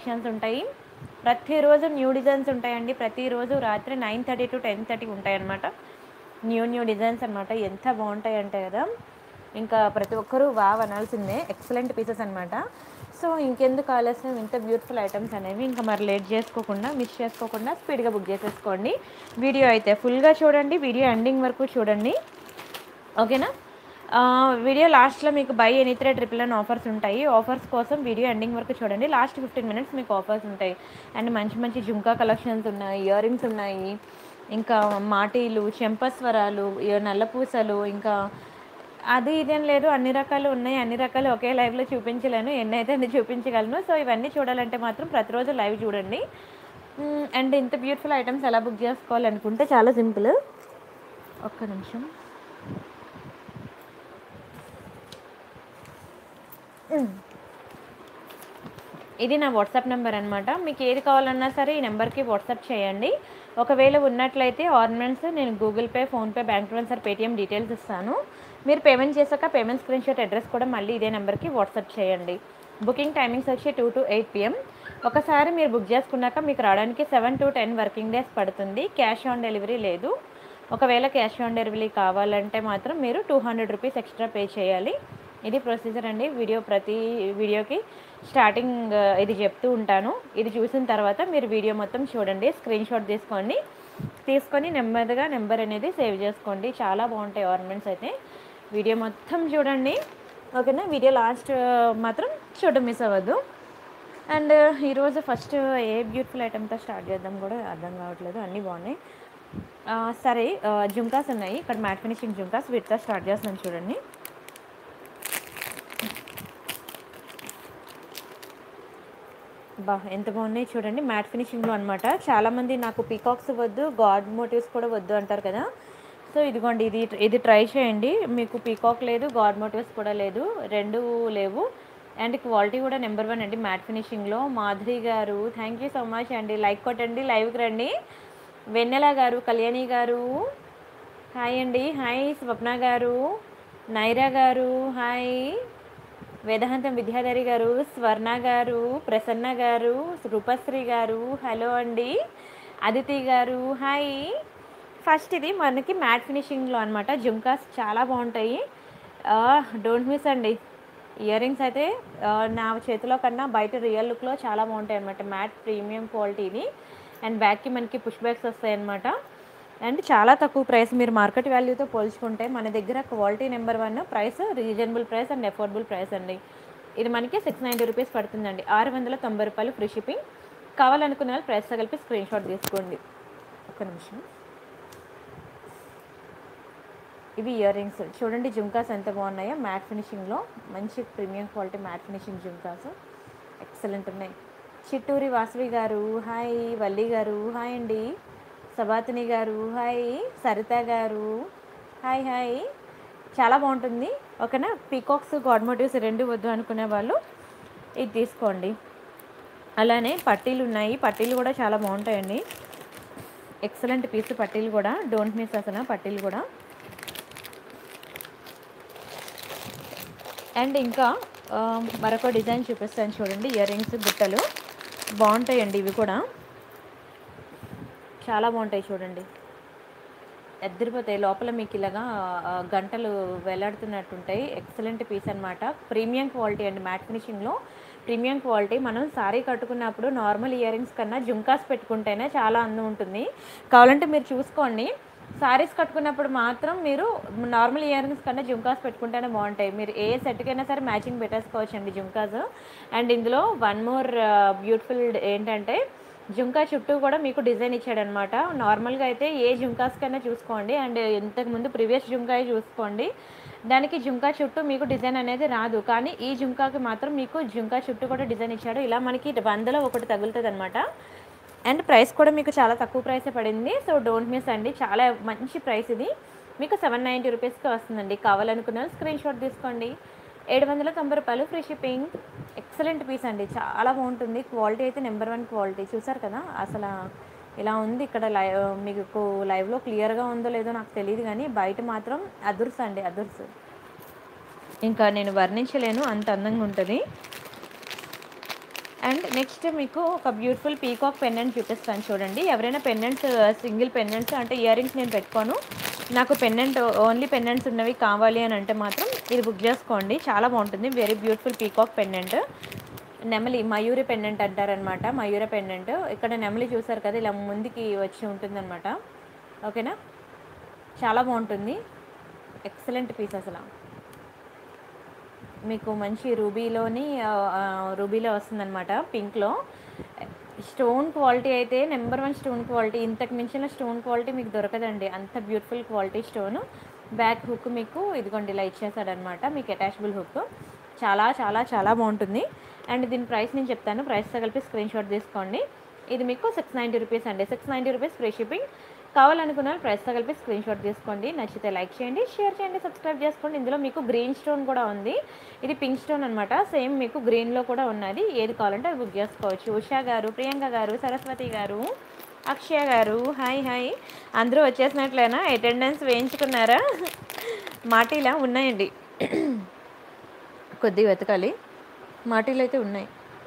Collections ఉంటాయి ప్రతిరోజు new designs ఉంటాయండి ప్రతిరోజు రాత్రి nine thirty to ten thirty ఉంటాయి అన్నమాట న్యూ న్యూ డిజైన్స్ అనమాట ఎంత బాగుంటాయి అంటే కదా ఇంకా ప్రతి ఒక్కరూ వావ్ అనాల్సిందే ఎక్సలెంట్ పీసెస్ అనమాట సో ఇంకెందుకు ఆలస్యం ఇంత బ్యూటిఫుల్ ఐటమ్స్ అనేవి ఇంకా మరి లేట్ చేసుకోకుండా మిస్ చేసుకోకుండా స్పీడ్గా బుక్ చేసేసుకోండి వీడియో అయితే ఫుల్గా చూడండి వీడియో ఎండింగ్ వరకు చూడండి ఓకేనా ఆ, వీడియో లాస్ట్లో మీకు బై ఎనీ త్రీ ట్రిపుల్ అని ఆఫర్స్ ఉంటాయి ఆఫర్స్ కోసం వీడియో ఎండింగ్ వరకు చూడండి లాస్ట్ ఫిఫ్టీన్ మినిట్స్ మీకు ఆఫర్స్ ఉంటాయి అండ్ మంచి మంచి జుంకా కలెక్షన్స్ ఉన్నాయి ఇయర్ రింగ్స్ ఉన్నాయి ఇంకా మాటీలు చెంపస్వరాలు ఇయ- నల్లపూసలు ఇంకా అది ఇదేం లేదు అన్ని రకాలు ఉన్నాయి అన్ని రకాలు ఒకే లైవ్లో చూపించలేను ఎన్ని అయితే అన్ని చూపించగలను సో ఇవన్నీ చూడాలంటే మాత్రం ప్రతిరోజు లైవ్ చూడండి మ్, అండ్ ఇంత బ్యూటిఫుల్ ఐటమ్స్ ఎలా బుక్ చేసుకోవాలనుకుంటే చాలా సింపుల్ ఒక్క నిమిషం మ్. ఇది నా వాట్సాప్ నెంబర్ అనమాట మీకు ఏది కావాలన్నా సరే ఈ నెంబర్కి వాట్సాప్ చేయండి ఒకవేళ ఉన్నట్లయితే ఆర్నమెంట్స్ నేను Google pay PhonePe bank transfer Paytm details ఇస్తాను మీరు పేమెంట్ చేశాక పేమెంట్ స్క్రీన్ షాట్ అడ్రస్ కూడా మళ్ళీ ఇదే నెంబర్కి వాట్సాప్ చేయండి బుకింగ్ టైమింగ్స్ వచ్చి టూ టు ఎయిట్ పిఎం ఒకసారి మీరు బుక్ చేసుకున్నాక మీకు రావడానికి seven to ten working days పడుతుంది క్యాష్ ఆన్ డెలివరీ లేదు ఒకవేళ క్యాష్ ఆన్ డెలివరీ కావాలంటే మాత్రం మీరు two hundred rupees extra pay చేయాలి ఇది ప్రొసీజర్ అండి వీడియో ప్రతి వీడియోకి స్టార్టింగ్ ఆ, ఇది చెప్తూ ఉంటాను ఇది చూసిన తర్వాత మీరు వీడియో మొత్తం చూడండి స్క్రీన్ షాట్ తీసుకోండి తీసుకొని నెమ్మదిగా నెంబర్ అనేది సేవ్ చేసుకోండి చాలా బాగుంటాయి ఆర్నమెంట్స్ అయితే వీడియో మొత్తం చూడండి ఓకేనా వీడియో లాస్ట్ మాత్రం చూడడం మిస్ అవ్వద్దు అండ్ ఈరోజు ఫస్ట్ ఏ బ్యూటిఫుల్ ఐటెంతో స్టార్ట్ చేద్దాం కూడా అర్థం కావట్లేదు అన్నీ బాగున్నాయి ఆ, సరే ఆ, జుంకాస్ ఉన్నాయి ఇక్కడ మ్యాట్ ఫినిషింగ్ జుంకాస్ వీటితో స్టార్ట్ చేస్తున్నాను చూడండి బా ఎంత బాగున్నాయి చూడండి మ్యాట్ ఫినిషింగ్లో అనమాట చాలామంది నాకు పీకాక్స్ వద్దు గాడ్ మోటివ్స్ కూడా వద్దు అంటారు కదా సో ఇదిగోండి ఇది ఇది ట్రై చేయండి మీకు పీకాక్ లేదు గాడ్ మోటివ్స్ కూడా లేదు రెండు లేవు అండ్ క్వాలిటీ కూడా నెంబర్ వన్ అండి మ్యాట్ ఫినిషింగ్లో Madhuri garu thank you so much అండి లైక్ కొట్టండి లైవ్కి రండి వెన్నెల గారు కళ్యాణి గారు హాయ్ అండి హాయ్ స్వప్న గారు నైరా గారు హాయ్ వేదాంతం విద్యాధరి గారు స్వర్ణ గారు ప్రసన్న గారు రూపశ్రీ గారు హలో అండి అదితి గారు హాయ్ ఫస్ట్ ఇది మనకి మ్యాట్ ఫినిషింగ్లో అనమాట జుంకాస్ చాలా బాగుంటాయి డోంట్ మిస్ అండి ఇయర్ రింగ్స్ అయితే ఆ, నా చేతిలో కన్నా బయట రియల్ లుక్లో చాలా బాగుంటాయి అనమాట మ్యాట్ ప్రీమియం క్వాలిటీని అండ్ బ్యాక్కి మనకి పుష్ బ్యాగ్స్ వస్తాయి అనమాట అండ్ చాలా తక్కువ ప్రైస్ మీరు మార్కెట్ వాల్యూతో పోల్చుకుంటే మన దగ్గర quality number one price reasonable price and affordable price అండి ఇది మనకి సిక్స్ నైంటీ రూపీస్ పడుతుందండి ఆరు వందల తొంభై రూపాయలు ఫ్రీ షిప్పింగ్ కావాలనుకునే వాళ్ళు ప్రైస్తో కలిపి స్క్రీన్ షాట్ తీసుకోండి ఒక నిమిషం ఇవి ఇయర్ రింగ్స్ చూడండి జుంకాస్ ఎంత బాగున్నాయో మ్యాట్ ఫినిషింగ్లో మంచి premium quality matte finishing jhumkas excellent ఉన్నాయి చిట్టూరి వాసవి గారు హాయ్ వల్లి గారు హాయ్ అండి సబాతిని గారు హాయ్ సరిత గారు హాయ్ హాయ్ చాలా బాగుంటుంది ఓకేనా పీకాక్స్ గాడ్ మోటివ్స్ రెండు వద్దు అనుకునే వాళ్ళు ఇది తీసుకోండి అలానే పట్టీలు ఉన్నాయి పట్టీలు కూడా చాలా బాగుంటాయండి ఎక్సలెంట్ పీస్ పట్టీలు కూడా డోంట్ మిస్ అసలు పట్టీలు కూడా అండ్ ఇంకా ఆ, మరొక డిజైన్ చూపిస్తాను చూడండి ఇయర్ రింగ్స్ బుట్టలు బాగుంటాయండి ఇవి కూడా చాలా బాగుంటాయి చూడండి ఎద్దరిపోతాయి లోపల మీకు ఇలాగా ఆ, గంటలు వేలాడుతున్నట్టుంటాయి ఎక్సలెంట్ పీస్ అన్నమాట ప్రీమియం క్వాలిటీ అండి మ్యాట్ ఫినిషింగ్లో ప్రీమియం క్వాలిటీ మనం సారీ కట్టుకున్నప్పుడు నార్మల్ ఇయర్ రింగ్స్ కన్నా జుంకాస్ పెట్టుకుంటేనే చాలా అందం ఉంటుంది కావాలంటే మీరు చూసుకోండి సారీస్ కట్టుకున్నప్పుడు మాత్రం మీరు నార్మల్ ఇయర్ రింగ్స్ కన్నా జుంకాస్ పెట్టుకుంటేనే బాగుంటాయి మీరు ఏ సెట్కైనా సరే మ్యాచింగ్ పెట్టేసుకోవచ్చు అండి జుంకాస్ అండ్ ఇందులో వన్ మోర్ బ్యూటిఫుల్ ఏంటంటే జుంకా చుట్టూ కూడా మీకు డిజైన్ ఇచ్చాడనమాట నార్మల్గా అయితే ఏ జుంకాస్ కైనా చూసుకోండి అండ్ ఇంతకుముందు ప్రీవియస్ జుంకాయ చూసుకోండి దానికి జుంకా చుట్టూ మీకు డిజైన్ అనేది రాదు కానీ ఈ జుంకాకి మాత్రం మీకు జుంకా చుట్టూ కూడా డిజైన్ ఇచ్చాడు ఇలా మనకి వందలో ఒకటి తగులుతుంది అనమాట అండ్ ప్రైస్ కూడా మీకు చాలా తక్కువ ప్రైసే పడింది సో డోంట్ మిస్ అండి చాలా మంచి ప్రైస్ ఇది మీకు సెవెన్ నైంటీ రూపీస్కి వస్తుందండి కావాలనుకున్న స్క్రీన్ షాట్ తీసుకోండి ఏడు వందల తొంభై రూపాయలు ఫ్రీ షిప్పింగ్ ఎక్సలెంట్ పీస్ అండి చాలా బాగుంటుంది క్వాలిటీ అయితే నెంబర్ వన్ క్వాలిటీ చూసారు కదా అసలు ఇలా ఉంది ఇక్కడ లైవ్ మీకు లైవ్లో క్లియర్గా ఉందో లేదో నాకు తెలియదు కానీ బయట మాత్రం అదుర్స్ అండి అదుర్స్ ఇంకా నేను వర్ణించలేను అంత అందంగా ఉంటుంది అండ్ నెక్స్ట్ మీకు ఒక బ్యూటిఫుల్ పీకాక్ పెండెంట్ చూపిస్తాను చూడండి ఎవరైనా పెండెంట్స్ సింగిల్ పెండెంట్స్ అంటే ఇయర్ రింగ్స్ నేను పెట్టుకోను నాకు పెండెంట్ ఓన్లీ పెండెంట్స్ ఉన్నవి కావాలి అని అంటే మాత్రం ఇది బుక్ చేసుకోండి చాలా బాగుంటుంది వెరీ బ్యూటిఫుల్ పీకాక్ పెండెంట్ నెమలి మయూరి పెండెంట్ అంటారనమాట మయూర పెండెంట్ ఇక్కడ నెమలి చూసారు కదా ఇలా ముందుకి వచ్చి ఉంటుందన్నమాట ఓకేనా చాలా బాగుంటుంది ఎక్సలెంట్ పీస్ అసలు మీకు మంచి రూబీలోని ఆ, ఆ, రూబీలో వస్తుందన్నమాట పింక్లో స్టోన్ క్వాలిటీ అయితే నెంబర్ వన్ స్టోన్ క్వాలిటీ ఇంతకు మించిన స్టోన్ క్వాలిటీ మీకు దొరకదండి అంత beautiful quality stone back hook మీకు ఇదిగోండి ఇలా ఇచ్చేసాడనమాట మీకు అటాచబుల్ హుక్ చాలా చాలా చాలా బాగుంటుంది అండ్ దీని ప్రైస్ నేను చెప్తాను ప్రైస్తో కలిపి స్క్రీన్ షాట్ తీసుకోండి ఇది మీకు సిక్స్ నైంటీ రూపీస్ అండి six ninety rupees free shipping కావాలనుకున్న వాళ్ళు ప్రైస్తో కలిపి స్క్రీన్ షాట్ తీసుకోండి నచ్చితే లైక్ చేయండి షేర్ చేయండి సబ్స్క్రైబ్ చేసుకోండి ఇందులో మీకు గ్రీన్ స్టోన్ కూడా ఉంది ఇది పింక్ స్టోన్ అనమాట సేమ్ మీకు గ్రీన్లో కూడా ఉన్నది ఏది కావాలంటే అది బుక్ చేసుకోవచ్చు ఉషా గారు ప్రియాంక గారు సరస్వతి గారు అక్షయ గారు హాయ్ హాయ్ అందరూ వచ్చేసినట్లేనా అటెండెన్స్ వేయించుకున్నారా మాటీలా ఉన్నాయండి కొద్దిగా వెతకాలి మాటీలు అయితే ఉన్నాయి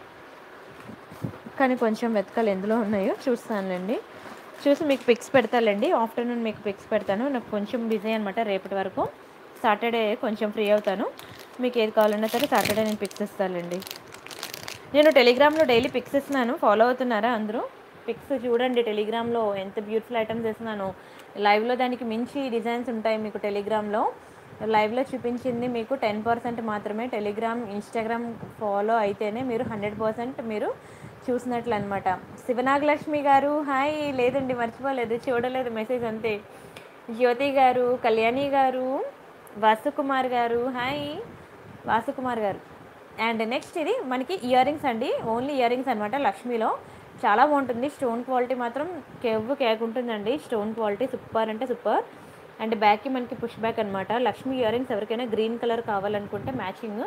కానీ కొంచెం వెతకాలి ఎందులో ఉన్నాయో చూస్తానులేండి చూసి మీకు పిక్స్ పెడతానండి ఆఫ్టర్నూన్ మీకు పిక్స్ పెడతాను నాకు కొంచెం బిజీ అనమాట రేపటి వరకు సాటర్డే కొంచెం ఫ్రీ అవుతాను మీకు ఏది కావాలన్నా సరే సాటర్డే నేను పిక్స్ ఇస్తానండి నేను టెలిగ్రామ్లో డైలీ పిక్స్ ఇస్తున్నాను ఫాలో అవుతున్నారా అందరూ పిక్స్ చూడండి టెలిగ్రామ్లో ఎంత బ్యూటిఫుల్ ఐటమ్స్ ఇస్తున్నాను లైవ్లో దానికి మించి డిజైన్స్ ఉంటాయి మీకు టెలిగ్రామ్లో లైవ్లో చూపించింది మీకు టెన్ పర్సెంట్ మాత్రమే టెలిగ్రామ్ ఇన్స్టాగ్రామ్ ఫాలో అయితేనే మీరు హండ్రెడ్ పర్సెంట్ మీరు చూసినట్లు అనమాట శివనాగలక్ష్మి గారు హాయ్ లేదండి మర్చిపోలేదు చూడలేదు మెసేజ్ అంతే జ్యోతి గారు కళ్యాణి గారు వాసుకుమార్ గారు హాయ్ వాసుకుమార్ గారు అండ్ నెక్స్ట్ ఇది మనకి ఇయర్ రింగ్స్ అండి ఓన్లీ ఇయర్ రింగ్స్ అనమాట లక్ష్మీలో చాలా బాగుంటుంది స్టోన్ క్వాలిటీ మాత్రం కేవ్ కేక్ ఉంటుందండి స్టోన్ క్వాలిటీ సూపర్ అంటే సూపర్ అండ్ బ్యాక్కి మనకి పుష్ బ్యాక్ అనమాట లక్ష్మీ ఇయర్ రింగ్స్ ఎవరికైనా గ్రీన్ కలర్ కావాలనుకుంటే మ్యాచింగ్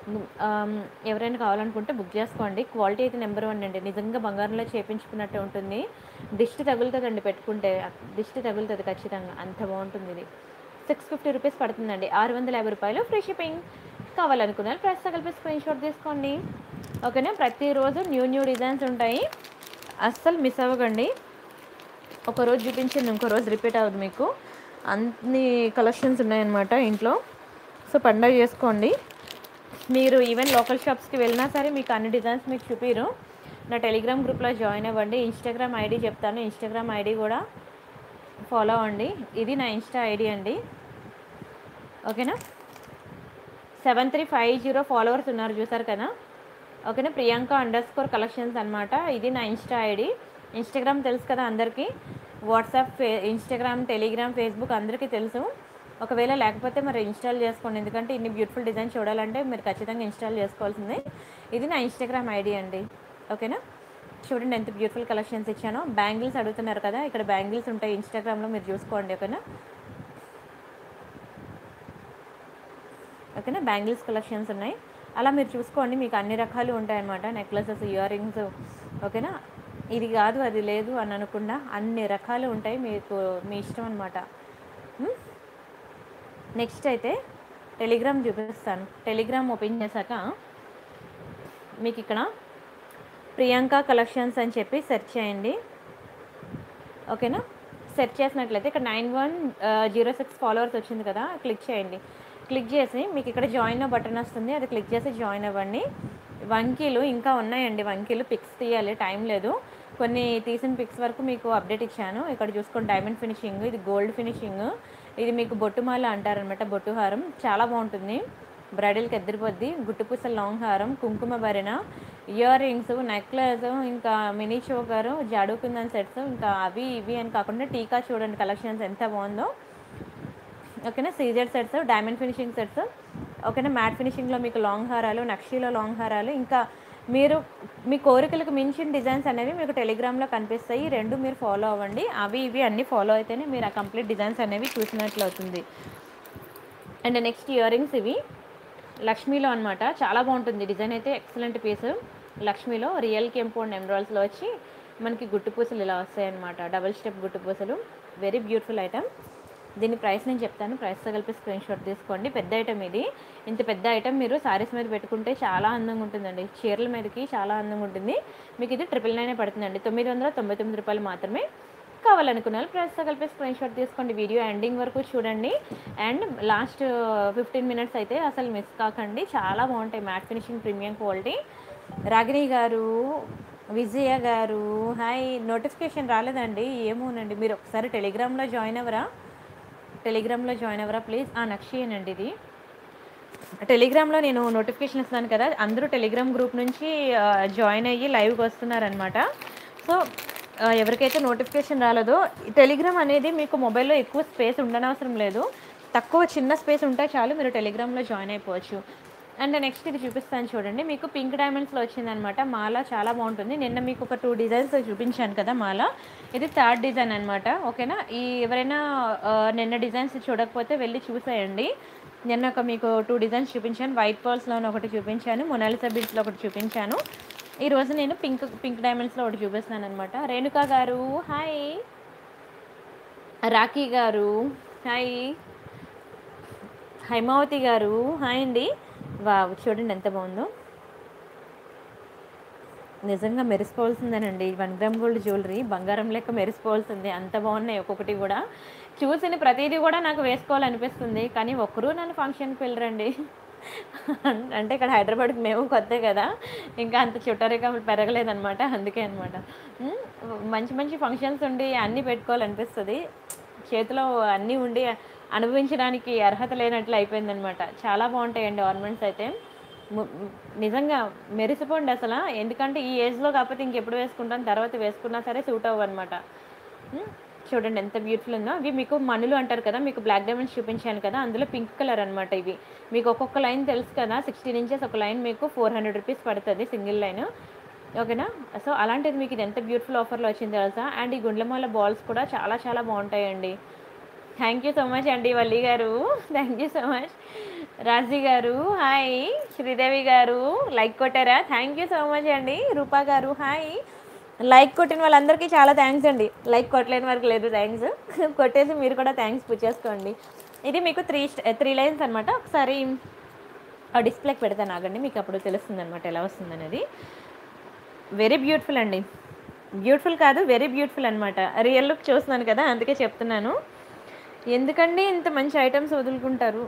ఎవరైనా కావాలనుకుంటే బుక్ చేసుకోండి క్వాలిటీ అయితే నెంబర్ వన్ అండి నిజంగా బంగారంలో చేపించుకున్నట్టు ఉంటుంది దిష్టి తగులుతుందండి పెట్టుకుంటే దిష్టి తగులుతుంది ఖచ్చితంగా అంత బాగుంటుంది ఇది సిక్స్ ఫిఫ్టీ రూపీస్ పడుతుందండి ఆరు వందల యాభై రూపాయలు ఫ్రీ షిప్పింగ్ కావాలనుకున్నారు ప్రైస్ కలిపి స్క్రీన్ షాట్ తీసుకోండి ఓకేనా ప్రతిరోజు న్యూ న్యూ డిజైన్స్ ఉంటాయి అస్సలు మిస్ అవ్వకండి ఒక రోజు చూపించింది ఇంకో రోజు రిపీట్ అవ్వదు మీకు అన్ని కలెక్షన్స్ ఉన్నాయన్నమాట ఇంట్లో సో పండగ చేసుకోండి మీరు ఈవెన్ లోకల్ షాప్స్కి వెళ్ళినా సరే మీకు అన్ని డిజైన్స్ మీకు చూపిరు నా టెలిగ్రామ్ గ్రూప్లో జాయిన్ అవ్వండి ఇన్స్టాగ్రామ్ ఐడి చెప్తాను ఇన్స్టాగ్రామ్ ఐడి కూడా ఫాలో అవ్వండి ఇది నా ఇన్స్టా ఐడి అండి ఓకేనా seven three five zero followers ఉన్నారు చూసారు కదా ఓకేనా ప్రియాంక అండర్ స్కోర్ కలెక్షన్స్ అనమాట ఇది నా ఇన్స్టా ఐడి ఇన్స్టాగ్రామ్ తెలుసు కదా అందరికీ వాట్సాప్ ఫే ఇన్స్టాగ్రామ్ టెలిగ్రామ్ ఫేస్బుక్ అందరికీ తెలుసు ఒకవేళ లేకపోతే మరి ఇన్స్టాల్ చేసుకోండి ఎందుకంటే ఇన్ని బ్యూటిఫుల్ డిజైన్ చూడాలంటే మీరు ఖచ్చితంగా ఇన్స్టాల్ చేసుకోవాల్సిందే ఇది నా ఇన్స్టాగ్రామ్ ఐడి అండి ఓకేనా చూడండి ఎంత బ్యూటిఫుల్ కలెక్షన్స్ ఇచ్చానో బ్యాంగిల్స్ అడుగుతున్నారు కదా ఇక్కడ బ్యాంగిల్స్ ఉంటాయి ఇన్స్టాగ్రామ్లో మీరు చూసుకోండి ఓకేనా ఓకేనా బ్యాంగిల్స్ కలెక్షన్స్ ఉన్నాయి అలా మీరు చూసుకోండి మీకు అన్ని రకాలు ఉంటాయన్నమాట నెక్లెసెస్ ఇయర్ రింగ్స్ ఓకేనా ఇది కాదు అది లేదు అని అనకుండా అన్ని రకాలు ఉంటాయి మీకు మీ ఇష్టం అనమాట నెక్స్ట్ అయితే టెలిగ్రామ్ చూపిస్తాను టెలిగ్రామ్ ఓపెన్ చేశాక మీకు ఇక్కడ ప్రియాంక కలెక్షన్స్ అని చెప్పి సెర్చ్ చేయండి ఓకేనా సెర్చ్ చేసినట్లయితే ఇక్కడ nine one zero six followers వచ్చింది కదా క్లిక్ చేయండి క్లిక్ చేసి మీకు ఇక్కడ జాయిన్ బటన్ వస్తుంది అది క్లిక్ చేసి జాయిన్ అవ్వండి వంకీలు ఇంకా ఉన్నాయండి వంకీలు పిక్స్ తీయాలి టైం లేదు కొన్ని తీసిన పిక్స్ వరకు మీకు అప్డేట్ ఇచ్చాను ఇక్కడ చూసుకోండి డైమండ్ ఫినిషింగ్ ఇది గోల్డ్ ఫినిషింగ్ ఇది మీకు బొట్టుమాల అంటారనమాట బొట్టు హారం చాలా బాగుంటుంది బ్రైడల్కి ఎద్దరిపోద్ది గుట్టుపూసల లాంగ్ హారం కుంకుమ భరిణ ఇయర్ రింగ్స్ నెక్లెస్ ఇంకా మినీ చోకర్ జాడు కుందన్ సెట్స్ ఇంకా అవి ఇవి అని కాకుండా టీకా చూడండి కలెక్షన్స్ ఎంత బాగుందో ఓకేనా CZ sets diamond finishing sets ఓకేనా మ్యాట్ ఫినిషింగ్లో మీకు లాంగ్ హారాలు నక్షీలో లాంగ్ హారాలు ఇంకా మీరు మీ కోరికలకు మించిన డిజైన్స్ అనేవి మీకు టెలిగ్రామ్లో కనిపిస్తాయి ఈ రెండు మీరు ఫాలో అవ్వండి అవి ఇవి అన్నీ ఫాలో అయితేనే మీరు ఆ కంప్లీట్ డిజైన్స్ అనేవి చూసినట్లు అవుతుంది అండ్ నెక్స్ట్ ఇయర్ రింగ్స్ ఇవి లక్ష్మీలో అనమాట చాలా బాగుంటుంది డిజైన్ అయితే ఎక్సలెంట్ పీస్ లక్ష్మీలో రియల్ కెంపౌండ్ ఎమరాల్స్లో వచ్చి మనకి గుట్టు పూసలు ఇలా వస్తాయి అనమాట డబుల్ స్టెప్ గుట్టు పూసలు వెరీ బ్యూటిఫుల్ ఐటమ్ దీని ప్రైస్ నేను చెప్తాను ప్రైస్తో కలిపి స్క్రీన్ షాట్ తీసుకోండి పెద్ద ఐటమ్ ఇది ఇంత పెద్ద ఐటమ్ మీరు సారీస్ మీద పెట్టుకుంటే చాలా అందంగా ఉంటుందండి చీరల మీదకి చాలా అందంగా ఉంటుంది మీకు ఇది ట్రిపుల్ నైనే పడుతుందండి తొమ్మిది వందల తొంభై తొమ్మిది రూపాయలు మాత్రమే కావాలనుకున్న వాళ్ళు ప్రైస్తో కలిపి స్క్రీన్ షాట్ తీసుకోండి వీడియో ఎండింగ్ వరకు చూడండి అండ్ లాస్ట్ ఫిఫ్టీన్ మినిట్స్ అయితే అసలు మిస్ కాకండి చాలా బాగుంటాయి matte finishing premium quality Ragini garu Vijaya గారు హాయ్ నోటిఫికేషన్ రాలేదండి ఏమోనండి మీరు ఒకసారి టెలిగ్రామ్లో జాయిన్ అవ్వరా టెలిగ్రామ్లో జాయిన్ అవ్వరా ప్లీజ్ ఆ నక్షేనండి ఇది టెలిగ్రామ్లో నేను నోటిఫికేషన్ ఇస్తున్నాను కదా అందరూ టెలిగ్రామ్ గ్రూప్ నుంచి ఆ, జాయిన్ అయ్యి లైవ్కి వస్తున్నారనమాట సో ఆ, ఎవరికైతే నోటిఫికేషన్ రాలేదో ఈ టెలిగ్రామ్ అనేది మీకు మొబైల్లో ఎక్కువ స్పేస్ ఉండనవసరం లేదు తక్కువ చిన్న స్పేస్ ఉంటే చాలు మీరు టెలిగ్రామ్లో జాయిన్ అయిపోవచ్చు అండ్ నెక్స్ట్ ఇది చూపిస్తాను చూడండి మీకు పింక్ డైమండ్స్లో వచ్చిందనమాట మాల చాలా బాగుంటుంది నిన్న మీకు ఒక టూ డిజైన్స్ చూపించాను కదా మాల ఇది థర్డ్ డిజైన్ అనమాట ఓకేనా ఈ ఎవరైనా ఆ, నిన్న డిజైన్స్ చూడకపోతే వెళ్ళి చూసేయండి నిన్న ఒక మీకు టూ డిజైన్స్ చూపించాను వైట్ పర్ల్స్లో ఒకటి చూపించాను మొనాలిసా బీడ్స్లో ఒకటి చూపించాను ఈరోజు నేను పింక్ పింక్ డైమండ్స్లో ఒకటి చూపిస్తున్నాను అనమాట రేణుకా గారు హాయ్ రాఖీ గారు హాయ్ హైమావతి గారు హాయ్ అండి వా చూడండి ఎంత బాగుందో నిజంగా మెరిసిపోవాల్సిందేనండి వన్ గ్రామ్ గోల్డ్ జ్యువెలరీ బంగారం లెక్క మెరిసిపోవాల్సిందే అంత బాగున్నాయి ఒక్కొక్కటి కూడా చూసిన ప్రతిదీ కూడా నాకు వేసుకోవాలనిపిస్తుంది కానీ ఒక్కరూ నన్ను ఫంక్షన్కి వెళ్ళరండి అంటే ఇక్కడ హైదరాబాద్కి మేము కొత్త కదా ఇంకా అంత చుట్టరిక పెరగలేదనమాట అందుకే అనమాట మంచి మంచి ఫంక్షన్స్ ఉండి అన్నీ పెట్టుకోవాలనిపిస్తుంది చేతిలో అన్నీ ఉండి అనుభవించడానికి అర్హత లేనట్లు అయిపోయిందనమాట చాలా బాగుంటాయండి ఆర్నమెంట్స్ అయితే ము- ము- నిజంగా మెరిసిపోండి అసలు ఎందుకంటే ఈ ఏజ్లో కాకపోతే ఇంకెప్పుడు వేసుకుంటాను తర్వాత వేసుకున్నా సరే సూట్ అవ్వు అనమాట చూడండి ఎంత బ్యూటిఫుల్ ఉందో ఇవి మీకు మనులు అంటారు కదా మీకు బ్లాక్ డైమండ్స్ చూపించాను కదా అందులో పింక్ కలర్ అనమాట ఇవి మీకు ఒక్కొక్క లైన్ తెలుసు కదా సిక్స్టీన్ ఇంచెస్ ఒక లైన్ మీకు ఫోర్ హండ్రెడ్ రూపీస్ పడుతుంది సింగిల్ లైన్ ఓకేనా సో అలాంటిది మీకు ఇది ఎంత బ్యూటిఫుల్ ఆఫర్లో వచ్చింది తెలుసా అండ్ ఈ గుండ్లమాల బాల్స్ కూడా చాలా చాలా బాగుంటాయండి థ్యాంక్ యూ సో మచ్ అండి Valli garu thank you so much Raji గారు హాయ్ శ్రీదేవి గారు లైక్ కొట్టారా థ్యాంక్ యూ సో మచ్ అండి రూపా గారు హాయ్ లైక్ కొట్టిన వాళ్ళందరికీ చాలా థ్యాంక్స్ అండి లైక్ కొట్టలేని వరకు లేదు థ్యాంక్స్ కొట్టేసి మీరు కూడా థ్యాంక్స్ పుచ్చేసుకోండి ఇది మీకు త్రీ త్రీ లైన్స్ అనమాట ఒకసారి డిస్ప్లేకి పెడతాను ఆగండి మీకు అప్పుడు తెలుస్తుంది అనమాట ఎలా వస్తుంది అనేది వెరీ బ్యూటిఫుల్ అండి బ్యూటిఫుల్ కాదు వెరీ బ్యూటిఫుల్ అనమాట రియల్ లుక్ చూస్తున్నాను కదా అందుకే చెప్తున్నాను ఎందుకండి ఇంత మంచి ఐటమ్స్ వదులుకుంటారు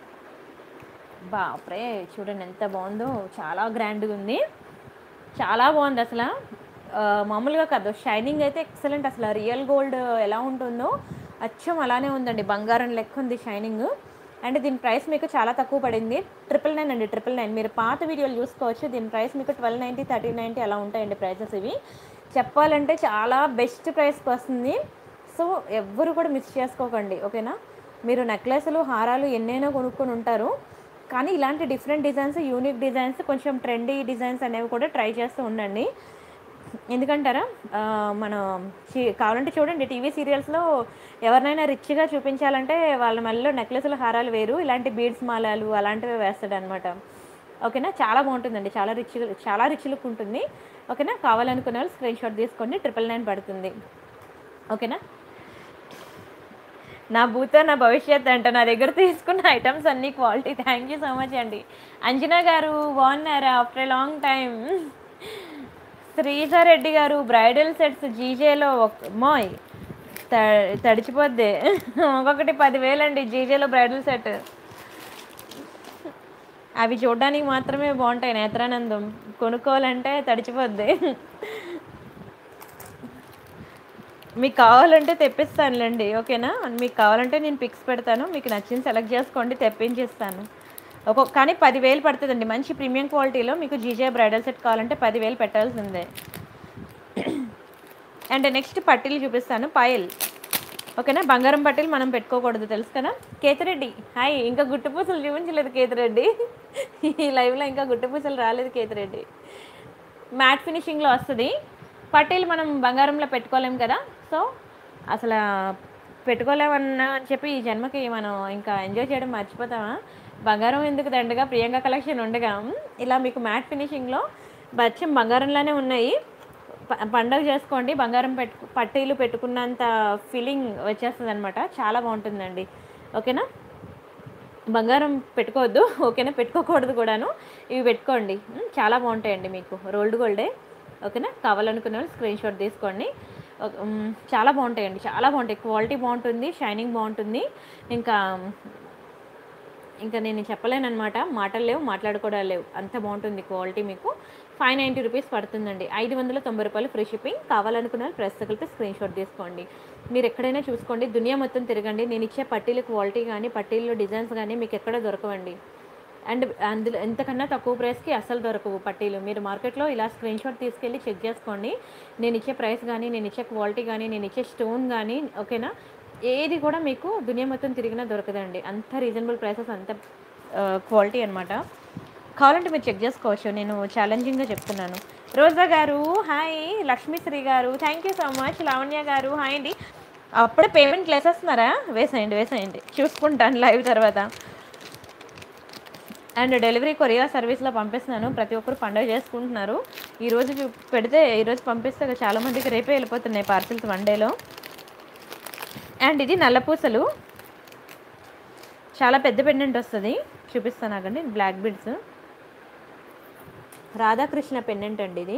బాప్రే చూడండి ఎంత బాగుందో చాలా గ్రాండ్గా ఉంది చాలా బాగుంది అసలు ఆ, మామూలుగా కాదు షైనింగ్ అయితే ఎక్సలెంట్ అసలు రియల్ గోల్డ్ ఎలా ఉంటుందో అచ్చం అలానే ఉందండి బంగారం లెక్క ఉంది షైనింగ్ అండ్ దీని ప్రైస్ మీకు చాలా తక్కువ పడింది ట్రిపుల్ నైన్ అండి ట్రిపుల్ నైన్ మీరు పాత వీడియోలు చూసుకోవచ్చు దీని ప్రైస్ మీకు ట్వెల్వ్ నైంటీ థర్టీన్ నైంటీ అలా ఉంటాయండి ప్రైసెస్ ఇవి చెప్పాలంటే చాలా బెస్ట్ ప్రైస్కి వస్తుంది సో ఎవ్వరు కూడా మిస్ చేసుకోకండి ఓకేనా మీరు నెక్లెస్లు హారాలు ఎన్నైనా కొనుక్కొని ఉంటారు కానీ ఇలాంటి డిఫరెంట్ డిజైన్స్ యూనిక్ డిజైన్స్ కొంచెం ట్రెండీ డిజైన్స్ అనేవి కూడా ట్రై చేస్తూ ఉండండి ఎందుకంటారా ఆ, మనం చి- కావాలంటే చూడండి టీవీ సీరియల్స్లో ఎవరినైనా రిచ్గా చూపించాలంటే వాళ్ళ మెల్లో నెక్లెస్లు హారాలు వేరు ఇలాంటి బీడ్స్ మాలాలు అలాంటివి వేస్తాడు అనమాట ఓకేనా చాలా బాగుంటుందండి చాలా రిచ్ చాలా రిచ్ లుక్ ఉంటుంది ఓకేనా కావాలనుకునే వాళ్ళు స్క్రీన్ షాట్ తీసుకోండి ట్రిపుల్ నైన్ పడుతుంది ఓకేనా నా భూతో నా భవిష్యత్ అంట నా దగ్గర తీసుకున్న ఐటమ్స్ అన్ని quality thank you so much అండి అంజనా గారు బాగున్నారా ఆఫ్టర్ లాంగ్ టైం శ్రీజారెడ్డి గారు బ్రైడల్ సెట్స్ జీజేలో మోయ్ త- తడిచిపోద్ది ఒక్కొక్కటి పదివేలు అండి జీజేలో బ్రైడల్ సెట్ అవి చూడడానికి మాత్రమే బాగుంటాయి నేత్రానందం కొనుక్కోవాలంటే తడిచిపోద్ది మీకు కావాలంటే తెప్పిస్తానులేండి ఓకేనా మీకు కావాలంటే నేను పిక్స్ పెడతాను మీకు నచ్చింది సెలెక్ట్ చేసుకోండి తెప్పించిస్తాను ఒక్కొక్క కానీ పదివేలు పడుతుందండి మంచి ప్రీమియం క్వాలిటీలో మీకు జీజే బ్రైడల్ సెట్ కావాలంటే పదివేలు పెట్టాల్సిందే అండ్ నెక్స్ట్ పట్టీలు చూపిస్తాను పాయల్ ఓకేనా బంగారం పట్టీలు మనం పెట్టుకోకూడదు తెలుసు కదా కేతిరెడ్డి హాయ్ ఇంకా గుట్టుపూసలు చూపించలేదు కేతిరెడ్డి ఈ లైవ్లో ఇంకా గుట్టుపూసలు రాలేదు కేతిరెడ్డి మ్యాట్ ఫినిషింగ్లో వస్తుంది పట్టీలు మనం బంగారంలో పెట్టుకోలేం కదా సో అసలు పెట్టుకోలేమన్నా అని చెప్పి ఈ జన్మకి మనం ఇంకా ఎంజాయ్ చేయడం మర్చిపోతామా బంగారం ఎందుకు దండగా ప్రియాంక కలెక్షన్ ఉండగా ఇలా మీకు మ్యాట్ ఫినిషింగ్లో బచ్చం బంగారంలానే ఉన్నాయి ప- పండగ చేసుకోండి బంగారం పెట్టు పట్టీలు పెట్టుకున్నంత ఫీలింగ్ వచ్చేస్తుంది అనమాట చాలా బాగుంటుందండి ఓకేనా బంగారం పెట్టుకోవద్దు ఓకేనా పెట్టుకోకూడదు కూడాను ఇవి పెట్టుకోండి ఉమ్, చాలా బాగుంటాయండి మీకు రోల్డ్ గోల్డే ఓకేనా కావాలనుకున్న వాళ్ళు స్క్రీన్ షాట్ తీసుకోండి ఒక- ఉమ్, చాలా బాగుంటాయండి చాలా బాగుంటాయి క్వాలిటీ బాగుంటుంది షైనింగ్ బాగుంటుంది ఇంకా ఇంకా నేను చెప్పలేను అనమాట మాటలు లేవు మాట్లాడుకోవడాలు లేవు అంత బాగుంటుంది క్వాలిటీ మీకు ఫైవ్ నైంటీ రూపీస్ పడుతుందండి ఐదు వందల తొంభై రూపాయలు ఫ్రీ షిప్పింగ్ కావాలనుకున్న వాళ్ళు ప్రెస్ కలిపి స్క్రీన్ షాట్ తీసుకోండి మీరు ఎక్కడైనా చూసుకోండి దునియా మొత్తం తిరగండి నేను ఇచ్చే పట్టీల క్వాలిటీ కానీ పట్టీల్లో డిజైన్స్ కానీ మీకు ఎక్కడ దొరకవండి అండ్ అందులో ఎంతకన్నా తక్కువ ప్రైస్కి అసలు దొరకవు పట్టీలు మీరు మార్కెట్లో ఇలా స్క్రీన్ షాట్ తీసుకెళ్ళి చెక్ చేసుకోండి నేను ఇచ్చే ప్రైస్ కానీ నేను ఇచ్చే క్వాలిటీ కానీ నేను ఇచ్చే స్టోన్ కానీ ఓకేనా ఏది కూడా మీకు దునియా మొత్తం తిరిగినా దొరకదండి అంత రీజనబుల్ ప్రైసెస్ అంత క్వాలిటీ అనమాట కావాలంటే మీరు చెక్ చేసుకోవచ్చు నేను ఛాలెంజింగ్గా చెప్తున్నాను రోజా గారు hi Lakshmisri garu thank you so much Lavanya garu hi అండి అప్పుడే పేమెంట్ వేసేస్తున్నారా వేసేయండి వేసేయండి చూసుకుంటాను లైవ్ తర్వాత అండ్ డెలివరీ కొరియర్ సర్వీస్లో పంపిస్తున్నాను ప్రతి ఒక్కరు పండుగ చేసుకుంటున్నారు ఈరోజు చూ- పెడితే ఈరోజు పంపిస్తే ఇక చాలా మందికి రేపే వెళ్ళిపోతున్నాయి పార్సిల్స్ వన్ డేలో అండ్ ఇది నల్లపూసలు చాలా పెద్ద పెండెంట్ వస్తుంది చూపిస్తాను ఆగండి బ్లాక్ బిడ్స్ రాధాకృష్ణ పెండెంట్ అండి ఇది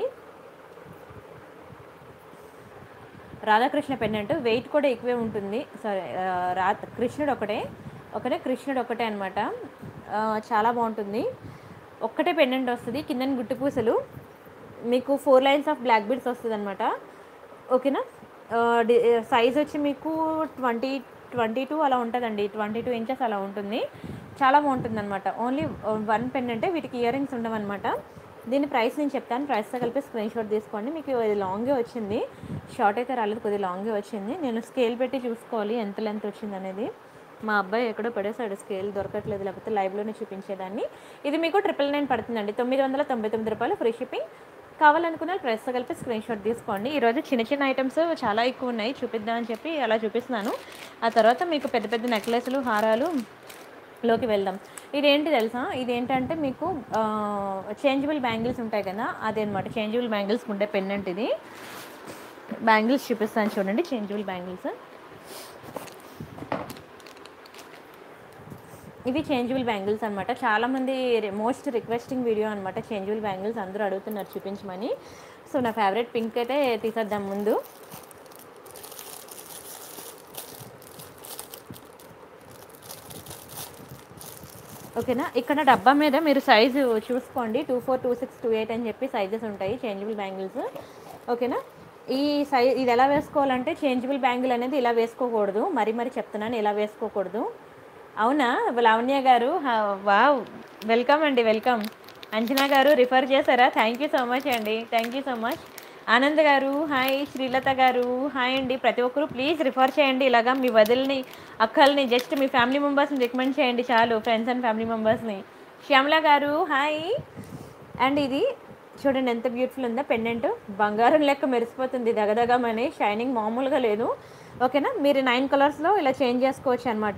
రాధాకృష్ణ పెండెంట్ వెయిట్ కూడా ఎక్కువే ఉంటుంది సారీ రా కృష్ణుడు ఒకటే ఒకటే కృష్ణుడు ఒకటే అనమాట చాలా బాగుంటుంది ఒక్కటే పెండెంట్ వస్తుంది కింద గుట్టు పూసలు మీకు four lines of black beads వస్తుంది అనమాట ఓకేనా సైజ్ వచ్చి మీకు ట్వంటీ ట్వంటీ టూ అలా ఉంటుందండి ట్వంటీ టూ ఇంచెస్ అలా ఉంటుంది చాలా బాగుంటుంది అనమాట ఓన్లీ వన్ పెన్ అంటే వీటికి ఇయర్ రింగ్స్ ఉండవన్నమాట దీని ప్రైస్ నేను చెప్తాను ప్రైస్తో కలిపి స్క్రీన్ షాట్ తీసుకోండి మీకు ఇది లాంగే వచ్చింది షార్ట్ అయితే రాలేదు కొద్దిగా లాంగే వచ్చింది నేను స్కేల్ పెట్టి చూసుకోవాలి ఎంత లెంత్ వచ్చింది అనేది మా అబ్బాయి ఎక్కడో పడేసాడు స్కేల్ దొరకట్లేదు లేకపోతే లైవ్లోనే చూపించేదాన్ని ఇది మీకు ట్రిపుల్ నైన్ పడుతుందండి తొమ్మిది వందల తొంభై తొమ్మిది రూపాయలు ఫ్రీ షిప్పింగ్ కావాలనుకున్న ప్రెస్ కలిపి స్క్రీన్ షాట్ తీసుకోండి ఈరోజు చిన్న చిన్న ఐటమ్స్ చాలా ఎక్కువ ఉన్నాయి చూపిద్దామని చెప్పి అలా చూపిస్తున్నాను ఆ తర్వాత మీకు పెద్ద పెద్ద నెక్లెస్లు హారాలు లోకి వెళ్దాం ఇదేంటి తెలుసా ఇదేంటంటే మీకు చేంజబుల్ బ్యాంగిల్స్ ఉంటాయి కదా అదే అనమాట చేంజబుల్ బ్యాంగిల్స్ ఉండే పెన్నెంట్ ఇది బ్యాంగిల్స్ చూపిస్తాను చూడండి చేంజబుల్ బ్యాంగిల్స్ ఇవి చేంజబుల్ బ్యాంగిల్స్ అనమాట చాలామంది మోస్ట్ రిక్వెస్టింగ్ వీడియో అనమాట చేంజబుల్ బ్యాంగిల్స్ అందరూ అడుగుతున్నారు చూపించమని సో నా ఫేవరెట్ పింక్ అయితే తీసేద్దాం ముందు ఓకేనా ఇక్కడ డబ్బా మీద మీరు సైజు చూసుకోండి two four two six two eight అని చెప్పి సైజెస్ ఉంటాయి చేంజబుల్ బ్యాంగిల్స్ ఓకేనా ఈ సై ఇది ఎలా వేసుకోవాలంటే చేంజబుల్ బ్యాంగిల్ అనేది ఇలా వేసుకోకూడదు మరి మరి చెప్తున్నాను ఇలా వేసుకోకూడదు అవునా లావణ్య గారు వావ్ వెల్కమ్ అండి వెల్కమ్ అంజనా గారు రిఫర్ చేశారా థ్యాంక్ యూ సో మచ్ అండి thank you so much Anand garu hi Srilatha గారు హాయ్ అండి ప్రతి ఒక్కరు ప్లీజ్ రిఫర్ చేయండి ఇలాగా మీ వదిలిని అక్కల్ని జస్ట్ మీ ఫ్యామిలీ మెంబర్స్ని రికమెండ్ చేయండి చాలు ఫ్రెండ్స్ అండ్ ఫ్యామిలీ మెంబర్స్ని శ్యామల గారు హాయ్ అండ్ ఇది చూడండి ఎంత బ్యూటిఫుల్ ఉందో పెండెంట్ బంగారం లెక్క మెరిసిపోతుంది దగదగమని షైనింగ్ మామూలుగా లేదు ఓకేనా మీరు నైన్ కలర్స్లో ఇలా చేంజ్ చేసుకోవచ్చు అనమాట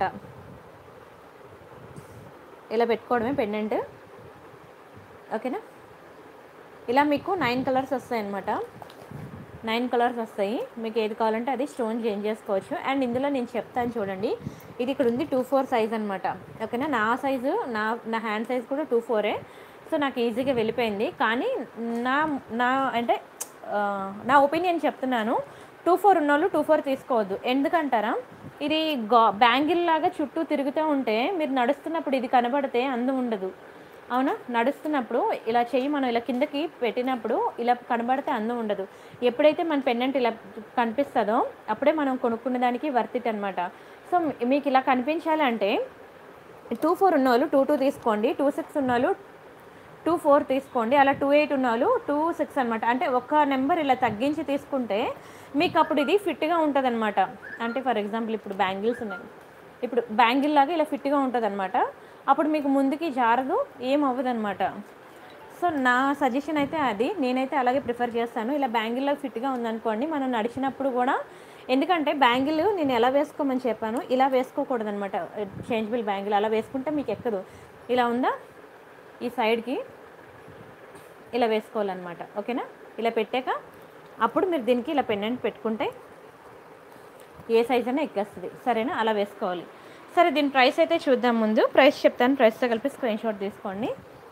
ఇలా పెట్టుకోవడమే పెండెంట్ ఓకేనా ఇలా మీకు నైన్ కలర్స్ వస్తాయి అనమాట నైన్ కలర్స్ వస్తాయి మీకు ఏది కావాలంటే అది స్టోన్ చేంజ్ చేసుకోవచ్చు అండ్ ఇందులో నేను చెప్తాను చూడండి ఇది ఇక్కడ ఉంది టూ ఫోర్ సైజ్ అనమాట ఓకేనా నా సైజు నా నా హ్యాండ్ సైజ్ కూడా టూ ఫోరే సో నాకు ఈజీగా వెళ్ళిపోయింది కానీ నా నా అంటే ఆ, నా ఒపీనియన్ చెప్తున్నాను టూ ఫోర్ ఉన్నోళ్ళు టూ ఫోర్ తీసుకోవద్దు ఎందుకంటారా ఇది గా బ్యాంగిల్ లాగా చుట్టూ తిరుగుతూ ఉంటే మీరు నడుస్తున్నప్పుడు ఇది కనబడితే అందం ఉండదు అవునా నడుస్తున్నప్పుడు ఇలా చెయ్యి మనం ఇలా కిందకి పెట్టినప్పుడు ఇలా కనబడితే అందం ఉండదు ఎప్పుడైతే మన పెన్నెంట్ ఇలా కనిపిస్తుందో అప్పుడే మనం కొనుక్కునే దానికి వర్తిట్ అనమాట సో మీకు ఇలా కనిపించాలంటే టూ ఫోర్ ఉన్నోళ్ళు టూ టూ తీసుకోండి టూ సిక్స్ ఉన్నోళ్ళు టూ ఫోర్ తీసుకోండి అలా టూ ఎయిట్ ఉన్నోళ్ళు టూ సిక్స్ అనమాట అంటే ఒక నెంబర్ ఇలా తగ్గించి తీసుకుంటే మీకు అప్పుడు ఇది ఫిట్గా ఉంటుంది అనమాట అంటే ఫర్ ఎగ్జాంపుల్ ఇప్పుడు బ్యాంగిల్స్ ఉన్నాయి ఇప్పుడు బ్యాంగిల్ లాగా ఇలా ఫిట్గా ఉంటుంది అనమాట అప్పుడు మీకు ముందుకి జారదు ఏం అవ్వదు అనమాట సో నా సజెషన్ అయితే అది నేనైతే అలాగే ప్రిఫర్ చేస్తాను ఇలా బ్యాంగిల్లో ఫిట్గా ఉందనుకోండి మనం నడిచినప్పుడు కూడా ఎందుకంటే బ్యాంగిల్ నేను ఎలా వేసుకోమని చెప్పాను ఇలా వేసుకోకూడదు అనమాట చేంజబుల్ బ్యాంగిల్ అలా వేసుకుంటే మీకు ఎక్కదు ఇలా ఉందా ఈ సైడ్కి ఇలా వేసుకోవాలన్నమాట ఓకేనా ఇలా పెట్టాక అప్పుడు మీరు దీనికి ఇలా పెండెంట్ పెట్టుకుంటే ఏ సైజ్ అయినా ఎక్కేస్తుంది సరేనా అలా వేసుకోవాలి సరే దీని ప్రైస్ అయితే చూద్దాం ముందు ప్రైస్ చెప్తాను ప్రైస్తో కలిపి స్క్రీన్ షాట్ తీసుకోండి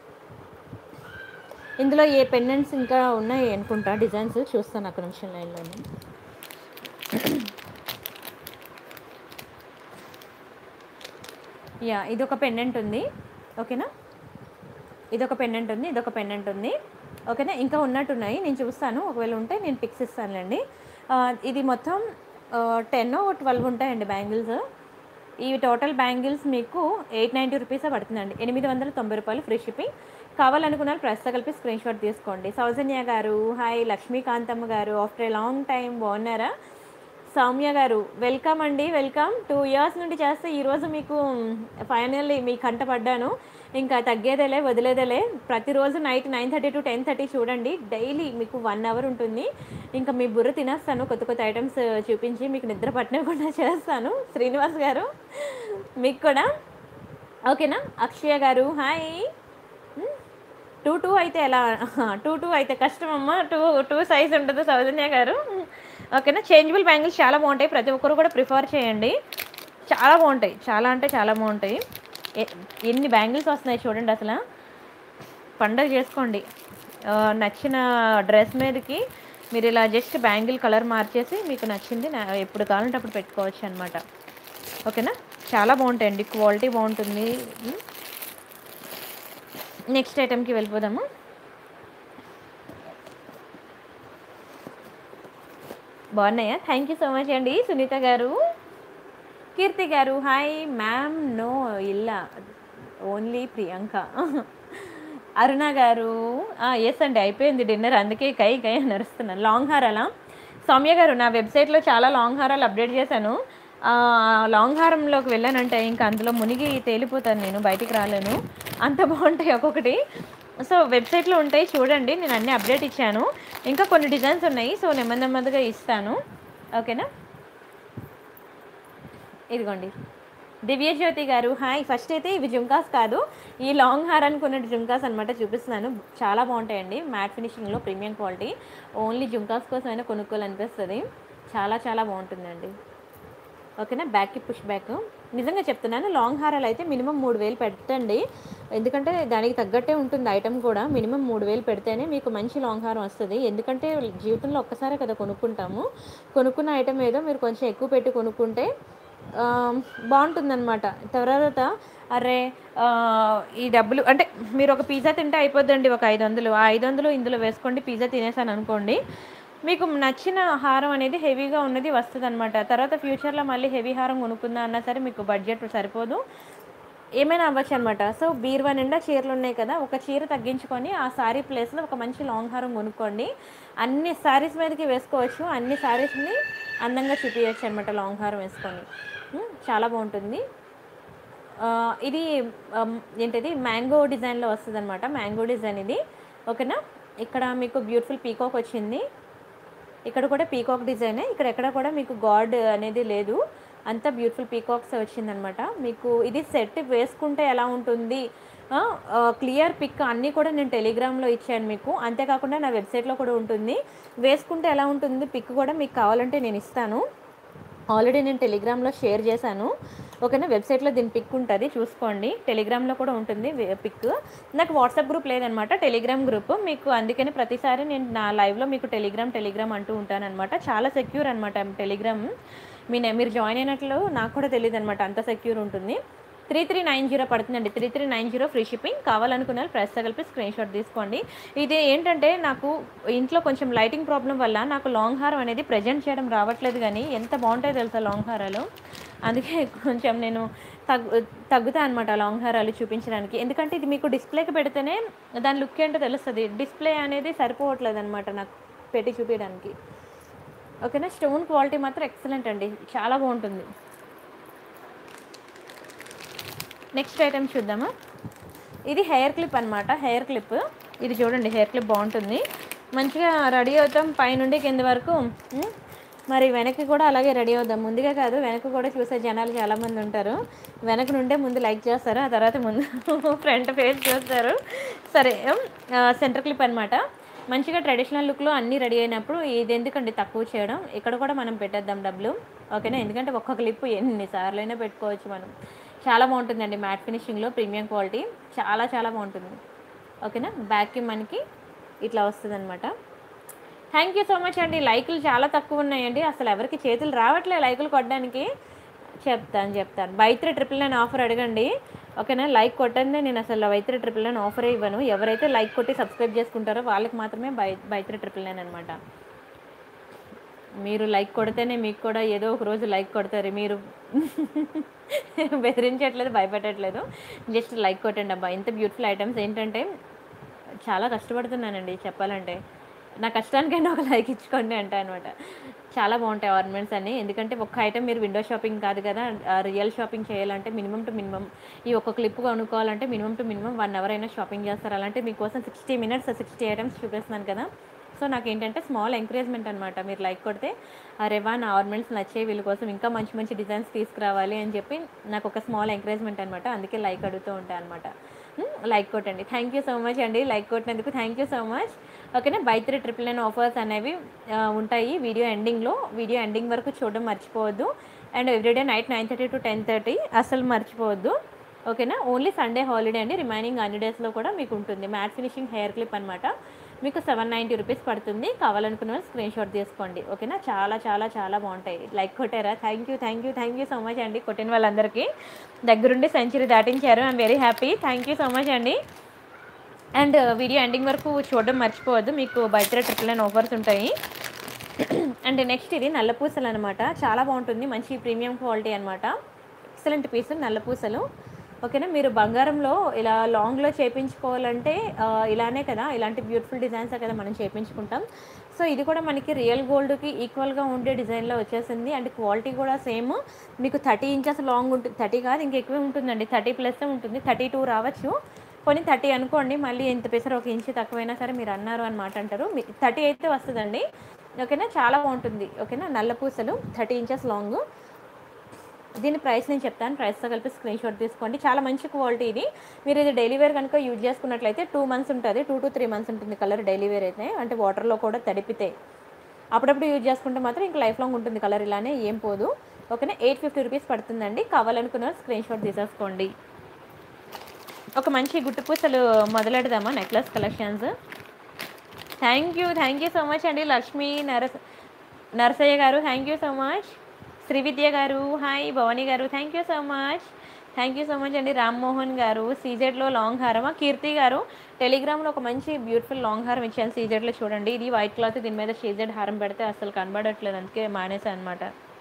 ఇందులో ఏ పెండెంట్స్ ఇంకా ఉన్నాయి అనుకుంటా డిజైన్స్ చూస్తాను అక్కడ నిమిషం లైన్లోనే యా ఇది ఒక పెండెంట్ ఉంది ఓకేనా ఇదొక పెండెంట్ ఉంది ఇదొక పెండెంట్ ఉంది ఓకేనా ఇంకా ఉన్నట్టున్నాయి నేను చూస్తాను ఒకవేళ ఉంటే నేను పిక్స్ ఇస్తానులేండి ఆ, ఇది మొత్తం టెన్ ట్వెల్వ్ ఉంటాయండి బ్యాంగిల్స్ ఈ టోటల్ బ్యాంగిల్స్ మీకు ఎయిట్ నైంటీ రూపీసే పడుతుందండి ఎనిమిది వందల తొంభై రూపాయలు ఫ్రీ షిప్పింగ్ కావాలనుకున్నారు ప్రస్తుతం కలిపి స్క్రీన్ షాట్ తీసుకోండి సౌజన్య గారు హాయ్ లక్ష్మీకాంతమ్మ గారు ఆఫ్టర్ ఏ లాంగ్ టైం బాగున్నారా సౌమ్య గారు వెల్కమ్ అండి వెల్కమ్ టూ ఇయర్స్ నుండి చేస్తే ఈరోజు మీకు ఫైనల్లీ మీ కంట పడ్డాను ఇంకా తగ్గేదేలే వదిలేదేలే ప్రతిరోజు night nine thirty to ten thirty చూడండి డైలీ మీకు వన్ అవర్ ఉంటుంది ఇంకా మీ బుర్ర తినేస్తాను కొత్త కొత్త ఐటమ్స్ చూపించి మీకు నిద్ర పట్టనివ్వకుండా చేస్తాను శ్రీనివాస్ గారు మీకు కూడా ఓకేనా అక్షయ గారు హాయ్ టూ టూ అయితే ఎలా టూ టూ అయితే కష్టం అమ్మ టూ టూ సైజ్ ఉంటుంది సౌజన్య గారు ఓకేనా చేంజబుల్ బ్యాంగిల్స్ చాలా బాగుంటాయి ప్రతి ఒక్కరు కూడా ప్రిఫర్ చేయండి చాలా బాగుంటాయి చాలా అంటే చాలా బాగుంటాయి ఎ- ఎన్ని బ్యాంగిల్స్ వస్తున్నాయి చూడండి అసలు పండగ చేసుకోండి ఆ, నచ్చిన డ్రెస్ మీదకి మీరు ఇలా జస్ట్ బ్యాంగిల్ కలర్ మార్చేసి మీకు నచ్చింది నా- ఎప్పుడు కావాలంటే అప్పుడు పెట్టుకోవచ్చు అనమాట ఓకేనా చాలా బాగుంటాయండి క్వాలిటీ బాగుంటుంది నెక్స్ట్ ఐటెంకి వెళ్ళిపోదాము బాగున్నాయా థ్యాంక్ యూ సో మచ్ అండి Sunitha garu Keerthi garu hi ma'am no ఇల్లా ఓన్లీ ప్రియాంక అరుణ గారు ఎస్ అండి అయిపోయింది డిన్నర్ అందుకే కై కై అని నడుస్తున్నాను లాంగ్ హారాలా సౌమ్య గారు నా వెబ్సైట్లో చాలా లాంగ్ హారాలు అప్డేట్ చేశాను ఆ, లాంగ్ హారంలోకి వెళ్ళానంటే ఇంకా అందులో మునిగి తేలిపోతాను నేను బయటికి రాలేను అంత బాగుంటాయి ఒక్కొక్కటి సో వెబ్సైట్లో ఉంటాయి చూడండి నేను అన్ని అప్డేట్ ఇచ్చాను ఇంకా కొన్ని డిజైన్స్ ఉన్నాయి సో నెమ్మది నెమ్మదిగా ఇస్తాను ఓకేనా ఇదిగోండి దివ్యజ్యోతి గారు హాయ్ ఫస్ట్ అయితే ఇవి జుంకాస్ కాదు ఈ లాంగ్ హార్ అనుకున్న జుంకాస్ అనమాట చూపిస్తున్నాను చాలా బాగుంటాయండి మ్యాట్ ఫినిషింగ్లో ప్రీమియం క్వాలిటీ ఓన్లీ జుంకాస్ కోసమైనా కొనుక్కోవాలనిపిస్తుంది చాలా చాలా బాగుంటుందండి ఓకేనా బ్యాక్కి పుష్ బ్యాక్ నిజంగా చెప్తున్నాను లాంగ్ హారాలు అయితే మినిమం మూడు వేలు పెట్టండి ఎందుకంటే దానికి తగ్గట్టే ఉంటుంది ఐటమ్ కూడా మినిమం మూడు వేలు పెడితేనే మీకు మంచి లాంగ్ హారం వస్తుంది ఎందుకంటే జీవితంలో ఒక్కసారే కదా కొనుక్కుంటాము కొనుక్కున్న ఐటమ్ ఏదో మీరు కొంచెం ఎక్కువ పెట్టి కొనుక్కుంటే ఆ, బాగుంటుందన్నమాట తర్వాత అరే ఆ, ఈ డబ్బులు అంటే మీరు ఒక పిజ్జా తింటే అయిపోద్దండి ఒక ఐదు వందలు ఆ ఐదు వందలు ఇందులో వేసుకోండి పిజ్జా తినేసాను అనుకోండి మీకు నచ్చిన హారం అనేది హెవీగా ఉన్నది వస్తుంది అనమాట తర్వాత ఫ్యూచర్లో మళ్ళీ హెవీ హారం కొనుక్కుందా అన్నా సరే మీకు బడ్జెట్ సరిపోదు ఏమైనా అవ్వచ్చు అనమాట సో బీరువా నిండా చీరలు ఉన్నాయి కదా ఒక చీర తగ్గించుకొని ఆ శారీ ప్లేస్లో ఒక మంచి లాంగ్ హారం కొనుక్కోండి అన్ని శారీస్ మీదకి వేసుకోవచ్చు అన్ని శారీస్ని అందంగా చూపించచ్చు అనమాట లాంగ్ హారం వేసుకొని ఉమ్, చాలా బాగుంటుంది ఆ, ఇది ఆమ్, ఏంటిది మ్యాంగో డిజైన్లో వస్తుంది అనమాట మ్యాంగో డిజైన్ ఇది ఓకేనా ఇక్కడ మీకు బ్యూటిఫుల్ పీకాక్ వచ్చింది ఇక్కడ కూడా పీకాక్ డిజైనే ఇక్కడ ఎక్కడ కూడా మీకు గాడ్ అనేది లేదు అంతా బ్యూటిఫుల్ పీకాక్స్ వచ్చిందనమాట మీకు ఇది సెట్ వేసుకుంటే ఎలా ఉంటుంది క్లియర్ పిక్ అన్నీ కూడా నేను టెలిగ్రామ్లో ఇచ్చాను మీకు అంతేకాకుండా నా వెబ్సైట్లో కూడా ఉంటుంది వేసుకుంటే ఎలా ఉంటుంది పిక్ కూడా మీకు కావాలంటే నేను ఇస్తాను ఆల్రెడీ నేను టెలిగ్రామ్లో షేర్ చేశాను ఓకేనా వెబ్సైట్లో దీని పిక్ ఉంటుంది చూసుకోండి టెలిగ్రామ్లో కూడా ఉంటుంది పిక్ నాకు వాట్సాప్ గ్రూప్ లేదనమాట టెలిగ్రామ్ గ్రూప్ మీకు అందుకని ప్రతిసారి నేను నా లైవ్లో మీకు టెలిగ్రామ్ టెలిగ్రామ్ అంటూ ఉంటానన్నమాట చాలా సెక్యూర్ అనమాట టెలిగ్రామ్ మీ నే- మీరు జాయిన్ అయినట్లు నాకు కూడా తెలియదు అనమాట అంత సెక్యూర్ ఉంటుంది త్రీ త్రీ నైన్ జీరో పడుతుందండి three three nine zero free shipping కావాలనుకున్న వాళ్ళు ప్రెస్ కలిపి స్క్రీన్ షాట్ తీసుకోండి ఇది ఏంటంటే నాకు ఇంట్లో కొంచెం లైటింగ్ ప్రాబ్లం వల్ల నాకు లాంగ్ హారం అనేది ప్రజెంట్ చేయడం రావట్లేదు కానీ ఎంత బాగుంటాయో తెలుసా లాంగ్ హారాలు అందుకే కొంచెం నేను తగ్గు తగ్గుతా అనమాట లాంగ్ హారాలు చూపించడానికి ఎందుకంటే ఇది మీకు డిస్ప్లేకి పెడితేనే దాని లుక్ ఏంటో తెలుస్తుంది డిస్ప్లే అనేది సరిపోవట్లేదు అనమాట నాకు పెట్టి చూపించడానికి ఓకేనా స్టోన్ క్వాలిటీ మాత్రం ఎక్సలెంట్ అండి చాలా బాగుంటుంది నెక్స్ట్ ఐటెం చూద్దామా ఇది హెయిర్ క్లిప్ అనమాట హెయిర్ క్లిప్ ఇది చూడండి హెయిర్ క్లిప్ బాగుంటుంది మంచిగా రెడీ అవుతాం పైనుండి కింద వరకు ఉమ్, మరి వెనక్కి కూడా అలాగే రెడీ అవుదాం ముందుగా కాదు వెనక కూడా చూసే జనాలు చాలామంది ఉంటారు వెనక నుండే ముందు లైక్ చేస్తారు ఆ తర్వాత ముందు ఫ్రంట్ ఫేస్ చూస్తారు సరే సెంటర్ క్లిప్ అనమాట మంచిగా ట్రెడిషనల్ లుక్లో అన్నీ రెడీ అయినప్పుడు ఇది ఎందుకండి తక్కువ చేయడం ఇక్కడ కూడా మనం పెట్టేద్దాం డబ్బులు ఓకేనా ఎందుకంటే ఒక్క క్లిప్ ఎన్నిసార్లు అయినా పెట్టుకోవచ్చు మనం చాలా బాగుంటుందండి మ్యాట్ ఫినిషింగ్లో ప్రీమియం క్వాలిటీ చాలా చాలా బాగుంటుంది ఓకేనా బ్యాక్కి మనకి ఇట్లా వస్తుంది అనమాట థ్యాంక్ యూ సో మచ్ అండి లైకులు చాలా తక్కువ ఉన్నాయండి అసలు ఎవరికి చేతులు రావట్లే లైకులు కొట్టడానికి చెప్తాను చెప్తాను బైత్రి ట్రిపుల్ నైన్ ఆఫర్ అడగండి ఓకేనా లైక్ కొట్టండి నేను అసలు బైత్రి ట్రిపుల్ నైన్ ఆఫర్ ఇవ్వను ఎవరైతే లైక్ కొట్టి సబ్స్క్రైబ్ చేసుకుంటారో వాళ్ళకి మాత్రమే బై బైత్రి ట్రిపుల్ నైన్ అనమాట మీరు లైక్ కొడితేనే మీకు కూడా ఏదో ఒక రోజు లైక్ కొడతారు మీరు బెదిరించట్లేదు భయపెట్టట్లేదు జస్ట్ లైక్ కొట్టండి అబ్బా ఇంత బ్యూటిఫుల్ ఐటమ్స్ ఏంటంటే చాలా కష్టపడుతున్నానండి చెప్పాలంటే నా కష్టానికైనా ఒక లైక్ ఇచ్చుకోండి అంటే అనమాట చాలా బాగుంటాయి ఆర్నమెంట్స్ అన్ని ఎందుకంటే ఒక్క ఐటమ్ మీరు విండో షాపింగ్ కాదు కదా రియల్ షాపింగ్ చేయాలంటే మినిమం టు మినిమం ఈ ఒక్క క్లిప్ కొనుక్కోవాలంటే minimum two minimum one hour అయినా షాపింగ్ చేస్తారు అలాంటి మీకోసం సిక్స్టీ మినిట్స్ సిక్స్టీ ఐటమ్స్ చూపిస్తున్నాను కదా సో నాకు ఏంటంటే స్మాల్ ఎంకరేజ్మెంట్ అనమాట మీరు లైక్ కొడితే అరే వా నా ఆర్నమెంట్స్ నచ్చే వీళ్ళ కోసం ఇంకా మంచి మంచి డిజైన్స్ తీసుకురావాలి అని చెప్పి నాకు ఒక స్మాల్ ఎంకరేజ్మెంట్ అనమాట అందుకే లైక్ అడుగుతూ ఉంటాను అనమాట లైక్ కొట్టండి థ్యాంక్ యూ సో మచ్ అండి లైక్ కొట్టినందుకు థ్యాంక్ యూ సో మచ్ ఓకేనా buy three triple nine offers అనేవి ఆ, ఉంటాయి వీడియో ఎండింగ్లో వీడియో ఎండింగ్ వరకు చూడడం మర్చిపోవద్దు and everyday night nine thirty to ten thirty అసలు మర్చిపోవద్దు ఓకేనా ఓన్లీ సండే హాలిడే అండి రిమైనింగ్ అన్ని డేస్లో కూడా మీకు ఉంటుంది మ్యాట్ ఫినిషింగ్ హెయిర్ క్లిప్ అనమాట మీకు సెవెన్ నైంటీ రూపీస్ పడుతుంది కావాలనుకున్న వాళ్ళు స్క్రీన్ షాట్ తీసుకోండి ఓకేనా చాలా చాలా చాలా బాగుంటాయి లైక్ కొట్టారా thank you thank you thank you so much అండి కొట్టిన వాళ్ళందరికీ దగ్గరుండి సెంచరీ దాటించారు I'm very happy thank you so much అండి అండ్ వీడియో ఎండింగ్ వరకు చూడడం మర్చిపోవద్దు మీకు బయట ట్రిపుల్ నైన్ ఆఫర్స్ ఉంటాయి అండ్ నెక్స్ట్ ఇది నల్లపూసలు అనమాట చాలా బాగుంటుంది మంచి ప్రీమియం క్వాలిటీ అనమాట ఎక్సలెంట్ పీస్ నల్లపూసలు ఓకేనా మీరు బంగారంలో ఇలా లాంగ్లో చేయించుకోవాలంటే ఆ, ఇలానే కదా ఇలాంటి బ్యూటిఫుల్ డిజైన్స్ కదా మనం చేయించుకుంటాం సో ఇది కూడా మనకి రియల్ గోల్డ్కి ఈక్వల్గా ఉండే డిజైన్లో వచ్చేసింది అండ్ క్వాలిటీ కూడా సేమ్ మీకు థర్టీ ఇంచెస్ లాంగ్ ఉంటుంది థర్టీ కాదు ఇంకా ఎక్కువే ఉంటుందండి థర్టీ ప్లస్ ఉంటుంది థర్టీ టూ రావచ్చు కొన్ని థర్టీ అనుకోండి మళ్ళీ ఎంత పెసరు ఒక ఇంచు తక్కువైనా సరే మీరు అన్నారు అని మాట అంటారు థర్టీ అయితే వస్తుందండి ఓకేనా చాలా బాగుంటుంది ఓకేనా నల్ల పూసలు థర్టీ ఇంచెస్ లాంగ్ దీని ప్రైస్ నేను చెప్తాను ప్రైస్తో కలిపి స్క్రీన్ షాట్ తీసుకోండి చాలా మంచి క్వాలిటీ ఇది మీరు ఇది డైలీ వేర్ కనుక యూజ్ చేసుకున్నట్లయితే టూ మంత్స్ ఉంటుంది టూ టు త్రీ మంత్స్ ఉంటుంది కలర్ డైలీ వేర్ అయితే అంటే వాటర్లో కూడా తడిపితే అప్పుడప్పుడు యూజ్ చేసుకుంటే మాత్రం ఇంకా లైఫ్ లాంగ్ ఉంటుంది కలర్ ఇలానే ఏం పోదు ఓకేనా ఎయిట్ ఫిఫ్టీ రూపీస్ పడుతుందండి కావాలనుకున్న స్క్రీన్ షాట్ తీసేసుకోండి ఒక మంచి గుట్టు పూసలు మొదలెడదామా necklace collections thank you thank you so much అండి లక్ష్మీ నరస Narasaiah garu thank you so much Srividya garu hi Bhavani garu thank you so much thank you so much అండి రామ్మోహన్ గారు సీజెడ్లో లాంగ్ హారమా కీర్తి గారు టెలిగ్రామ్లో ఒక మంచి బ్యూటిఫుల్ లాంగ్ హారం ఇచ్చాను సీజెడ్లో చూడండి ఇది వైట్ క్లాత్ దీని మీద సీజెడ్ హారం పెడితే అసలు కనబడట్లేదు అందుకే మానేసాను అనమాట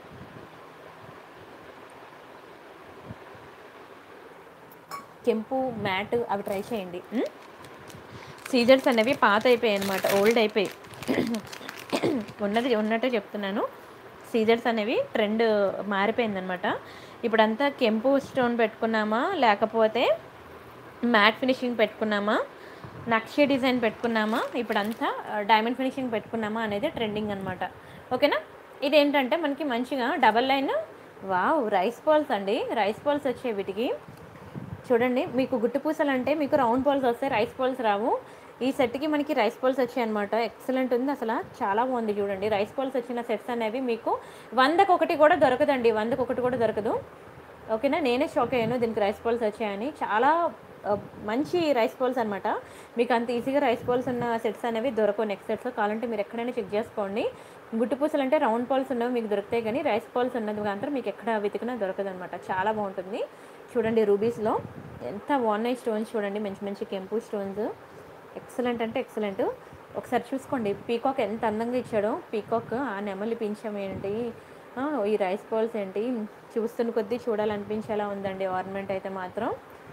కెంపు మ్యాట్ అవి ట్రై చేయండి ఉం? సీజర్స్ అనేవి పాత అయిపోయాయి అనమాట ఓల్డ్ అయిపోయి ఉన్నది ఉన్నట్టే చెప్తున్నాను సీజర్స్ అనేవి ట్రెండ్ మారిపోయిందనమాట ఇప్పుడంతా కెంపు స్టోన్ పెట్టుకున్నామా లేకపోతే మ్యాట్ ఫినిషింగ్ పెట్టుకున్నామా నక్షి డిజైన్ పెట్టుకున్నామా ఇప్పుడంతా డైమండ్ ఫినిషింగ్ పెట్టుకున్నామా అనేది ట్రెండింగ్ అనమాట ఓకేనా ఇదేంటంటే మనకి మంచిగా double line wow rice balls అండి రైస్ బాల్స్ వచ్చాయి వీటికి చూడండి మీకు గుట్టు పూసలు అంటే మీకు రౌండ్ బాల్స్ వస్తాయి రైస్ బాల్స్ రావు ఈ సెట్కి మనకి రైస్ బాల్స్ వచ్చాయి అనమాట ఎక్సలెంట్ ఉంది అసలు చాలా బాగుంది చూడండి రైస్ బాల్స్ వచ్చిన సెట్స్ అనేవి మీకు వందకు ఒకటి కూడా దొరకదండి వందకు ఒకటి కూడా దొరకదు ఓకేనా నేనే షాక్ అయ్యాను దీనికి రైస్ బాల్స్ వచ్చాయని చాలా ఆ, మంచి రైస్ బాల్స్ అనమాట మీకు అంత ఈజీగా రైస్ బాల్స్ ఉన్న సెట్స్ అనేవి దొరకవు నెక్స్ట్ సెట్స్ కావాలంటే మీరు ఎక్కడైనా చెక్ చేసుకోండి గుట్టు పూసలు అంటే రౌండ్ బాల్స్ ఉన్నవి మీకు దొరుకుతాయి కానీ రైస్ బాల్స్ ఉన్నది మాత్రం మీకు ఎక్కడ వెతికినా దొరకదు అనమాట చాలా బాగుంటుంది చూడండి రూబీస్లో ఎంత బాగున్నాయి స్టోన్స్ చూడండి మంచి మంచి కెంపు స్టోన్స్ ఎక్సలెంట్ అంటే ఎక్సలెంట్ ఒకసారి చూసుకోండి పీకాక్ ఎంత అందంగా ఇచ్చాడో పీకాక్ ఆ నెమలి పింఛం ఏంటి ఆ, ఈ రైస్ బాల్స్ ఏంటి చూస్తున్న కొద్దీ చూడాలనిపించేలా ఉందండి ఆర్నమెంట్ అయితే మాత్రం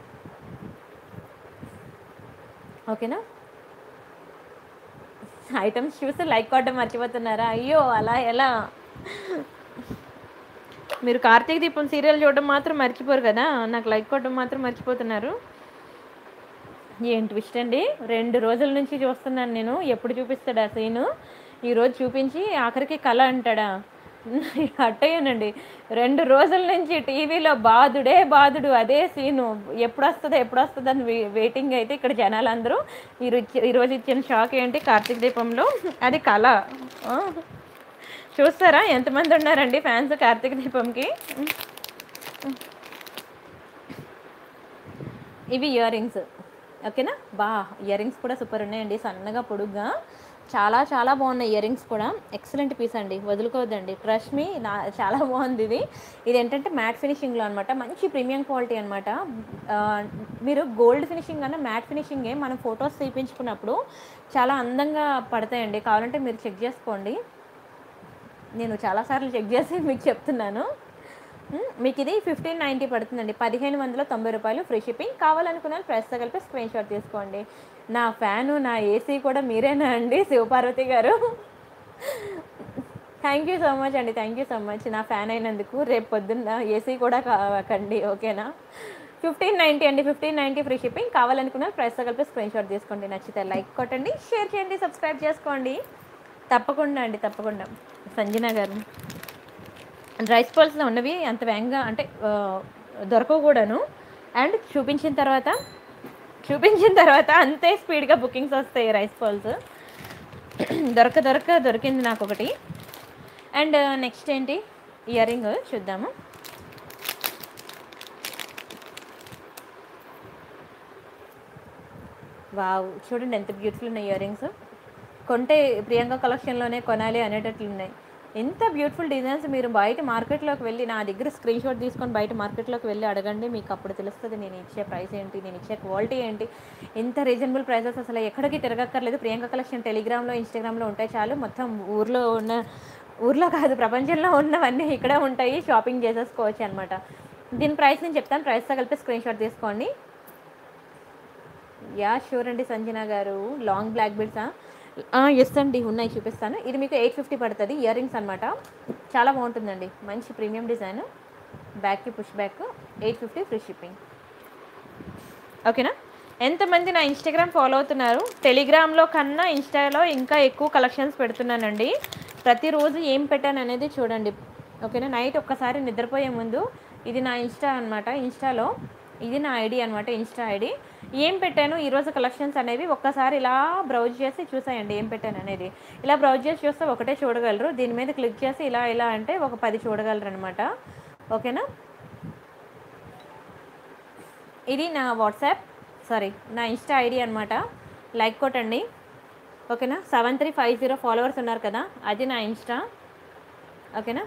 ఓకేనా ఐటమ్స్ చూసి లైక్ కొట్టడం మర్చిపోతున్నారా అయ్యో అలా ఎలా మీరు కార్తీక దీపం సీరియల్ చూడడం మాత్రం మర్చిపోరు కదా నాకు లైక్ కొట్టడం మాత్రం మర్చిపోతున్నారు ఏం ట్విస్ట్ అండి రెండు రోజుల నుంచి చూస్తున్నాను నేను ఎప్పుడు చూపిస్తాడు ఆ సీను ఈరోజు చూపించి ఆఖరికి కళ అంటాడా అట్టయ్యనండి రెండు రోజుల నుంచి టీవీలో బాధుడే బాధుడు అదే సీను ఎప్పుడు వస్తుందో ఎప్పుడు వస్తుందో అని వే- వెయిటింగ్ అయితే ఇక్కడ జనాలందరూ ఈరోజు ఈరోజు ఇచ్చిన షాక్ ఏంటి కార్తీక దీపంలో అది కళ ఆ. చూస్తారా ఎంతమంది ఉన్నారండి ఫ్యాన్స్ కార్తీక దీపంకి ఇవి ఇయర్ రింగ్స్ ఓకేనా బా ఇయర్ రింగ్స్ కూడా సూపర్ ఉన్నాయండి సన్నగా పొడుగ్గా చాలా చాలా బాగున్నాయి ఇయర్ రింగ్స్ కూడా ఎక్సలెంట్ పీస్ అండి వదులుకోవద్దండి ట్రస్ట్ మీ నా చాలా బాగుంది ఇది ఇది ఏంటంటే మ్యాట్ ఫినిషింగ్లో అనమాట మంచి ప్రీమియం క్వాలిటీ అనమాట మీరు గోల్డ్ ఫినిషింగ్ అన్న మ్యాట్ ఫినిషింగే మనం ఫొటోస్ తీపించుకున్నప్పుడు చాలా అందంగా పడతాయండి కావాలంటే మీరు చెక్ చేసుకోండి నేను చాలాసార్లు చెక్ చేసి మీకు చెప్తున్నాను మ్, మీకు ఇది ఫిఫ్టీన్ నైంటీ పడుతుందండి పదిహేను వందల తొంభై రూపాయలు ఫ్రీ షిప్పింగ్ కావాలనుకున్న ప్రెస్తో కలిపి స్క్రీన్ షాట్ తీసుకోండి నా ఫ్యాను నా ఏసీ కూడా మీరేనా అండి Shivaparvathi garu thank you so much అండి థ్యాంక్ యూ సో మచ్ నా ఫ్యాన్ అయినందుకు రేపు పొద్దున్న ఏసీ కూడా కాకండి ఓకేనా ఫిఫ్టీన్ నైంటీ అండి ఫిఫ్టీన్ నైంటీ ఫ్రీ షిప్పింగ్ కావాలనుకున్న ప్రైస్తో కలిపి స్క్రీన్ షాట్ తీసుకోండి నచ్చితే లైక్ కొట్టండి షేర్ చేయండి సబ్స్క్రైబ్ చేసుకోండి తప్పకుండా అండి తప్పకుండా సంజన గారు రైస్ పల్స్లో ఉన్నవి అంత వేగంగా అంటే ఆ, దొరకవు కూడాను అండ్ చూపించిన తర్వాత చూపించిన తర్వాత అంతే స్పీడ్గా బుకింగ్స్ వస్తాయి రైస్ పల్స్ దొరక దొరక దొరికింది నాకు ఒకటి అండ్ నెక్స్ట్ ఏంటి ఇయర్ రింగ్ చూద్దాము వావ్ చూడండి ఎంత బ్యూటిఫుల్ ఉన్నాయి ఇయర్ రింగ్స్ కొంటే ప్రియాంక కలెక్షన్లోనే కొనాలి అనేటట్లు ఉన్నాయి ఎంత బ్యూటిఫుల్ డిజైన్స్ మీరు బయట మార్కెట్లోకి వెళ్ళి నా దగ్గర స్క్రీన్ షాట్ తీసుకొని బయట మార్కెట్లోకి వెళ్ళి అడగండి మీకు అప్పుడు తెలుస్తుంది నేను ఇచ్చే ప్రైస్ ఏంటి నేను ఇచ్చే క్వాలిటీ ఏంటి ఎంత రీజనబుల్ ప్రైసెస్ అసలు ఎక్కడికి తిరగక్కర్లేదు ప్రియాంక కలెక్షన్ టెలిగ్రామ్లో ఇన్స్టాగ్రామ్లో ఉంటాయి చాలు మొత్తం ఊర్లో ఉన్న ఊర్లో కాదు ప్రపంచంలో ఉన్నవన్నీ ఇక్కడే ఉంటాయి షాపింగ్ చేసేసుకోవచ్చు అనమాట దీని ప్రైస్ నేను చెప్తాను ప్రైస్తో కలిపి స్క్రీన్ షాట్ తీసుకోండి యా షూర్ అండి సంజన గారు లాంగ్ బ్లాక్ బిడ్సా ఎస్ అండి ఉన్నాయి చూపిస్తాను ఇది మీకు ఎయిట్ ఫిఫ్టీ పడుతుంది ఇయర్ రింగ్స్ అనమాట చాలా బాగుంటుందండి మంచి ప్రీమియం డిజైన్ బ్యాక్కి push back eight fifty free shipping ఓకేనా ఎంతమంది నా ఇన్స్టాగ్రామ్ ఫాలో అవుతున్నారు టెలిగ్రామ్లో కన్నా ఇన్స్టాలో ఇంకా ఎక్కువ కలెక్షన్స్ పెడుతున్నానండి ప్రతిరోజు ఏం పెట్టాను అనేది చూడండి ఓకేనా నైట్ ఒక్కసారి నిద్రపోయే ముందు ఇది నా ఇన్స్టా అనమాట ఇన్స్టాలో ఇది నా ఐడి అనమాట ఇన్స్టా ఐడి ఏం పెట్టాను ఈరోజు కలెక్షన్స్ అనేవి ఒక్కసారి ఇలా బ్రౌజ్ చేసి చూసాయండి ఏం పెట్టాను అనేది ఇలా బ్రౌజ్ చేసి చూస్తే ఒకటే చూడగలరు దీని మీద క్లిక్ చేసి ఇలా ఇలా అంటే ఒక పది చూడగలరు అనమాట ఓకేనా ఇది నా వాట్సాప్ సారీ నా ఇన్స్టా ఐడి అనమాట లైక్ కొట్టండి ఓకేనా seven three five zero followers ఉన్నారు కదా అది నా ఇన్స్టా ఓకేనా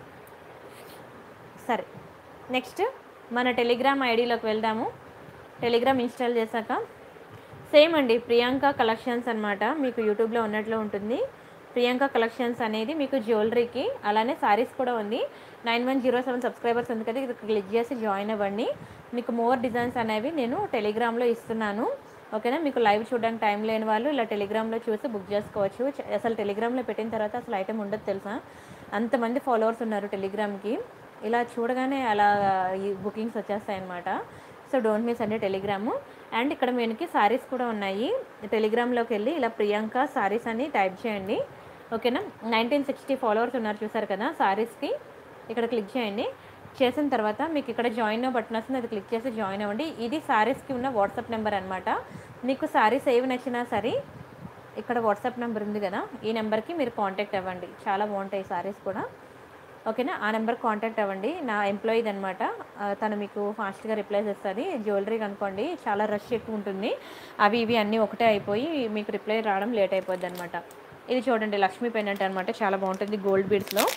సరే నెక్స్ట్ మన టెలిగ్రామ్ ఐడిలోకి వెళ్దాము టెలిగ్రామ్ ఇన్స్టాల్ చేశాక సేమ్ అండి ప్రియాంక కలెక్షన్స్ అనమాట మీకు యూట్యూబ్లో ఉన్నట్లు ఉంటుంది ప్రియాంక కలెక్షన్స్ అనేది మీకు జ్యువెలరీకి అలానే సారీస్ కూడా ఉంది nine one zero seven subscribers ఉంది కదా ఇది క్లిక్ చేసి జాయిన్ అవ్వండి మీకు మోర్ డిజైన్స్ అనేవి నేను టెలిగ్రామ్లో ఇస్తున్నాను ఓకేనా మీకు లైవ్ చూడడానికి టైం లేని వాళ్ళు ఇలా టెలిగ్రామ్లో చూసి బుక్ చేసుకోవచ్చు చ- అసలు టెలిగ్రామ్లో పెట్టిన తర్వాత అసలు ఐటమ్ ఉండదు తెలుసా అంతమంది ఫాలోవర్స్ ఉన్నారు టెలిగ్రామ్కి ఇలా చూడగానే అలా ఈ బుకింగ్స్ వచ్చేస్తాయి అనమాట సో డోంట్ మిస్ అండి టెలిగ్రాము అండ్ ఇక్కడ మనకి సారీస్ కూడా ఉన్నాయి టెలిగ్రామ్లోకి వెళ్ళి ఇలా ప్రియాంక సారీస్ అని టైప్ చేయండి ఓకేనా నైన్టీన్ సిక్స్టీ ఫాలోవర్స్ ఉన్నారు చూసారు కదా సారీస్కి ఇక్కడ క్లిక్ చేయండి చేసిన తర్వాత మీకు ఇక్కడ జాయిన్ బటన్ వస్తుంది అది క్లిక్ చేసి జాయిన్ అవ్వండి ఇది సారీస్కి ఉన్న వాట్సాప్ నెంబర్ అనమాట మీకు సారీస్ ఏవి నచ్చినా సరే ఇక్కడ వాట్సాప్ నెంబర్ ఉంది కదా ఈ నెంబర్కి మీరు కాంటాక్ట్ అవ్వండి చాలా బాగుంటాయి సారీస్ కూడా ఓకేనా ఆ నెంబర్ కాంటాక్ట్ అవ్వండి నా ఎంప్లాయీది అనమాట తను మీకు ఫాస్ట్గా రిప్లై చేస్తుంది జ్యువెలరీ కనుకోండి చాలా రష్ ఎక్కువ ఉంటుంది అవి ఇవి అన్నీ ఒకటే అయిపోయి మీకు రిప్లై రావడం లేట్ అయిపోద్ది అనమాట ఇది చూడండి లక్ష్మీ పెండెంట్ అనమాట చాలా బాగుంటుంది గోల్డ్ బీడ్స్లో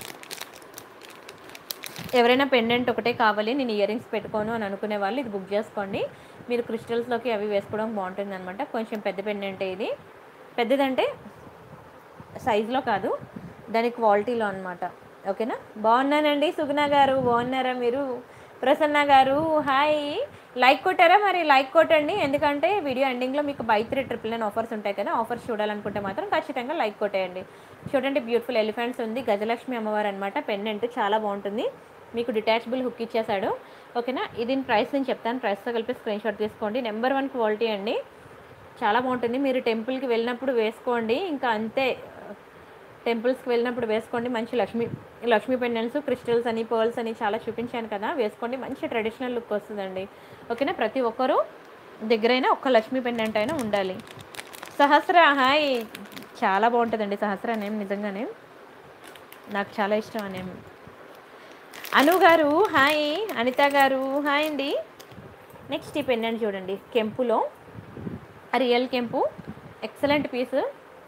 ఎవరైనా పెండెంట్ ఒకటే కావాలి నేను ఇయర్ రింగ్స్ పెట్టుకోను అని అనుకునే వాళ్ళు ఇది బుక్ చేసుకోండి మీరు క్రిస్టల్స్లోకి అవి వేసుకోవడం బాగుంటుంది అనమాట కొంచెం పెద్ద పెండెంటే ఇది పెద్దదంటే సైజులో కాదు దాని క్వాలిటీలో అనమాట ఓకేనా బాగున్నానండి సుగుణ గారు బాగున్నారా మీరు ప్రసన్న గారు హాయ్ లైక్ కొట్టారా మరి లైక్ కొట్టండి ఎందుకంటే వీడియో ఎండింగ్లో మీకు buy three triple nine offers ఉంటాయి కదా ఆఫర్స్ చూడాలనుకుంటే మాత్రం ఖచ్చితంగా లైక్ కొట్టేయండి చూడండి బ్యూటిఫుల్ ఎలిఫెంట్స్ ఉంది గజలక్ష్మి అమ్మవారు అనమాట పెండెంట్ చాలా బాగుంటుంది మీకు డిటాచబుల్ హుక్ ఇచ్చేసాడు ఓకేనా ఇది ప్రైస్ నేను చెప్తాను ప్రైస్తో కలిపి స్క్రీన్ షాట్ తీసుకోండి నెంబర్ వన్ క్వాలిటీ అండి చాలా బాగుంటుంది మీరు టెంపుల్కి వెళ్ళినప్పుడు వేసుకోండి ఇంకా అంతే టెంపుల్స్కి వెళ్ళినప్పుడు వేసుకోండి మంచి లక్ష్మీ లక్ష్మీ పెండెంట్స్ క్రిస్టల్స్ అని పర్ల్స్ అని చాలా చూపించాను కదా వేసుకోండి మంచి ట్రెడిషనల్ లుక్ వస్తుందండి ఓకేనా ప్రతి ఒక్కరూ దగ్గరైనా ఒక్క లక్ష్మీ పెండెంట్ అయినా ఉండాలి సహస్ర హాయ్ చాలా బాగుంటుందండి సహస్ర నేమ్ నిజంగానే నాకు చాలా ఇష్టం ఆ నేమ్ అను గారు హాయ్ అనిత గారు హాయ్ అండి నెక్స్ట్ ఈ పెండెంట్ చూడండి కెంపులో రియల్ కెంపు ఎక్సలెంట్ పీస్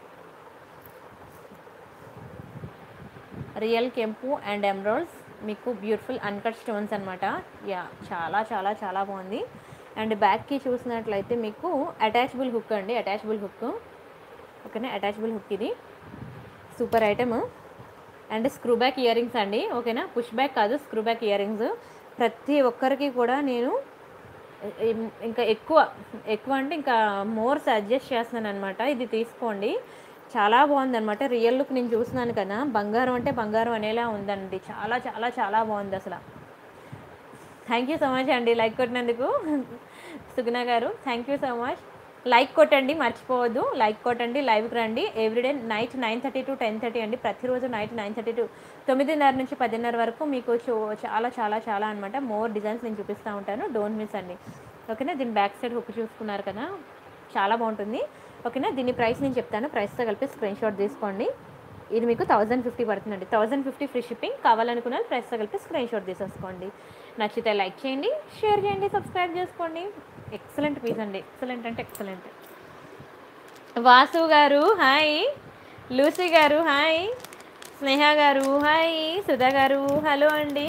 రియల్ కెంపు అండ్ ఎమరాల్డ్స్ మీకు బ్యూటిఫుల్ అన్కట్ స్టోన్స్ అనమాట యా చాలా చాలా చాలా బాగుంది అండ్ బ్యాక్కి చూసినట్లయితే మీకు అటాచబుల్ హుక్ అండి అటాచబుల్ హుక్ ఓకేనా అటాచబుల్ హుక్ ఇది super item and screw back ear rings అండి ఓకేనా పుష్ బ్యాక్ కాదు స్క్రూ బ్యాక్ ఇయర్ రింగ్స్ ప్రతి ఒక్కరికి కూడా నేను ఇం- ఇంకా ఎక్కువ ఎక్కువ అంటే ఇంకా మోర్ సజెస్ట్ చేస్తున్నాను అనమాట ఇది తీసుకోండి చాలా బాగుందన్నమాట రియల్ లుక్ నేను చూస్తున్నాను కదా బంగారం అంటే బంగారం అనేలా ఉందండి చాలా చాలా చాలా బాగుంది అసలు థ్యాంక్ యూ సో మచ్ అండి లైక్ కొట్టినందుకు Suguna garu thank you so much like కొట్టండి మర్చిపోవద్దు లైక్ కొట్టండి లైవ్కి రండి everyday night nine thirty to ten thirty అండి ప్రతిరోజు నైట్ నైన్ థర్టీ టు తొమ్మిదిన్నర నుంచి పదిన్నర వరకు మీకు చూ- చాలా చాలా చాలా అనమాట మోర్ డిజైన్స్ నేను చూపిస్తూ ఉంటాను డోంట్ మిస్ అండి ఓకేనా దీని బ్యాక్ సైడ్ హుక్ చూసుకున్నారు కదా చాలా బాగుంటుంది ఓకేనా దీని ప్రైస్ నేను చెప్తాను ప్రైస్తో కలిపి స్క్రీన్ షాట్ తీసుకోండి ఇది మీకు థౌజండ్ ఫిఫ్టీ పడుతుందండి థౌజండ్ ఫిఫ్టీ ఫ్రీ షిప్పింగ్ కావాలనుకున్న వాళ్ళు ప్రైస్తో కలిపి స్క్రీన్ షాట్ తీసేసుకోండి నచ్చితే లైక్ చేయండి షేర్ చేయండి సబ్స్క్రైబ్ చేసుకోండి ఎక్సలెంట్ పీస్ అండి ఎక్సలెంట్ అంటే excellent Vasu garu hi Lucy garu hi Sneha garu hi Sudha garu hello అండి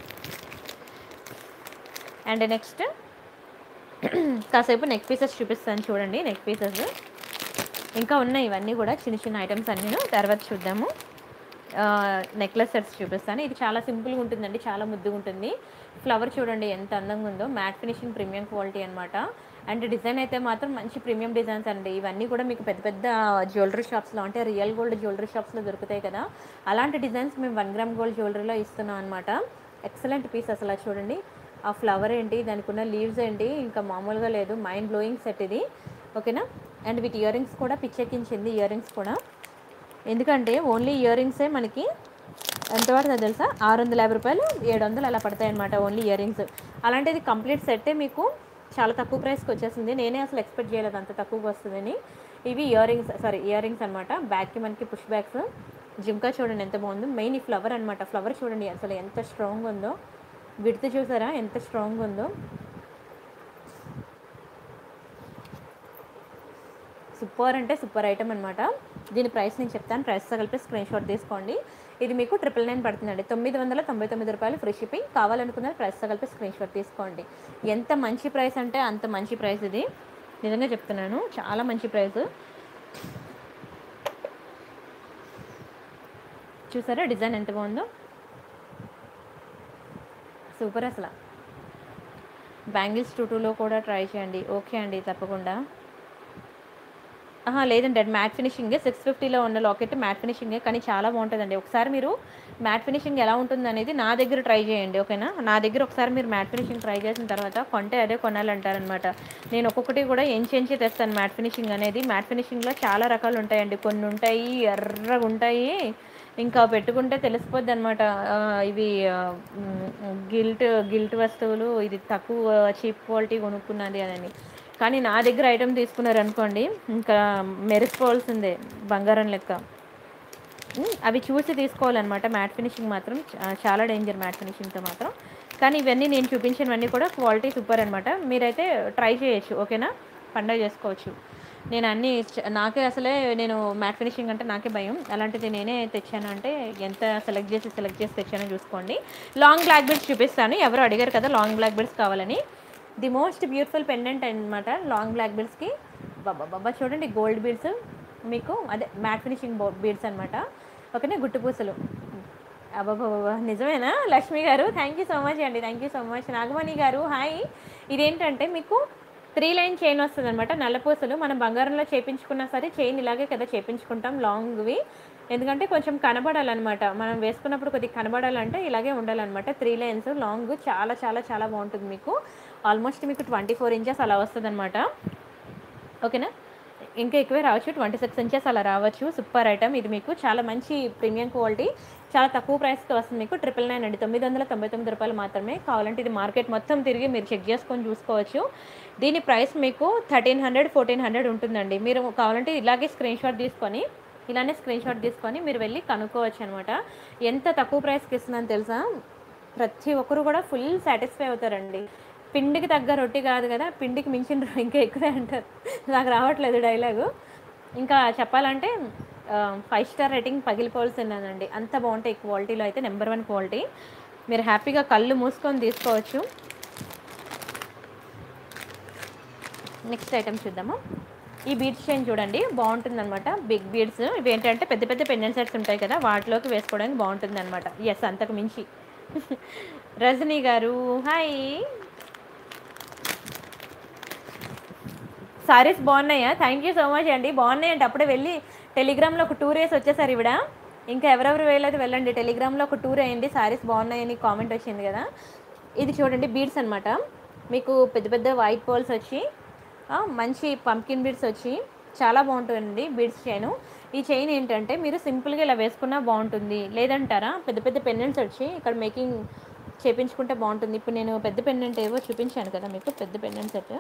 అండ్ నెక్స్ట్ కాసేపు నెక్ పీసెస్ చూపిస్తాను చూడండి నెక్ పీసెస్ ఇంకా ఉన్నాయి ఇవన్నీ కూడా చిన్న చిన్న ఐటమ్స్ అన్నీ తర్వాత చూద్దాము నెక్లెస్ సెట్స్ చూపిస్తాను ఇది చాలా సింపుల్గా ఉంటుందండి చాలా ముద్దుగా ఉంటుంది ఫ్లవర్ చూడండి ఎంత అందంగా ఉందో మ్యాట్ ఫినిషింగ్ ప్రీమియం క్వాలిటీ అనమాట అండ్ డిజైన్ అయితే మాత్రం మంచి ప్రీమియం డిజైన్స్ అండి ఇవన్నీ కూడా మీకు పెద్ద పెద్ద జ్యువెలరీ షాప్స్లో అంటే రియల్ గోల్డ్ జ్యువెలరీ షాప్స్లో దొరుకుతాయి కదా అలాంటి డిజైన్స్ మేము వన్ గ్రామ్ గోల్డ్ జ్యువెలరీలో ఇస్తున్నాం అనమాట ఎక్సలెంట్ పీస్ అసలు అది చూడండి ఆ ఫ్లవర్ ఏంటి దానికి ఉన్న లీవ్స్ ఏంటి ఇంకా మామూలుగా లేదు మైండ్ బ్లోయింగ్ సెట్ ఇది ఓకేనా అండ్ వీటి ఇయర్ రింగ్స్ కూడా పిచ్చెక్కించింది ఇయర్ రింగ్స్ కూడా ఎందుకంటే ఓన్లీ ఇయర్ రింగ్సే మనకి ఎంత పడుతుందో తెలుసా ఆరు వందల యాభై రూపాయలు ఏడు వందలు అలా పడతాయి అనమాట ఓన్లీ ఇయర్ రింగ్స్ అలాంటిది కంప్లీట్ సెట్టే మీకు చాలా తక్కువ ప్రైస్కి వచ్చేసింది నేనే అసలు ఎక్స్పెక్ట్ చేయలేదు అంత తక్కువగా వస్తుందని ఇవి earrings sorry ear rings అనమాట బ్యాక్కి మనకి పుష్ బ్యాగ్స్ జిమ్కా చూడండి ఎంత బాగుందో మెయిన్ ఈ ఫ్లవర్ అనమాట ఫ్లవర్ చూడండి అసలు ఎంత స్ట్రాంగ్ ఉందో విడత చూసారా ఎంత స్ట్రాంగ్ ఉందో సూపర్ అంటే సూపర్ ఐటమ్ అనమాట దీని ప్రైస్ నేను చెప్తాను ప్రైస్తో కలిపి స్క్రీన్ షాట్ తీసుకోండి ఇది మీకు ట్రిపుల్ నైన్ పడుతుందండి తొమ్మిది వందల తొంభై తొమ్మిది రూపాయలు ఫ్రీ షిప్పింగ్ కావాలనుకున్న ప్రైస్తో కలిపి స్క్రీన్ షాట్ తీసుకోండి ఎంత మంచి ప్రైస్ అంటే అంత మంచి ప్రైస్ ఇది నిజంగా చెప్తున్నాను చాలా మంచి ప్రైస్ చూసారా డిజైన్ ఎంత బాగుందో సూపర్ అసలు బ్యాంగిల్స్ టూటూలో కూడా ట్రై చేయండి ఓకే అండి తప్పకుండా ఆహా, లేదండి అది మ్యాట్ ఫినిషింగ్ సిక్స్ ఫిఫ్టీలో ఉన్న లాకెట్ మ్యాట్ ఫినిషింగ్ కానీ చాలా బాగుంటుందండి ఒకసారి మీరు మ్యాట్ ఫినిషింగ్ ఎలా ఉంటుంది అనేది నా దగ్గర ట్రై చేయండి ఓకేనా నా దగ్గర ఒకసారి మీరు మ్యాట్ ఫినిషింగ్ ట్రై చేసిన తర్వాత కొంటే అదే కొనాలంటారనమాట నేను ఒక్కొక్కటి కూడా ఎంచి తెస్తాను మ్యాట్ ఫినిషింగ్ అనేది మ్యాట్ ఫినిషింగ్లో చాలా రకాలు ఉంటాయండి కొన్ని ఉంటాయి ఎర్రగా ఉంటాయి ఇంకా పెట్టుకుంటే తెలిసిపోద్ది అనమాట ఇవి గిల్ట్ గిల్ట్ వస్తువులు ఇది తక్కువ చీప్ క్వాలిటీ కొనుక్కున్నది అని కానీ నా దగ్గర ఐటెం తీసుకున్నారు అనుకోండి ఇంకా మెరిసిపోవాల్సిందే బంగారం లెక్క ఉమ్, అవి చూసి తీసుకోవాలన్నమాట మ్యాట్ ఫినిషింగ్ మాత్రం చా- చాలా డేంజర్ మ్యాట్ ఫినిషింగ్తో మాత్రం కానీ ఇవన్నీ నేను చూపించినవన్నీ కూడా క్వాలిటీ సూపర్ అనమాట మీరైతే ట్రై చేయొచ్చు ఓకేనా పండగ చేసుకోవచ్చు నేను అన్నీ చ- నాకే అసలే నేను మ్యాట్ ఫినిషింగ్ అంటే నాకే భయం అలాంటిది నేనే తెచ్చాను అంటే ఎంత సెలెక్ట్ చేసి సెలెక్ట్ చేసి తెచ్చానో చూసుకోండి లాంగ్ బ్లాక్ బెడ్స్ చూపిస్తాను ఎవరు అడిగారు కదా లాంగ్ బ్లాక్ బెడ్స్ కావాలని ది మోస్ట్ బ్యూటిఫుల్ పెండెంట్ అనమాట లాంగ్ బ్లాక్ బీడ్స్కి బాబా బాబా చూడండి గోల్డ్ బీడ్స్ మీకు అదే మ్యాట్ ఫినిషింగ్ బీడ్స్ అనమాట ఓకేనా గుట్టు పూసలు అబ్బాబాబా నిజమేనా Lakshmi garu thank you so much అండి thank you so much Nagamani garu hi ఇదేంటంటే మీకు త్రీ లైన్ చైన్ వస్తుంది అనమాట నల్లపూసలు మనం బంగారంలో చేపించుకున్నా సరే చైన్ ఇలాగే కదా చేపించుకుంటాం లాంగ్వి ఎందుకంటే కొంచెం కనబడాలన్నమాట మనం వేసుకున్నప్పుడు కొద్దిగా కనబడాలంటే ఇలాగే ఉండాలన్నమాట త్రీ లైన్స్ లాంగ్ చాలా చాలా చాలా బాగుంటుంది మీకు ఆల్మోస్ట్ మీకు ట్వంటీ ఫోర్ ఇంచెస్ అలా వస్తుంది ఓకేనా ఇంకా ఎక్కువే రావచ్చు ట్వంటీ సిక్స్ ఇంచెస్ అలా రావచ్చు సూపర్ ఐటమ్ ఇది మీకు చాలా మంచి ప్రీమియం క్వాలిటీ చాలా తక్కువ ప్రైస్కి వస్తుంది మీకు ట్రిపుల్ నైన్ అండి తొమ్మిది వందల తొంభై తొమ్మిది రూపాయలు మాత్రమే కావాలంటే ఇది మార్కెట్ మొత్తం తిరిగి మీరు చెక్ చేసుకొని చూసుకోవచ్చు దీని ప్రైస్ మీకు థర్టీన్ హండ్రెడ్ ఫోర్టీన్ హండ్రెడ్ ఉంటుందండి మీరు కావాలంటే ఇలాగే స్క్రీన్ షాట్ తీసుకొని ఇలానే స్క్రీన్ షాట్ తీసుకొని మీరు వెళ్ళి కనుక్కోవచ్చు అనమాట ఎంత తక్కువ ప్రైస్కి ఇస్తుందని తెలుసా ప్రతి ఒక్కరు కూడా ఫుల్ సాటిస్ఫై అవుతారండి పిండికి తగ్గ రొట్టి కాదు కదా పిండికి మించిన రొ- ఇంకా ఎక్కువే అంటారు నాకు రావట్లేదు డైలాగు ఇంకా చెప్పాలంటే ఫైవ్ స్టార్ రేటింగ్ పగిలిపోవాల్సిందేనండి అంత బాగుంటాయి క్వాలిటీలో అయితే నెంబర్ వన్ క్వాలిటీ మీరు హ్యాపీగా కళ్ళు మూసుకొని తీసుకోవచ్చు నెక్స్ట్ ఐటమ్ చూద్దాము ఈ బీడ్స్ చైన్ చూడండి బాగుంటుంది అనమాట బిగ్ బీడ్స్ ఇవి ఏంటంటే పెద్ద పెద్ద పెండెంట్ సెట్స్ ఉంటాయి కదా వాటిలోకి వేసుకోవడానికి బాగుంటుంది అనమాట ఎస్ అంతకు మించి రజనీ గారు హాయ్ సారీస్ బాగున్నాయా థ్యాంక్ యూ సో మచ్ అండి బాగున్నాయి అంటే అప్పుడే వెళ్ళి టెలిగ్రామ్లో ఒక టూర్ వేసి వచ్చేసారు ఇవిడ ఇంకా ఎవరెవరు వెళ్ళలేదు వెళ్ళండి టెలిగ్రామ్లో ఒక టూర్ వేయండి సారీస్ బాగున్నాయని కామెంట్ వచ్చింది కదా ఇది చూడండి బీడ్స్ అనమాట మీకు పెద్ద పెద్ద వైట్ పోల్స్ వచ్చి ఆ, మంచి పంకిన్ బీడ్స్ వచ్చి చాలా బాగుంటుందండి బీడ్స్ చైన్ ఈ చైన్ ఏంటంటే మీరు సింపుల్గా ఇలా వేసుకున్నా బాగుంటుంది లేదంటారా పెద్ద పెద్ద పెండెంట్స్ వచ్చి ఇక్కడ మేకింగ్ చేపించుకుంటే బాగుంటుంది ఇప్పుడు నేను పెద్ద పెండెంట్ ఏవో చూపించాను కదా మీకు పెద్ద పెండెంట్ సెట్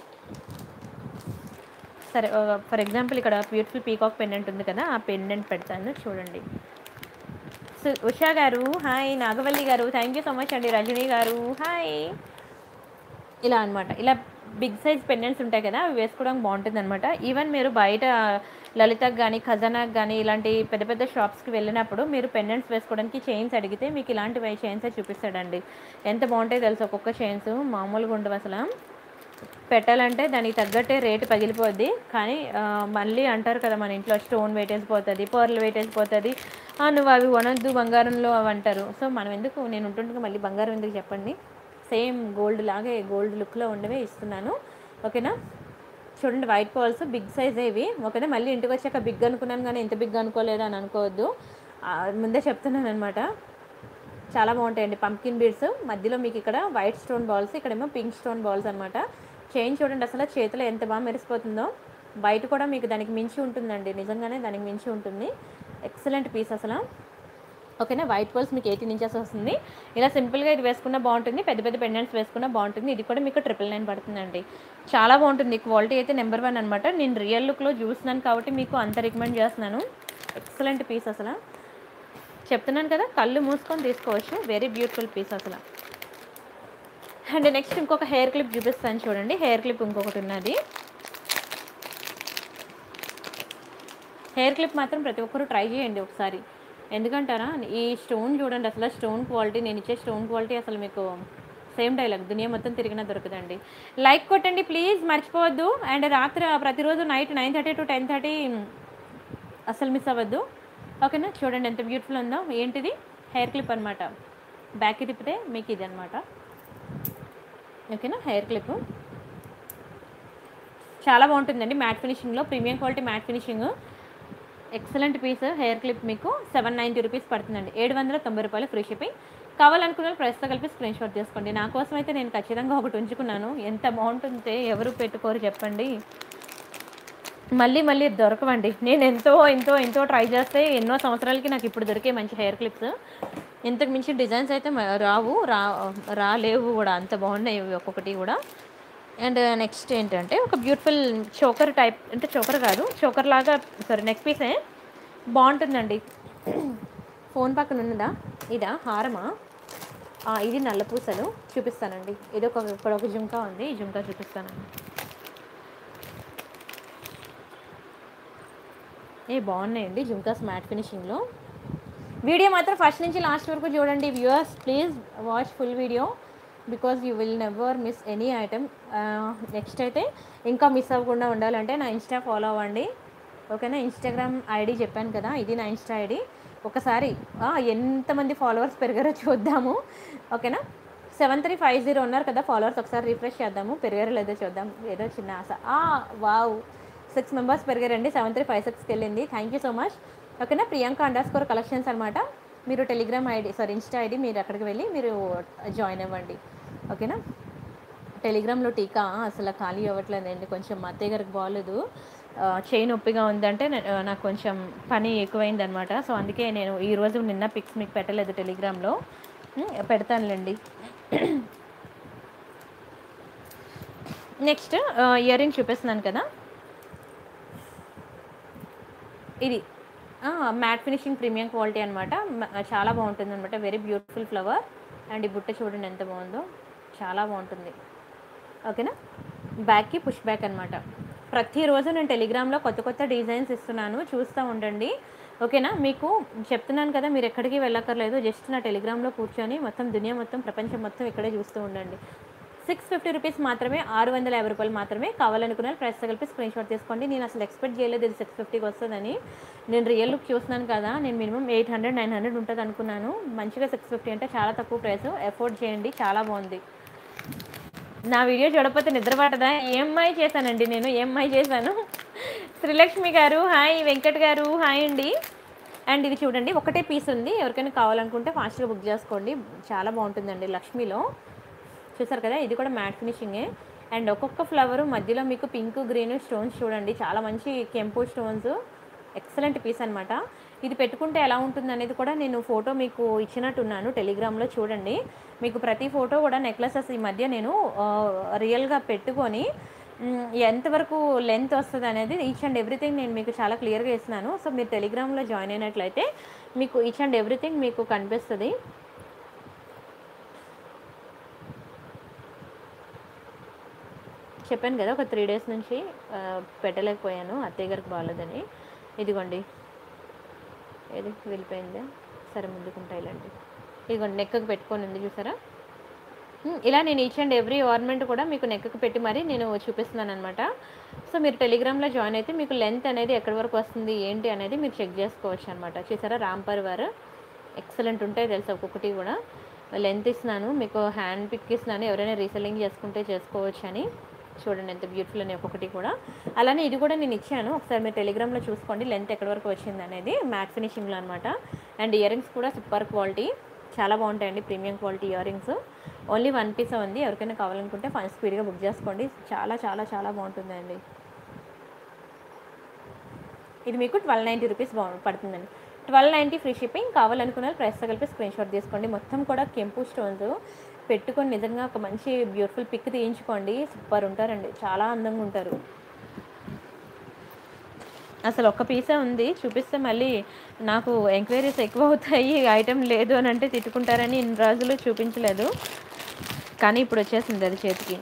సరే ఫర్ ఎగ్జాంపుల్ ఇక్కడ బ్యూటిఫుల్ పీకాక్ పెండెంట్ ఉంది కదా ఆ పెండెంట్ పెడతాను చూడండి సు- ఉషా గారు హాయ్ నాగవల్లి గారు థ్యాంక్ యూ సో మచ్ అండి రజనీ గారు హాయ్ ఇలా అన్నమాట ఇలా బిగ్ సైజ్ పెండెంట్స్ ఉంటాయి కదా అవి వేసుకోవడానికి బాగుంటుంది అనమాట ఈవెన్ మీరు బయట లలితకు కానీ ఖజానాకి కానీ ఇలాంటి పెద్ద పెద్ద షాప్స్కి వెళ్ళినప్పుడు మీరు పెండెంట్స్ వేసుకోవడానికి చైన్స్ అడిగితే మీకు ఇలాంటి చైన్స్ చూపిస్తాడండి ఎంత బాగుంటాయి తెలుసు ఒక్కొక్క చైన్స్ మామూలుగా ఉండవు అసలు పెట్టాలంటే దానికి తగ్గట్టే రేటు పగిలిపోద్ది కానీ ఆ, మళ్ళీ అంటారు కదా మన ఇంట్లో స్టోన్ వెయిటేజ్ పోతుంది పర్ల్ వెయిటేజ్ పోతుంది ఆ, నువ్వు అవి వనొద్దు బంగారంలో అవి అంటారు సో మనం ఎందుకు నేను ఉంటుండగా మళ్ళీ బంగారం ఎందుకు చెప్పండి సేమ్ గోల్డ్ లాగే గోల్డ్ లుక్లో ఉండవే ఇస్తున్నాను ఓకేనా చూడండి వైట్ పాల్స్ బిగ్ సైజ్ ఇవి ఓకేనా మళ్ళీ ఇంటికి వచ్చాక బిగ్ అనుకున్నాను కానీ ఇంత బిగ్ అనుకోలేదు అని అనుకోవద్దు ఆ, ముందే చెప్తున్నాను అనమాట చాలా బాగుంటాయండి పంకిన్ బీడ్స్ మధ్యలో మీకు ఇక్కడ వైట్ స్టోన్ బాల్స్ ఇక్కడేమో పింక్ స్టోన్ బాల్స్ అనమాట చైన్ చూడండి అసలు చేతిలో ఎంత బాగా మెరిసిపోతుందో బయట కూడా మీకు దానికి మించి ఉంటుందండి నిజంగానే దానికి మించి ఉంటుంది ఎక్సలెంట్ పీస్ అసలు ఓకేనా వైట్ బాల్స్ మీకు ఎయిటీన్ ఇంచెస్ వస్తుంది ఇలా సింపుల్గా ఇది వేసుకున్నా బాగుంటుంది పెద్ద పెద్ద పెండెంట్స్ వేసుకున్నా బాగుంటుంది ఇది కూడా మీకు ట్రిపుల్ నైన్ పడుతుందండి చాలా బాగుంటుంది క్వాలిటీ అయితే నెంబర్ వన్ అనమాట నేను రియల్ లుక్లో చూస్తున్నాను కాబట్టి మీకు అంత రికమెండ్ చేస్తున్నాను ఎక్సలెంట్ పీస్ అసలు చెప్తున్నాను కదా కళ్ళు మూసుకొని తీసుకోవచ్చు వెరీ బ్యూటిఫుల్ పీస్ అసలు అండ్ నెక్స్ట్ ఇంకొక హెయిర్ క్లిప్ చూపిస్తాను చూడండి హెయిర్ క్లిప్ ఇంకొకటి ఉన్నది హెయిర్ క్లిప్ మాత్రం ప్రతి ఒక్కరు ట్రై చేయండి ఒకసారి ఎందుకంటారా ఈ స్టోన్ చూడండి అసలు స్టోన్ క్వాలిటీ నేను ఇచ్చే స్టోన్ క్వాలిటీ అసలు మీకు సేమ్ డైలాగ్ దునియా మొత్తం తిరిగినా దొరకదండి లైక్ కొట్టండి ప్లీజ్ మర్చిపోవద్దు అండ్ రాత్రి ప్రతిరోజు night nine thirty to ten thirty అసలు మిస్ అవ్వద్దు ఓకేనా చూడండి ఎంత బ్యూటిఫుల్ ఉందో ఏంటిది హెయిర్ క్లిప్ అనమాట బ్యాక్కి తిప్పితే మీకు ఇది అనమాట ఓకేనా హెయిర్ క్లిప్ చాలా బాగుంటుందండి మ్యాట్ ఫినిషింగ్లో premium quality matte finishing excellent piece hair clip మీకు సెవెన్ నైంటీ రూపీస్ పడుతుందండి ఏడు వందల తొంభై రూపాయలు ఫ్రీ షిప్పింగ్ కావాలనుకున్న వాళ్ళు ప్రైస్తో కలిపి స్క్రీన్ షాట్ తీసుకోండి నా కోసం అయితే నేను ఖచ్చితంగా ఒకటి ఉంచుకున్నాను ఎంత బాగుంటుంటే ఎవరు పెట్టుకోరు చెప్పండి మళ్ళీ మళ్ళీ దొరకవండి నేను ఎంతో ఎంతో ఎంతో ట్రై చేస్తే ఎన్నో సంవత్సరాలకి నాకు ఇప్పుడు దొరికే మంచి హెయిర్ క్లిప్స్ ఇంతకు మించి డిజైన్స్ అయితే మ- రావు రా రాలేవు కూడా అంత బాగున్నాయి ఇవి ఒక్కొక్కటి కూడా అండ్ నెక్స్ట్ ఏంటంటే ఒక బ్యూటిఫుల్ చోకర్ టైప్ అంటే చోకర్ కాదు చోకర్ లాగా సారీ నెక్ పీసే బాగుంటుందండి ఫోన్ పక్కన ఉన్నదా ఇదా హారమా ఆ, ఇది నల్ల పూసలు చూపిస్తానండి ఇది ఒక ఇక్కడ ఒక జుంకా ఉంది ఈ జుంకా చూపిస్తానండి ఏ బాగున్నాయండి జుంకాస్ మ్యాట్ ఫినిషింగ్లో వీడియో మాత్రం ఫస్ట్ నుంచి లాస్ట్ వరకు చూడండి viewers please watch full video because you will never miss any item next అయితే ఇంకా మిస్ అవ్వకుండా ఉండాలంటే నా ఇన్స్టా ఫాలో అవ్వండి ఓకేనా ఇన్స్టాగ్రామ్ ఐడి చెప్పాను కదా ఇది నా ఇన్స్టా ఐడి ఒకసారి ఆ, ఎంతమంది ఫాలోవర్స్ పెరిగారో చూద్దాము ఓకేనా సెవెన్ త్రీ ఫైవ్ జీరో ఉన్నారు కదా ఫాలోవర్స్ ఒకసారి రిఫ్రెష్ చేద్దాము పెరిగారో లేదో చూద్దాం ఏదో చిన్న ఆశ ఆ, వావ్ సిక్స్ మెంబర్స్ పెరిగారండి సెవెన్ త్రీ ఫైవ్ సిక్స్కి వెళ్ళింది థ్యాంక్ యూ సో మచ్ ఓకేనా ప్రియాంక అండర్ స్కోర్ కలెక్షన్స్ అనమాట మీరు Telegram ID sorry Insta ID మీరు అక్కడికి వెళ్ళి మీరు జాయిన్ అవ్వండి ఓకేనా టెలిగ్రామ్లో టీకా అసలు ఖాళీ అవ్వట్లేదండి కొంచెం మా అత్తయ్య గారికి బాగాలేదు చేయి నొప్పిగా ఉందంటే నే- ఆ, నాకు కొంచెం పని ఎక్కువైంది అనమాట సో అందుకే నేను ఈ రోజు నిన్న పిక్స్ మీకు పెట్టలేదు టెలిగ్రామ్లో ఉమ్, పెడతానులేండి నెక్స్ట్ ఇయర్ రింగ్ చూపిస్తున్నాను కదా ఇది మ్యాట్ ఫినిషింగ్ ప్రీమియం క్వాలిటీ అనమాట చాలా బాగుంటుంది అనమాట వెరీ బ్యూటిఫుల్ ఫ్లవర్ అండ్ ఈ బుట్ట చూడండి ఎంత బాగుందో చాలా బాగుంటుంది ఓకేనా బ్యాక్కి పుష్ బ్యాక్ అనమాట ప్రతిరోజు నేను టెలిగ్రామ్లో కొత్త కొత్త డిజైన్స్ ఇస్తున్నాను చూస్తూ ఉండండి ఓకేనా మీకు చెప్తున్నాను కదా మీరు ఎక్కడికి వెళ్ళక్కర్లేదు జస్ట్ నా టెలిగ్రామ్లో కూర్చొని మొత్తం దునియా మొత్తం ప్రపంచం మొత్తం ఇక్కడే చూస్తూ ఉండండి సిక్స్ ఫిఫ్టీ రూపీస్ మాత్రమే ఆరు వందల యాభై రూపాయలు మాత్రమే కావాలనుకున్న ప్రైస్ కలిపి స్క్రీన్ షాట్ తీసుకోండి నేను అసలు ఎక్స్పెక్ట్ చేయలేదు ఇది సిక్స్ ఫిఫ్టీకి వస్తుందని నేను రియల్ లుక్ చూస్తున్నాను కదా నేను minimum eight hundred nine hundred ఉంటుంది అనుకున్నాను మంచిగా సిక్స్ ఫిఫ్టీ అంటే చాలా తక్కువ ప్రైస్ ఎఫోర్డ్ చేయండి చాలా బాగుంది నా వీడియో చూడకపోతే నిద్ర పట్టదా ఏఎంఐ చేశానండి నేను ఏఎంఐ చేశాను శ్రీలక్ష్మి గారు హాయ్ వెంకట్ గారు హాయ్ అండి అండ్ ఇది చూడండి ఒకటే పీస్ ఉంది ఎవరికైనా కావాలనుకుంటే ఫాస్ట్గా బుక్ చేసుకోండి చాలా బాగుంటుందండి లక్ష్మిలో చూసారు కదా ఇది కూడా మ్యాట్ ఫినిషింగే అండ్ ఒక్కొక్క ఫ్లవర్ మధ్యలో మీకు పింక్ గ్రీన్ స్టోన్స్ చూడండి చాలా మంచి కెంపు స్టోన్స్ ఎక్సలెంట్ పీస్ అనమాట ఇది పెట్టుకుంటే ఎలా ఉంటుంది అనేది కూడా నేను ఫోటో మీకు ఇచ్చినట్టున్నాను టెలిగ్రామ్లో చూడండి మీకు ప్రతి ఫోటో కూడా నెక్లెసెస్ ఈ మధ్య నేను ఆ, రియల్గా పెట్టుకొని మ్, ఎంతవరకు లెంత్ వస్తుంది అనేది ఈచ్ అండ్ ఎవ్రీథింగ్ నేను మీకు చాలా క్లియర్గా ఇస్తున్నాను సో మీరు టెలిగ్రామ్లో జాయిన్ అయినట్లయితే మీకు ఈచ్ అండ్ ఎవ్రీథింగ్ మీకు కనిపిస్తుంది చెప్పాను కదా ఒక త్రీ డేస్ నుంచి ఆ, పెట్టలేకపోయాను అత్తయ్య గారికి బాగాలేదని ఇదిగోండి ఏది వెళ్ళిపోయిందే సరే ముందుకుంటాయిలండి ఇదిగోండి నెక్కకు పెట్టుకొని ఉంది చూసారా ఉమ్, ఇలా నేను ఈచ్ అండ్ ఎవ్రీ ఆర్నమెంట్ కూడా మీకు నెక్కకు పెట్టి మరీ నేను చూపిస్తున్నాను అనమాట సో మీరు టెలిగ్రామ్లో జాయిన్ అయితే మీకు లెంత్ అనేది ఎక్కడి వరకు వస్తుంది ఏంటి అనేది మీరు చెక్ చేసుకోవచ్చు అనమాట చూసారా రాంపర్ వారు ఎక్సలెంట్ ఉంటాయి తెలుసు ఒక్కొక్కటి కూడా లెంత్ ఇస్తున్నాను మీకు హ్యాండ్ పిక్ ఇస్తున్నాను ఎవరైనా రీసెల్లింగ్ చేసుకుంటే చేసుకోవచ్చు అని చూడండి ఎంత బ్యూటిఫుల్ అని ఒక్కొక్కటి కూడా అలానే ఇది కూడా నేను ఇచ్చాను ఒకసారి మీరు టెలిగ్రామ్లో చూసుకోండి లెంత్ ఎక్కడి వరకు వచ్చింది అనేది మ్యాట్ ఫినిషింగ్లో అనమాట అండ్ ఇయర్ రింగ్స్ కూడా సూపర్ క్వాలిటీ చాలా బాగుంటాయండి premium quality earrings only one piece ఉంది ఎవరికైనా కావాలనుకుంటే ఫైన్ స్పీడ్గా బుక్ చేసుకోండి చాలా చాలా చాలా బాగుంటుందండి ఇది మీకు ట్వెల్వ్ నైంటీ రూపీస్ బాగు పడుతుందండి ట్వెల్వ్ నైంటీ ఫ్రీ షిప్పింగ్ కావాలనుకున్న ప్రైస్తో కలిపి స్క్రీన్ షాట్ తీసుకోండి మొత్తం కూడా కెంపు స్టోన్స్ పెట్టుకొని నిజంగా ఒక మంచి బ్యూటిఫుల్ పిక్ తీయించుకోండి సూపర్ ఉంటారండి చాలా అందంగా ఉంటారు అసలు ఒక్క పీసే ఉంది చూపిస్తే మళ్ళీ నాకు ఎంక్వైరీస్ ఎక్కువ అవుతాయి ఐటెం లేదు అని అంటే తిట్టుకుంటారని ఇన్ని రోజులు చూపించలేదు కానీ ఇప్పుడు వచ్చేసింది అది చేతికి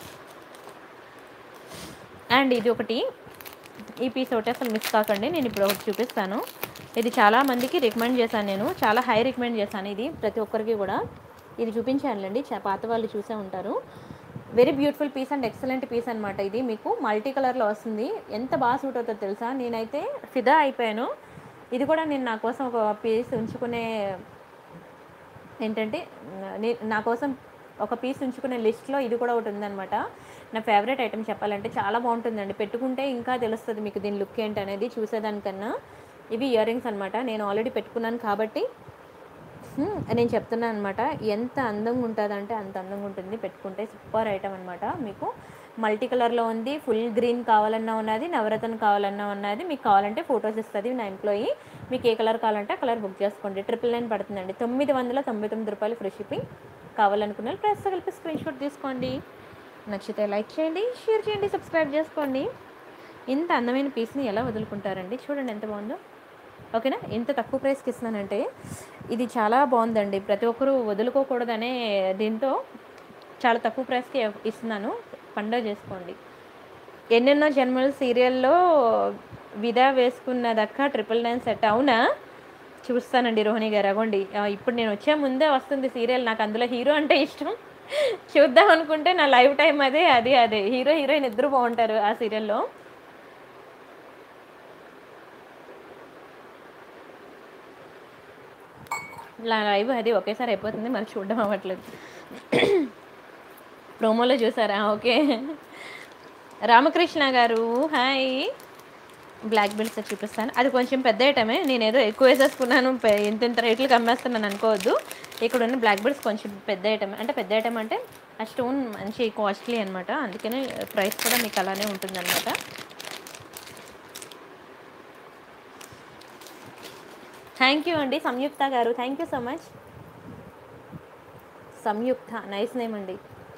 అండ్ ఇది ఒకటి ఈ పీస్ ఒకటి అసలు మిస్ కాకండి నేను ఇప్పుడు ఒకటి చూపిస్తాను ఇది చాలా మందికి రికమెండ్ చేశాను నేను చాలా హై రికమెండ్ చేశాను ఇది ప్రతి ఒక్కరికి కూడా ఇది చూపించానులేండి చా- పాత వాళ్ళు చూసే ఉంటారు very beautiful piece and excellent piece అనమాట ఇది మీకు మల్టీ కలర్లో వస్తుంది ఎంత బాగా సూట్ అవుతుందో తెలుసా నేనైతే ఫిదా అయిపోయాను ఇది కూడా నేను నా కోసం ఒక పీస్ ఉంచుకునే ఏంటంటే నే- నా కోసం ఒక పీస్ ఉంచుకునే లిస్ట్లో ఇది కూడా ఒకటి ఉందన్నమాట నా ఫేవరెట్ ఐటెం చెప్పాలంటే చాలా బాగుంటుందండి పెట్టుకుంటే ఇంకా తెలుస్తుంది మీకు దీని లుక్ ఏంటి అనేది చూసేదానికన్నా ఇవి ఇయర్ రింగ్స్ అనమాట నేను ఆల్రెడీ పెట్టుకున్నాను కాబట్టి హ్మ్, నేను చెప్తున్నాను అనమాట ఎంత అందంగా ఉంటుంది అంటే అంత అందంగా ఉంటుంది పెట్టుకుంటే సూపర్ ఐటమ్ అనమాట మీకు మల్టీ కలర్లో ఉంది ఫుల్ గ్రీన్ కావాలన్నా ఉన్నది నవరత్న కావాలన్నా ఉన్నది మీకు కావాలంటే ఫొటోస్ ఇస్తుంది నా ఎంప్లాయీ మీకు ఏ కలర్ కావాలంటే ఆ కలర్ బుక్ చేసుకోండి ట్రిపుల్ నైన్ పడుతుందండి తొమ్మిది వందల తొంభై తొమ్మిది రూపాయలు ఫ్రీ షిప్పింగ్ కావాలనుకున్న వాళ్ళు ప్రైస్ కలిపి స్క్రీన్ షాట్ తీసుకోండి నచ్చితే లైక్ చేయండి షేర్ చేయండి సబ్స్క్రైబ్ చేసుకోండి ఇంత అందమైన పీస్ని ఎలా వదులుకుంటారండి చూడండి ఎంత బాగుందో ఓకేనా ఎంత తక్కువ ప్రైస్కి ఇస్తున్నానంటే ఇది చాలా బాగుందండి ప్రతి ఒక్కరూ వదులుకోకూడదనే దీంతో చాలా తక్కువ ప్రైస్కి ఇస్తున్నాను పండగ చేసుకోండి ఎన్నెన్నో జన్మల సీరియల్లో విదా వేసుకున్నదక్క ట్రిపుల్ నైన్ సెట్ అవునా చూస్తానండి రోహిణి గారు అగోండి ఆ, ఇప్పుడు నేను వచ్చే ముందే వస్తుంది సీరియల్ నాకు అందులో హీరో అంటే ఇష్టం చూద్దాం అనుకుంటే నా లైఫ్ టైం అదే అదే అదే హీరో హీరోయిన్ ఇద్దరు బాగుంటారు ఆ సీరియల్లో నా లైవ్ అది ఒకేసారి అయిపోతుంది మరి చూడడం అవ్వట్లేదు ప్రోమోలో చూసారా ఓకే రామకృష్ణ గారు హాయ్ బ్లాక్ బెల్ట్స్ చూపిస్తాను అది కొంచెం పెద్ద ఐటమే నేను ఏదో ఎక్కువ వేసేసుకున్నాను పె- ఇంత ఇంత రేట్లకు అమ్మేస్తున్నాను అనుకోవద్దు ఇక్కడ ఉన్న బ్లాక్ బెల్ట్స్ కొంచెం పెద్ద ఐటమ్ అంటే పెద్ద ఐటమ్ అంటే ఆ స్టోన్ మంచి కాస్ట్లీ అనమాట అందుకనే ప్రైస్ కూడా మీకు అలానే ఉంటుందన్నమాట థ్యాంక్ యూ అండి Samyuktha garu thank you so much Samyuktha nice name అండి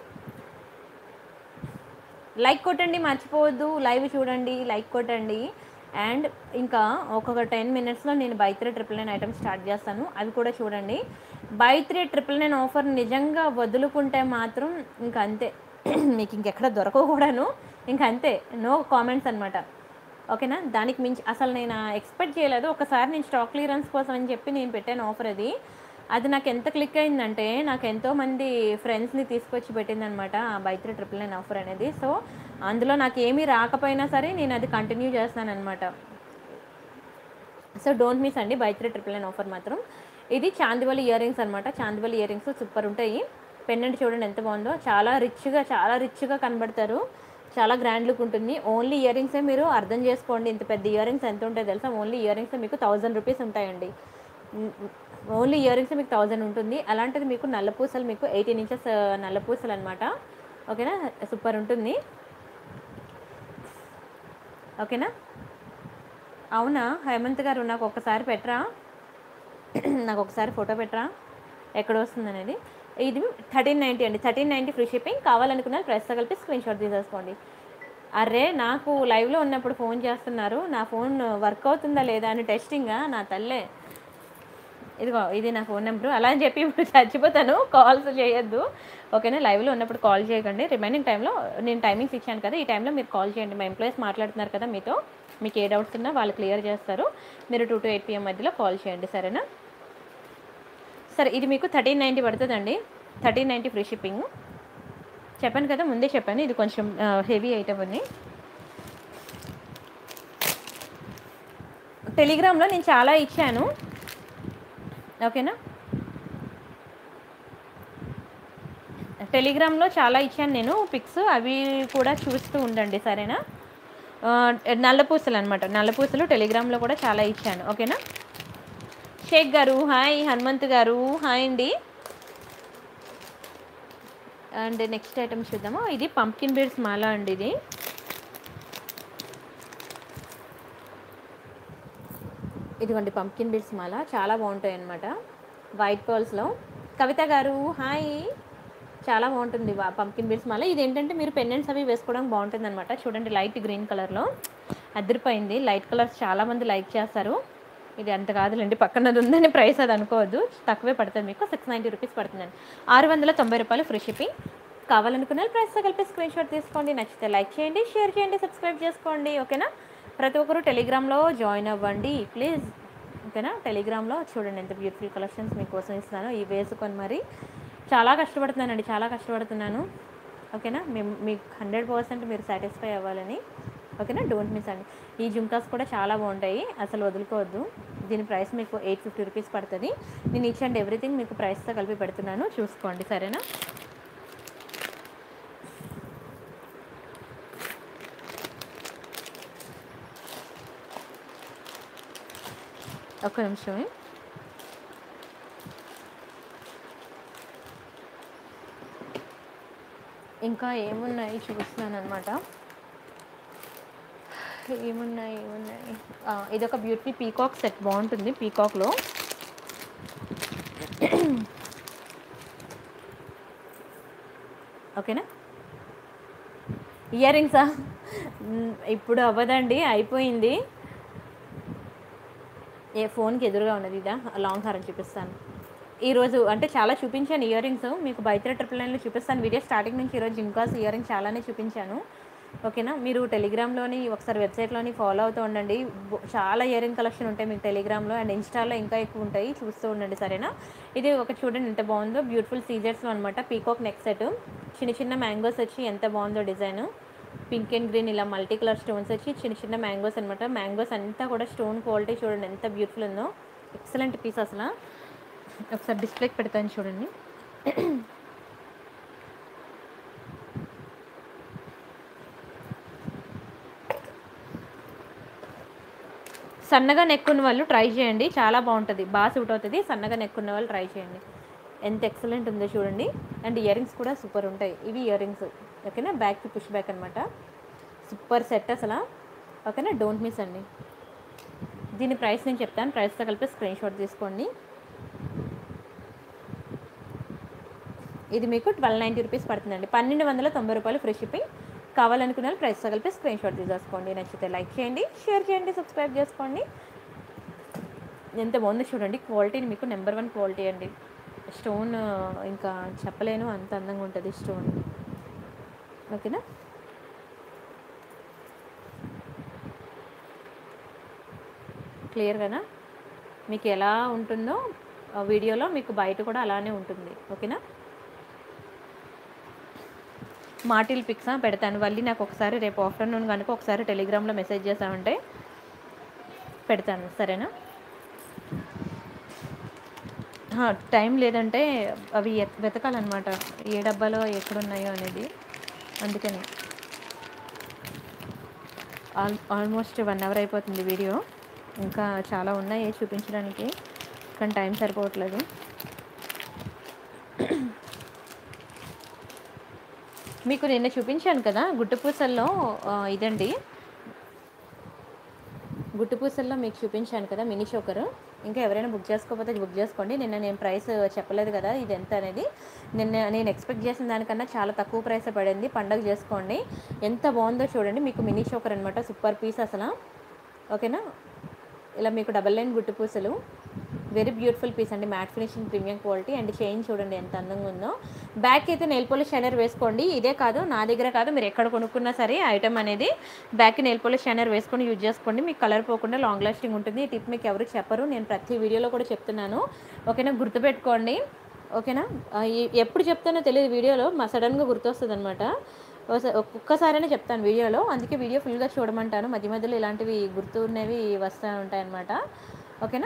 లైక్ కొట్టండి మర్చిపోవద్దు లైవ్ చూడండి లైక్ కొట్టండి అండ్ ఇంకా ఒక్కొక్క టెన్ మినిట్స్లో నేను buy three triple nine items start చేస్తాను అవి కూడా చూడండి buy three triple nine offer నిజంగా వదులుకుంటే మాత్రం ఇంకా అంతే మీకు ఇంకెక్కడ దొరకవు కూడాను ఇంకా అంతే నో కామెంట్స్ అనమాట ఓకేనా దానికి మించి అసలు నేను ఎక్స్పెక్ట్ చేయలేదు ఒకసారి నేను స్టాక్ క్లియరెన్స్ కోసం అని చెప్పి నేను పెట్టాను ఆఫర్ అది అది నాకు ఎంత క్లిక్ అయిందంటే నాకు ఎంతో మంది ఫ్రెండ్స్ని తీసుకొచ్చి పెట్టిందనమాట ఆ buy three triple nine offer అనేది సో అందులో నాకు ఏమీ రాకపోయినా సరే నేను అది కంటిన్యూ చేస్తాను అనమాట సో డోంట్ మిస్ అండి buy three triple nine offer మాత్రం ఇది చాందివలి ఇయర్ రింగ్స్ అనమాట చాందివలి ఇయర్ రింగ్స్ సూపర్ ఉంటాయి పెండెంట్ చూడండి ఎంత బాగుందో చాలా రిచ్గా చాలా రిచ్గా కనబడతారు చాలా గ్రాండ్ లుక్ ఉంటుంది ఓన్లీ ఇయర్ రింగ్సే మీరు అర్థం చేసుకోండి ఇంత పెద్ద ఇయర్ రింగ్స్ ఎంత ఉంటాయి తెలుసా ఓన్లీ ఇయర్ రింగ్స్ మీకు థౌజండ్ రూపీస్ ఉంటాయండి ఓన్లీ ఇయర్ రింగ్స్ మీకు థౌజండ్ ఉంటుంది అలాంటిది మీకు నల్లపూసలు మీకు ఎయిటీన్ ఇంచెస్ నల్లపూసలు అనమాట ఓకేనా సూపర్ ఉంటుంది ఓకేనా అవునా హేమంత్ గారు నాకు ఒకసారి పెట్టరా నాకు ఒకసారి ఫోటో పెట్టరా ఎక్కడ వస్తుంది అనేది ఇది థర్టీన్ నైంటీ అండి థర్టీన్ నైంటీ ఫ్రీ షిప్పింగ్ కావాలనుకున్న ప్రైస్తో కలిపి స్క్రీన్ షాట్ తీసేసుకోండి అరే నాకు లైవ్లో ఉన్నప్పుడు ఫోన్ చేస్తున్నారు నా ఫోన్ వర్క్ అవుతుందా లేదా అని టెస్టింగా నా తల్లే ఇదిగో ఇది నా ఫోన్ నెంబరు అలా అని చెప్పి ఇప్పుడు చచ్చిపోతాను కాల్స్ చేయొద్దు ఓకేనా లైవ్లో ఉన్నప్పుడు కాల్ చేయకండి రిమైనింగ్ టైంలో నేను టైమింగ్స్ ఇచ్చాను కదా ఈ టైంలో మీరు కాల్ చేయండి మా ఎంప్లాయీస్ మాట్లాడుతున్నారు కదా మీతో మీకు ఏ డౌట్స్ ఉన్నా వాళ్ళు క్లియర్ చేస్తారు మీరు టూ టు ఎయిట్ పిఎం మధ్యలో కాల్ చేయండి సరేనా సరే ఇది మీకు థర్టీన్ నైంటీ పడుతుందండి థర్టీన్ నైంటీ ఫ్రీ షిప్పింగ్ చెప్పాను కదా ముందే చెప్పాను ఇది కొంచెం హెవీ ఐటమ్ ఉంది టెలిగ్రామ్లో నేను చాలా ఇచ్చాను ఓకేనా టెలిగ్రామ్లో చాలా ఇచ్చాను నేను పిక్స్ అవి కూడా చూస్తూ ఉండండి సరేనా ఆ, నల్లపూసలు అనమాట నల్లపూసలు టెలిగ్రామ్లో కూడా చాలా ఇచ్చాను ఓకేనా షేక్ గారు హాయ్ హనుమంత్ గారు హాయ్ అండి అండ్ నెక్స్ట్ ఐటమ్ చూద్దాము ఇది పంప్కిన్ బీడ్స్ మాల అండి ఇది ఇదిగోండి పంప్కిన్ బీడ్స్ మాల చాలా బాగుంటాయి అనమాట వైట్ పర్ల్స్లో కవిత గారు హాయ్ చాలా బాగుంటుంది పంప్కిన్ బీడ్స్ మాల ఇది ఏంటంటే మీరు పెండెంట్స్ అవి వేసుకోవడానికి బాగుంటుంది అనమాట చూడండి లైట్ గ్రీన్ కలర్లో అదిరిపోయింది లైట్ కలర్స్ చాలా మంది లైక్ చేస్తారు ఇది అంత కాదులేండి పక్కనది ఉందని ప్రైస్ అది అనుకోవద్దు తక్కువే పడుతుంది మీకు సిక్స్ నైంటీ రూపీస్ పడుతుందండి ఆరు వందల తొంభై రూపాయలు ఫ్రీ షిప్పింగ్ కావాలనుకున్న ప్రైస్తో కలిపి స్క్రీన్ షాట్ తీసుకోండి నచ్చితే లైక్ చేయండి షేర్ చేయండి సబ్స్క్రైబ్ చేసుకోండి ఓకేనా ప్రతి ఒక్కరు టెలిగ్రామ్లో జాయిన్ అవ్వండి ప్లీజ్ ఓకేనా టెలిగ్రామ్లో చూడండి ఎంత బ్యూటిఫుల్ కలెక్షన్స్ మీకోసం ఇస్తున్నాను ఇవి వేసుకొని మరి చాలా కష్టపడుతున్నానండి చాలా కష్టపడుతున్నాను ఓకేనా మేము మీకు హండ్రెడ్ పర్సెంట్ మీరు సాటిస్ఫై అవ్వాలని ఓకేనా డోంట్ మిస్ అండి ఈ జుంకాస్ కూడా చాలా బాగుంటాయి అసలు వదులుకోవద్దు దీని ప్రైస్ మీకు ఎయిట్ ఫిఫ్టీ రూపీస్ పడుతుంది నేను ఈచ్ అండ్ ఎవ్రీథింగ్ మీకు ప్రైస్తో కలిపి పెడుతున్నాను చూసుకోండి సరేనా ఒక్క నిమిషమే ఇంకా ఏమున్నాయి చూస్తున్నాను అనమాట ఏమున్నాయి ఏమున్నాయి ఆ, ఇది ఒక బ్యూటిఫుల్ పీకాక్ సెట్ బాగుంటుంది పీకాక్లో ఓకేనా ఇయర్ రింగ్సా మ్, ఇప్పుడు అవ్వదండి అయిపోయింది ఏ ఫోన్కి ఎదురుగా ఉన్నది ఇదా లాంగ్ హారం చూపిస్తాను ఈరోజు అంటే చాలా చూపించాను ఇయర్ రింగ్స్ మీకు బయట ట్రిపుల్ నైన్లో చూపిస్తాను వీడియో స్టార్టింగ్ నుంచి ఈరోజు జింకాస్ ఇయర్ రింగ్స్ చాలానే చూపించాను ఓకేనా మీరు టెలిగ్రామ్లోని ఒకసారి వెబ్సైట్లోని ఫాలో అవుతూ ఉండండి బో- చాలా ఇయర్ రింగ్ కలెక్షన్ ఉంటాయి మీకు టెలిగ్రామ్లో అండ్ ఇన్స్టాలో ఇంకా ఎక్కువ ఉంటాయి చూస్తూ ఉండండి సరేనా ఇది ఒక చూడండి ఎంత బాగుందో బ్యూటిఫుల్ సీజర్స్లో అనమాట పీకాక్ నెక్ సెట్ చిన్న చిన్న మ్యాంగోస్ వచ్చి ఎంత బాగుందో డిజైన్ పింక్ అండ్ గ్రీన్ ఇలా మల్టీ కలర్ స్టోన్స్ వచ్చి చిన్న చిన్న మ్యాంగోస్ అనమాట మ్యాంగోస్ అంతా కూడా స్టోన్ క్వాలిటీ చూడండి ఎంత బ్యూటిఫుల్ ఉందో ఎక్సలెంట్ పీస్ అసలు ఒకసారి డిస్ప్లేకి పెడతాను చూడండి సన్నగా నెక్ ఉన్న వాళ్ళు ట్రై చేయండి చాలా బాగుంటుంది బాగా సూట్ అవుతుంది సన్నగా నెక్ ఉన్న వాళ్ళు ట్రై చేయండి ఎంత ఎక్సలెంట్ ఉందో చూడండి అండ్ ఇయర్ రింగ్స్ కూడా సూపర్ ఉంటాయి ఇవి ఇయర్ రింగ్స్ ఓకేనా బ్యాక్కి పుష్ బ్యాక్ అనమాట సూపర్ సెట్ అసలు ఓకేనా డోంట్ మిస్ అండి దీని ప్రైస్ నేను చెప్తాను ప్రైస్తో కలిపి స్క్రీన్ షాట్ తీసుకోండి ఇది మీకు ట్వెల్వ్ నైంటీ రూపీస్ పడుతుందండి పన్నెండు వందల తొంభై రూపాయలు ఫ్రీ షిప్పింగ్ కావాలనుకున్న వాళ్ళు ప్రైస్తో కలిపి స్క్రీన్ షాట్ తీసేసుకోండి నచ్చితే లైక్ చేయండి షేర్ చేయండి సబ్స్క్రైబ్ చేసుకోండి ఎంత బాగుందో చూడండి క్వాలిటీని మీకు నెంబర్ వన్ క్వాలిటీ అండి స్టోన్ ఇంకా చెప్పలేను అంత అందంగా ఉంటుంది స్టోన్ ఓకేనా క్లియర్గానా మీకు ఎలా ఉంటుందో ఆ వీడియోలో మీకు బయట కూడా అలానే ఉంటుంది ఓకేనా మాటిల్ పిక్స్ పెడతాను మళ్ళీ నాకు ఒకసారి రేపు ఆఫ్టర్నూన్ కనుక ఒకసారి టెలిగ్రామ్లో మెసేజ్ చేసామంటే పెడతాను సరేనా హా, టైం లేదంటే అవి ఎత్- వెతకాలన్నమాట ఏ డబ్బాలో ఎక్కడున్నాయో అనేది అందుకని ఆల్ ఆల్మోస్ట్ వన్ అవర్ అయిపోతుంది వీడియో ఇంకా చాలా ఉన్నాయి చూపించడానికి కానీ టైం సరిపోవట్లేదు మీకు నిన్న చూపించాను కదా గుట్టుపూసల్లో ఆ, ఇదండి గుట్టుపూసల్లో మీకు చూపించాను కదా మినీ చోకర్ ఇంకా ఎవరైనా బుక్ చేసుకోకపోతే బుక్ చేసుకోండి నిన్న నేను ప్రైస్ చెప్పలేదు కదా ఇది ఎంత అనేది నిన్న నేను ఎక్స్పెక్ట్ చేసిన దానికన్నా చాలా తక్కువ ప్రైస్ పడింది పండగ చేసుకోండి ఎంత బాగుందో చూడండి మీకు మినీ చోకర్ అనమాట సూపర్ పీస్ అసలు ఓకేనా ఇలా మీకు డబల్ లైన్ గుట్టు పూసలు వెరీ బ్యూటిఫుల్ పీస్ అండి matte finishing premium quality and chain చూడండి ఎంత అందంగా ఉందో బ్యాక్ అయితే నెయిల్ పోలిష్ షైనర్ వేసుకోండి ఇదే కాదు నా దగ్గర కాదు మీరు ఎక్కడ కొనుక్కున్నా సరే ఐటమ్ అనేది బ్యాక్ నెయిల్ పోలిష్ షైనర్ వేసుకొని యూజ్ చేసుకోండి మీకు కలర్ పోకుండా లాంగ్ లాస్టింగ్ ఉంటుంది ఈ టిప్ మీకు ఎవరు చెప్పరు నేను ప్రతి వీడియోలో కూడా చెప్తున్నాను ఓకేనా గుర్తుపెట్టుకోండి ఓకేనా ఆ, ఈ- ఎప్పుడు చెప్తానో తెలియదు వీడియోలో మా సడన్గా గుర్తొస్తుంది అనమాట ఒక్కసారైనా చెప్తాను వీడియోలో అందుకే వీడియో ఫుల్గా చూడమంటాను మధ్య మధ్యలో ఇలాంటివి గుర్తు ఉన్నవి వస్తూ ఉంటాయి అనమాట ఓకేనా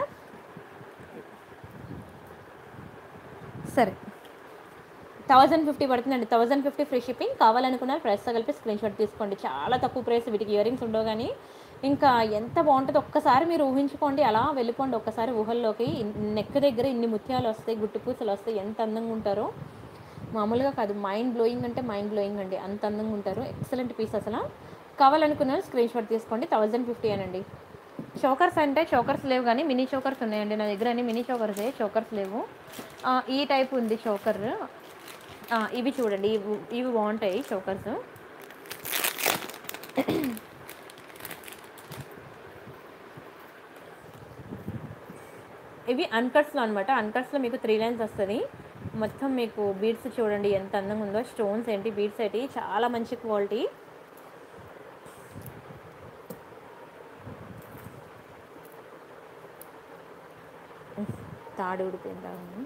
సరే థౌజండ్ ఫిఫ్టీ పడుతుందండి థౌజండ్ ఫిఫ్టీ ఫ్రీ షిప్పింగ్ కావాలనుకున్నారు ప్రైస్తో కలిపి స్క్రీన్ షాట్ తీసుకోండి చాలా తక్కువ ప్రైస్ వీటికి ఇయర్ రింగ్స్ ఉండవు కానీ ఇంకా ఎంత బాగుంటుందో ఒక్కసారి మీరు ఊహించుకోండి అలా వెళ్ళిపోండి ఒక్కసారి ఊహల్లోకి నెక్ దగ్గర ఇన్ని ముత్యాలు వస్తాయి గుట్టు పూసలు వస్తాయి ఎంత అందంగా ఉంటారో మామూలుగా కాదు మైండ్ బ్లోయింగ్ అంటే మైండ్ బ్లోయింగ్ అండి అంత అందంగా ఉంటారు ఎక్సలెంట్ పీస్ అసలు కావాలనుకున్నారు స్క్రీన్ షాట్ తీసుకోండి థౌజండ్ ఫిఫ్టీ అనండి చోకర్స్ అంటే చోకర్స్ లేవు కానీ మినీ చోకర్స్ ఉన్నాయండి నా దగ్గర అన్ని మినీ చోకర్సే చోకర్స్ లేవు ఆ, ఈ టైప్ ఉంది చోకర్ ఆ, ఇవి చూడండి ఇవి ఇవి బాగుంటాయి చోకర్స్ ఇవి అన్కట్స్లో అనమాట అన్కట్స్లో మీకు త్రీ లైన్స్ వస్తుంది మొత్తం మీకు బీడ్స్ చూడండి ఎంత అందంగా ఉందో స్టోన్స్ ఏంటి బీడ్స్ ఏంటి చాలా మంచి క్వాలిటీ తాడు ఊడిపోయింది తాడు.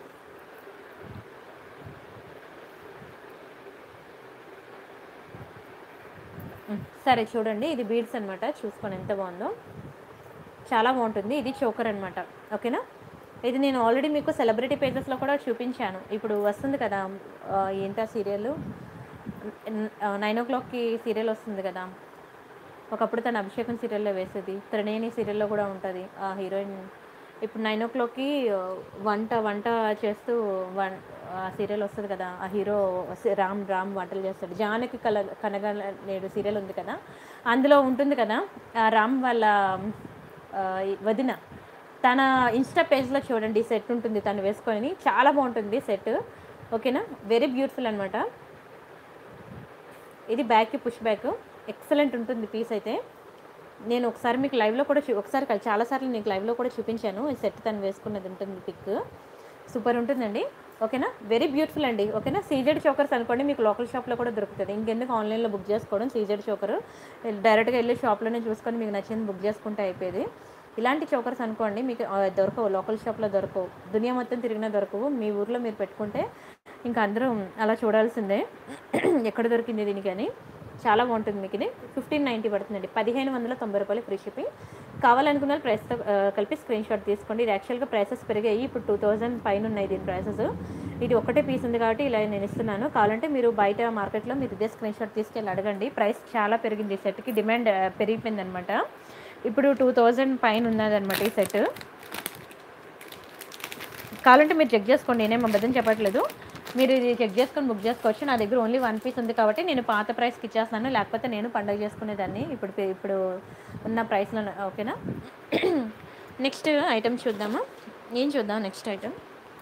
ఉమ్, సరే చూడండి ఇది బీడ్స్ అనమాట చూసుకోండి ఎంత బాగుందో చాలా బాగుంటుంది ఇది చోకర్ అనమాట ఓకేనా ఇది నేను ఆల్రెడీ మీకు సెలబ్రిటీ పేజెస్లో కూడా చూపించాను ఇప్పుడు వస్తుంది కదా ఆ, ఏంటా సీరియల్ నైన్ ఓ క్లాక్కి సీరియల్ వస్తుంది కదా ఒకప్పుడు తన అభిషేకం సీరియల్లో వేసేది త్రినేని సీరియల్లో కూడా ఉంటుంది ఆ హీరోయిన్ ఇప్పుడు నైన్ ఓ క్లాక్కి వంట వంట చేస్తూ వన్ ఆ సీరియల్ వస్తుంది కదా ఆ హీరో సి- రామ్ రామ్ వంటలు చేస్తాడు జానకి కల కనగ నేడు సీరియల్ ఉంది కదా అందులో ఉంటుంది కదా ఆ రామ్ వాళ్ళ ఆ, ఈ వదిన తన ఇన్స్టా పేజ్లో చూడండి సెట్ ఉంటుంది తను వేసుకొని చాలా బాగుంటుంది సెట్ ఓకేనా వెరీ బ్యూటిఫుల్ అనమాట ఇది బ్యాక్కి పుష్ బ్యాక్ ఎక్సలెంట్ ఉంటుంది పీస్ అయితే నేను ఒకసారి మీకు లైవ్లో కూడా చూ ఒకసారి కాదు చాలాసార్లు నీకు లైవ్లో కూడా చూపించాను ఈ సెట్ తను వేసుకున్నది ఉంటుంది పిక్ సూపర్ ఉంటుందండి ఓకేనా వెరీ బ్యూటిఫుల్ అండి ఓకేనా సీజెడ్ చోకర్స్ అనుకోండి మీకు లోకల్ షాప్లో కూడా దొరుకుతుంది ఇంకెందుకు ఆన్లైన్లో బుక్ చేసుకోవడం సీజెడ్ చోకర్ డైరెక్ట్గా వెళ్ళి షాప్లోనే చూసుకొని మీకు నచ్చింది బుక్ చేసుకుంటే అయిపోయేది ఇలాంటి చోకర్స్ అనుకోండి మీకు ఆ, దొరకవు లోకల్ షాప్లో దొరకవు దునియా మొత్తం తిరిగినా దొరకవు మీ ఊర్లో మీరు పెట్టుకుంటే ఇంకా అందరూ అలా చూడాల్సిందే ఎక్కడ దొరికింది దీనికి అని చాలా బాగుంటుంది మీకు ఇది ఫిఫ్టీన్ నైంటీ పడుతుందండి పదిహేను వందల తొంభై రూపాయలు ఫ్రీ షిప్పింగ్ కావాలనుకున్న ప్రైస్తో కలిపి స్క్రీన్ షాట్ తీసుకోండి ఇది యాక్చువల్గా ప్రైసెస్ పెరిగాయి ఇప్పుడు టూ థౌజండ్ పైన ఉన్నాయి దీని ప్రైసెస్ ఇది ఒకటే పీస్ ఉంది కాబట్టి ఇలా నేను ఇస్తున్నాను కావాలంటే మీరు బయట మార్కెట్లో మీరు ఇదే స్క్రీన్ షాట్ తీసుకెళ్ళి అడగండి ప్రైస్ చాలా పెరిగింది ఈ సెట్కి డిమాండ్ పెరిగిపోయింది అనమాట ఇప్పుడు టూ థౌజండ్ పైన ఉన్నదన్నమాట ఈ సెట్ కావాలంటే మీరు చెక్ చేసుకోండి నేనేం అబద్ధం చెప్పట్లేదు మీరు ఇది చెక్ చేసుకొని బుక్ చేసుకోవచ్చు నా దగ్గర ఓన్లీ వన్ పీస్ ఉంది కాబట్టి నేను పాత ప్రైస్కి ఇచ్చేస్తాను లేకపోతే నేను పండగ చేసుకునేదాన్ని ఇప్పుడు పే- ఇప్పుడు ఉన్న ప్రైస్లో ఓకేనా నెక్స్ట్ ఐటమ్ చూద్దామా ఏం చూద్దాం నెక్స్ట్ ఐటమ్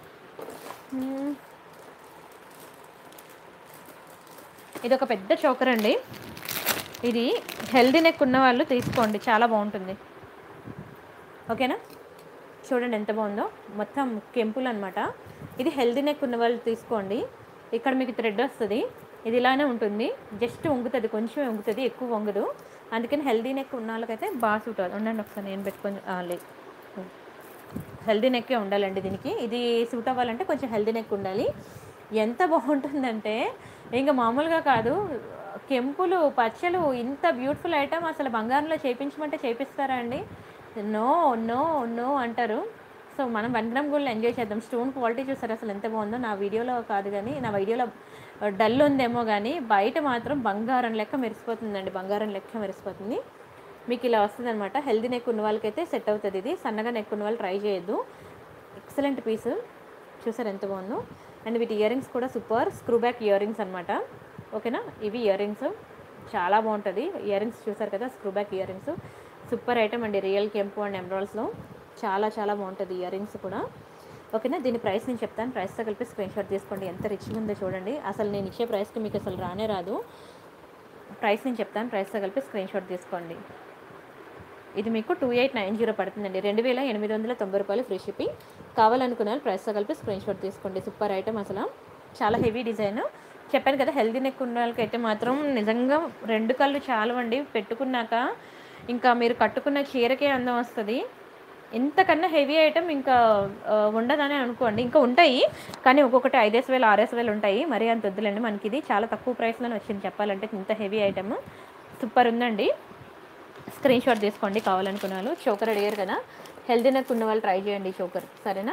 ఇది ఒక పెద్ద చోకర్ అండి ఇది హెల్దీ నెక్ ఉన్న వాళ్ళు తీసుకోండి చాలా బాగుంటుంది ఓకేనా చూడండి ఎంత బాగుందో మొత్తం కెంపులు అనమాట ఇది హెల్దీ నెక్ ఉన్న వాళ్ళు తీసుకోండి ఇక్కడ మీకు థ్రెడ్ వస్తుంది ఇది ఇలానే ఉంటుంది జస్ట్ వంగుతుంది కొంచెం వంగుతుంది ఎక్కువ వంగదు అందుకని హెల్దీ నెక్ ఉన్న వాళ్ళకైతే బాగా సూట్ అవుతుంది ఉండండి ఒకసారి నేను పెట్టుకొని ఆ, లేదు హెల్దీ నెక్కే ఉండాలండి దీనికి ఇది సూట్ అవ్వాలంటే కొంచెం హెల్దీ నెక్ ఉండాలి ఎంత బాగుంటుందంటే ఇంకా మామూలుగా కాదు కెంపులు పచ్చలు ఇంత బ్యూటిఫుల్ ఐటమ్ అసలు బంగారంలో చేయించమంటే చేపిస్తారా అండి నో నో నో అంటారు సో మనం వన్ గ్రామ్ గోల్డ్ ఎంజాయ్ చేద్దాం స్టోన్ క్వాలిటీ చూసారు అసలు ఎంత బాగుందో నా వీడియోలో కాదు కానీ నా వీడియోలో డల్ ఉందేమో కానీ బయట మాత్రం బంగారం లెక్క మెరిసిపోతుందండి బంగారం లెక్క మెరిసిపోతుంది మీకు ఇలా వస్తుంది అనమాట హెల్దీ నెక్ ఉన్న వాళ్ళకైతే సెట్ అవుతుంది ఇది సన్నగా నెక్ ఉన్న వాళ్ళు ట్రై చేయొద్దు ఎక్సలెంట్ పీస్ చూసారు ఎంత బాగుందో అండ్ వీటి ఇయర్ రింగ్స్ కూడా super screw back ear rings అనమాట ఓకేనా ఇవి ఇయర్ రింగ్స్ చాలా బాగుంటుంది ఇయర్ రింగ్స్ చూసారు కదా screw back earrings super item అండి రియల్ కెంపు అండ్ ఎమరాల్స్లో చాలా చాలా బాగుంటుంది ఇయర్ రింగ్స్ కూడా ఓకేనా దీని ప్రైస్ నేను చెప్తాను ప్రైస్తో కలిపి స్క్రీన్ షాట్ తీసుకోండి ఎంత రిచ్గా ఉందో చూడండి అసలు నేను ఇచ్చే ప్రైస్కి మీకు అసలు రానే రాదు ప్రైస్ నేను చెప్తాను ప్రైస్తో కలిపి స్క్రీన్ షాట్ తీసుకోండి ఇది మీకు టూ ఎయిట్ నైన్ జీరో పడుతుందండి రెండు వేల ఎనిమిది వందల తొంభై రూపాయలు ఫ్రీ షిప్పింగ్ కావాలనుకున్న వాళ్ళు ప్రైస్తో కలిపి స్క్రీన్ షాట్ తీసుకోండి సూపర్ ఐటమ్ అసలు చాలా హెవీ డిజైన్ చెప్పాను కదా హెల్దీ నెక్ ఉన్న వాళ్ళకైతే మాత్రం నిజంగా రెండు కళ్ళు చాలవండి పెట్టుకున్నాక ఇంకా మీరు కట్టుకున్న చీరకే అందం వస్తుంది ఇంతకన్నా హెవీ ఐటమ్ ఇంకా ఆ, ఉండదని అనుకోండి ఇంకా ఉంటాయి కానీ ఒక్కొక్కటి ఐదేసి వేలు ఆరేసి వేలు ఉంటాయి మరీ అంత వద్దులేండి మనకి ఇది చాలా తక్కువ ప్రైస్లోనే వచ్చింది చెప్పాలంటే ఇంత హెవీ ఐటమ్ సూపర్ ఉందండి స్క్రీన్ షాట్ తీసుకోండి కావాలనుకున్న వాళ్ళు చోకర్ అడిగారు కదా హెల్దీ నెక్ ఉన్న వాళ్ళు ట్రై చేయండి చోకర్ సరేనా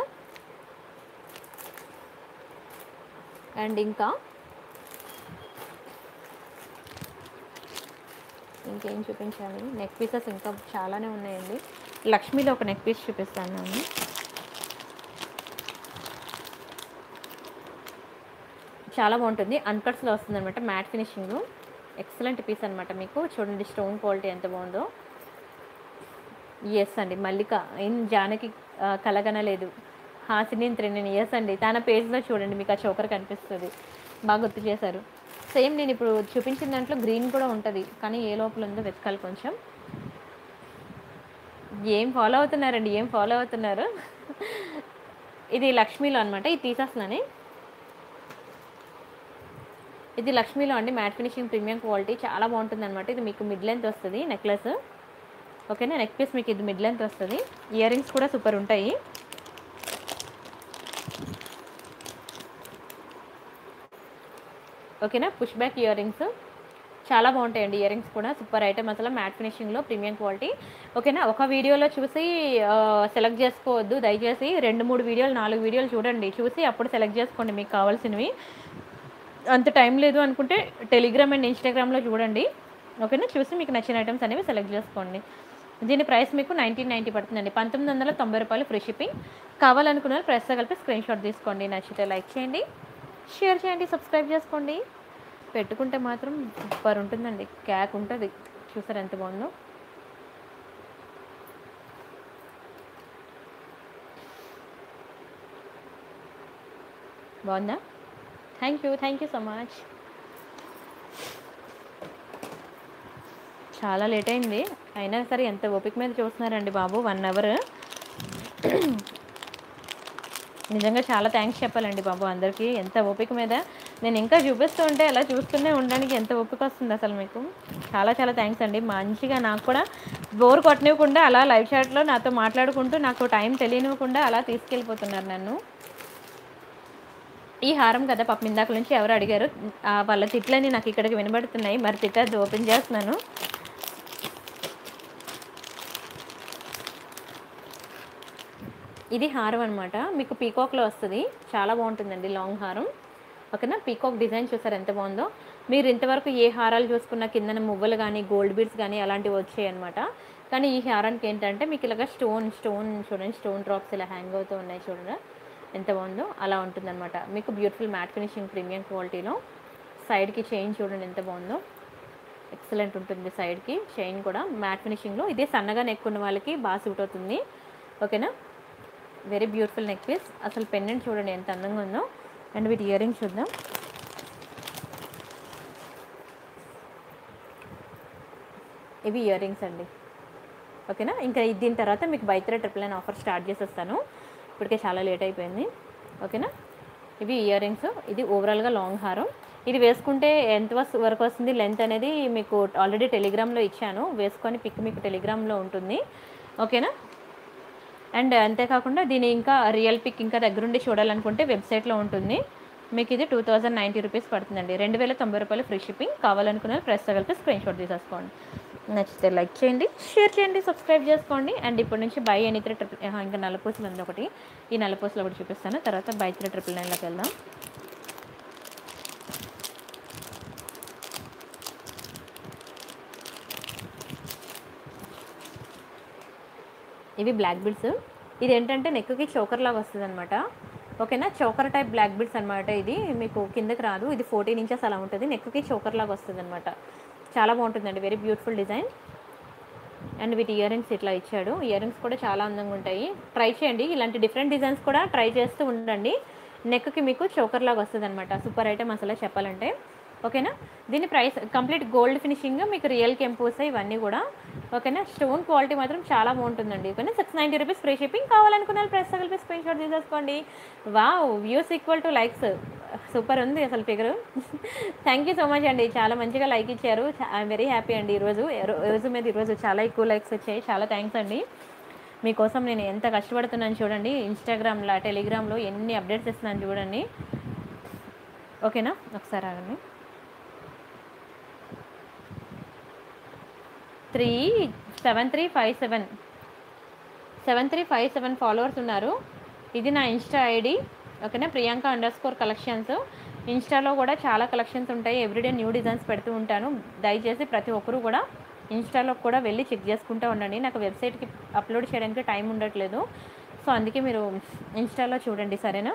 అండ్ ఇంకా ఇంకేం చూపించాలి నెక్ పీసెస్ ఇంకా చాలానే ఉన్నాయండి లక్ష్మీలో ఒక నెక్ పీస్ చూపిస్తాను నేను చాలా బాగుంటుంది అన్కట్స్లో వస్తుంది అనమాట మ్యాట్ ఫినిషింగ్ ఎక్సలెంట్ పీస్ అనమాట మీకు చూడండి స్టోన్ క్వాలిటీ ఎంత బాగుందో ఎస్ అండి మల్లిక ఏం జానకి ఆ, కలగనలేదు హాసిని త్రినేని ఎస్ అండి తన పేజ్లో చూడండి మీకు ఆ చోకర్ కనిపిస్తుంది బాగా గుర్తు చేశారు సేమ్ నేను ఇప్పుడు చూపించిన దాంట్లో గ్రీన్ కూడా ఉంటుంది కానీ ఏ లోపల ఉందో వెతకాలి కొంచెం ఏం ఫాలో అవుతున్నారండి ఏం ఫాలో అవుతున్నారు ఇది లక్ష్మీలో అనమాట ఇది తీసేస్తున్నానే ఇది లక్ష్మీలో అండి మ్యాట్ ఫినిషింగ్ ప్రీమియం క్వాలిటీ చాలా బాగుంటుంది అనమాట ఇది మీకు మిడ్ లెంత్ వస్తుంది నెక్లెస్ ఓకేనా నెక్ పీస్ మీకు ఇది మిడ్ లెంత్ వస్తుంది ఇయర్ రింగ్స్ కూడా సూపర్ ఉంటాయి ఓకేనా పుష్ బ్యాక్ ఇయర్ రింగ్స్ చాలా బాగుంటాయండి ఇయర్ రింగ్స్ కూడా సూపర్ ఐటమ్ అసలు మ్యాట్ ఫినిషింగ్లో ప్రీమియం క్వాలిటీ ఓకేనా ఒక వీడియోలో చూసి సెలెక్ట్ చేసుకోవద్దు దయచేసి రెండు మూడు వీడియోలు నాలుగు వీడియోలు చూడండి చూసి అప్పుడు సెలెక్ట్ చేసుకోండి మీకు కావాల్సినవి అంత టైం లేదు అనుకుంటే టెలిగ్రామ్ అండ్ ఇన్స్టాగ్రామ్లో చూడండి ఓకేనా చూసి మీకు నచ్చిన ఐటమ్స్ అనేవి సెలెక్ట్ చేసుకోండి దీని ప్రైస్ మీకు నైన్టీన్ నైంటీ పడుతుందండి పంతొమ్మిది వందల తొంభై రూపాయలు ఫ్రీ షిప్పింగ్ కావాలనుకున్న వాళ్ళు ప్రైస్తో కలిపి స్క్రీన్ షాట్ తీసుకోండి నచ్చితే లైక్ చేయండి షేర్ చేయండి సబ్స్క్రైబ్ చేసుకోండి పెట్టుకుంటే మాత్రం సూపర్ ఉంటుందండి క్యాక్ ఉంటుంది చూసారు ఎంత బాగుందో బాగుందా thank you thank you so much చాలా లేట్ అయింది అయినా సరే ఎంత ఓపిక మీద చూస్తున్నారండి బాబు వన్ అవర్ నిజంగా చాలా థ్యాంక్స్ చెప్పాలండి బాబు అందరికీ ఎంత ఓపిక మీద నేను ఇంకా చూపిస్తూ ఉంటే అలా చూస్తూనే ఉండడానికి ఎంత ఓపిక వస్తుంది అసలు మీకు చాలా చాలా థ్యాంక్స్ అండి మంచిగా నాకు కూడా బోర్ కొట్టనివ్వకుండా అలా లైవ్ చాట్లో నాతో మాట్లాడుకుంటూ నాకు టైం తెలియనివ్వకుండా అలా తీసుకెళ్ళిపోతున్నారు నన్ను ఈ హారం కదా పాపం ఇందాక నుంచి ఎవరు అడిగారు ఆ, వాళ్ళ తిట్లని నాకు ఇక్కడికి వినబడుతున్నాయి మరి తిట్టద్దు ఓపెన్ చేస్తున్నాను ఇది హారం అనమాట మీకు పీకాక్లో వస్తుంది చాలా బాగుంటుందండి లాంగ్ హారం ఓకేనా పీకాక్ డిజైన్ చూసారు ఎంత బాగుందో మీరు ఇంతవరకు ఏ హారాలు చూసుకున్న కిందన మువ్వలు కానీ గోల్డ్ బీడ్స్ కానీ అలాంటివి వచ్చాయి అనమాట కానీ ఈ హారానికి ఏంటంటే మీకు ఇలాగ స్టోన్ స్టోన్ చూడండి స్టోన్ డ్రాప్స్ ఇలా హ్యాంగ్ అవుతూ ఉన్నాయి చూడండి ఎంత బాగుందో అలా ఉంటుందన్నమాట మీకు బ్యూటిఫుల్ మ్యాట్ ఫినిషింగ్ ప్రీమియం క్వాలిటీలో సైడ్కి చైన్ చూడండి ఎంత బాగుందో ఎక్సలెంట్ ఉంటుంది సైడ్కి చైన్ కూడా మ్యాట్ ఫినిషింగ్లో ఇదే సన్నగా నెక్ ఉన్న వాళ్ళకి బాగా సూట్ అవుతుంది ఓకేనా వెరీ బ్యూటిఫుల్ నెక్ పీస్ అసలు పెండెంట్ చూడండి ఎంత అందంగా ఉందో అండ్ వీటి ఇయర్ రింగ్స్ చూద్దాం ఇవి ఇయర్ రింగ్స్ అండి ఓకేనా ఇంకా ఇది దీని తర్వాత మీకు buy three triple nine offer start చేసేస్తాను ఇప్పటికే చాలా లేట్ అయిపోయింది ఓకేనా ఇవి ఇయర్ రింగ్స్ ఇది ఓవరాల్గా లాంగ్ హారం ఇది వేసుకుంటే ఎంత వస్- వరకు వస్తుంది లెంత్ అనేది మీకు ఆల్రెడీ టెలిగ్రామ్లో ఇచ్చాను వేసుకొని పిక్ మీకు టెలిగ్రామ్లో ఉంటుంది ఓకేనా అండ్ అంతేకాకుండా దీని ఇంకా రియల్ పిక్ ఇంకా దగ్గరుండి చూడాలనుకుంటే వెబ్సైట్లో ఉంటుంది మీకు ఇది టూ థౌజండ్ నైంటీ రూపీస్ పడుతుందండి రెండు వేల తొంభై రూపాయలు ఫ్రీ షిప్పింగ్ కావాలనుకున్న ప్రెస్ తగిలితే స్క్రీన్ షాట్ తీసేసుకోండి నచ్చితే లైక్ చేయండి షేర్ చేయండి సబ్స్క్రైబ్ చేసుకోండి అండ్ ఇప్పటి నుంచి బై ఎనీ త్రీ ట్రిపుల్ ఇంకా నల్లపూసలు ఉంది ఒకటి ఈ నల్లపూసలు ఒకటి చూపిస్తాను తర్వాత బై త్రీ ట్రిపుల్ నైన్లోకి వెళ్దాం ఇవి బ్లాక్ బిడ్స్ ఇది ఏంటంటే నెక్కి చోకర్ లాగా వస్తుంది అనమాట ఓకేనా చోకర్ టైప్ బ్లాక్ బిడ్స్ అనమాట ఇది మీకు కిందకి రాదు ఇది ఫోర్టీన్ ఇంచెస్ అలా ఉంటుంది నెక్కి చోకర్ లాగా వస్తుంది అనమాట చాలా బాగుంటుందండి వెరీ బ్యూటిఫుల్ డిజైన్ అండ్ వీటి ఇయర్ రింగ్స్ ఇట్లా ఇచ్చాడు ఇయర్ రింగ్స్ కూడా చాలా అందంగా ఉంటాయి ట్రై చేయండి ఇలాంటి డిఫరెంట్ డిజైన్స్ కూడా ట్రై చేస్తూ ఉండండి నెక్కి మీకు చోకర్ లాగా వస్తుంది అనమాట సూపర్ ఐటమ్ అసలు చెప్పాలంటే ఓకేనా దీని ప్రైస్ కంప్లీట్ గోల్డ్ ఫినిషింగ్ మీకు రియల్ కెంపూస్ ఇవన్నీ కూడా ఓకేనా స్టోన్ క్వాలిటీ మాత్రం చాలా బాగుంటుందండి ఓకేనా six ninety rupees free shipping కావాలనుకున్న ప్రెస్ తగిలిపి స్క్రీన్ షాట్ తీసేసుకోండి wow views equal to likes super ఉంది అసలు figure thank you so much అండి చాలా మంచిగా లైక్ ఇచ్చారు ఐఎమ్ వెరీ హ్యాపీ అండి ఈరోజు రో- రోజు మీద ఈరోజు చాలా ఎక్కువ లైక్స్ వచ్చాయి చాలా థ్యాంక్స్ అండి మీకోసం నేను ఎంత కష్టపడుతున్నాను చూడండి ఇన్స్టాగ్రామ్లో టెలిగ్రామ్లో ఎన్ని అప్డేట్స్ ఇస్తున్నాను చూడండి ఓకేనా ఒకసారి ఆగండి three seven three five seven seven three five seven followers ఉన్నారు ఇది నా ఇన్స్టా ఐడి ఓకేనా ప్రియాంక అండర్ స్కోర్ కలెక్షన్స్ ఇన్స్టాలో కూడా చాలా కలెక్షన్స్ ఉంటాయి ఎవ్రీడే న్యూ డిజైన్స్ పెడుతూ ఉంటాను దయచేసి ప్రతి ఒక్కరూ కూడా ఇన్స్టాలో కూడా వెళ్ళి చెక్ చేసుకుంటూ ఉండండి నాకు వెబ్సైట్కి అప్లోడ్ చేయడానికి టైం ఉండట్లేదు సో అందుకే మీరు ఇన్స్టాలో చూడండి సరేనా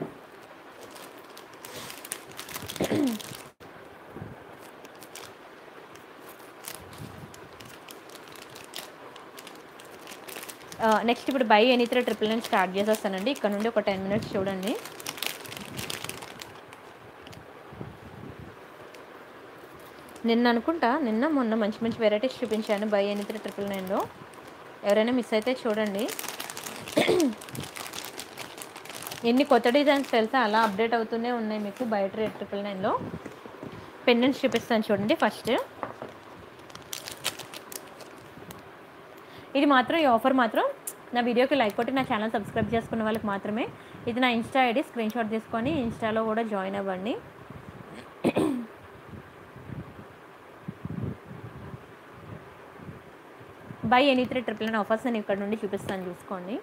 నెక్స్ట్ ఇప్పుడు buy any three triple nine start చేసేస్తానండి ఇక్కడ నుండి ఒక టెన్ మినిట్స్ చూడండి నిన్న అనుకుంటా నిన్న మొన్న మంచి మంచి వెరైటీస్ చూపించాను బై ఎనీ త్రీ ట్రిపుల్ నైన్లో ఎవరైనా మిస్ అయితే చూడండి ఎన్ని కొత్త డిజైన్స్ తెలుసా అలా అప్డేట్ అవుతూనే ఉన్నాయి మీకు బయట రేట్ ట్రిపుల్ నైన్లో పెండెంట్స్ చూపిస్తాను చూడండి ఫస్ట్ ఇది మాత్రం ఈ ఆఫర్ మాత్రం నా వీడియోకి లైక్ కొట్టి నా ఛానల్ సబ్స్క్రైబ్ చేసుకున్న వాళ్ళకి మాత్రమే ఇది నా ఇన్స్టా ఐడి స్క్రీన్ షాట్ తీసుకొని ఇన్స్టాలో కూడా జాయిన్ అవ్వండి buy any three triple nine offers నేను ఇక్కడ నుండి చూపిస్తాను చూసుకోండి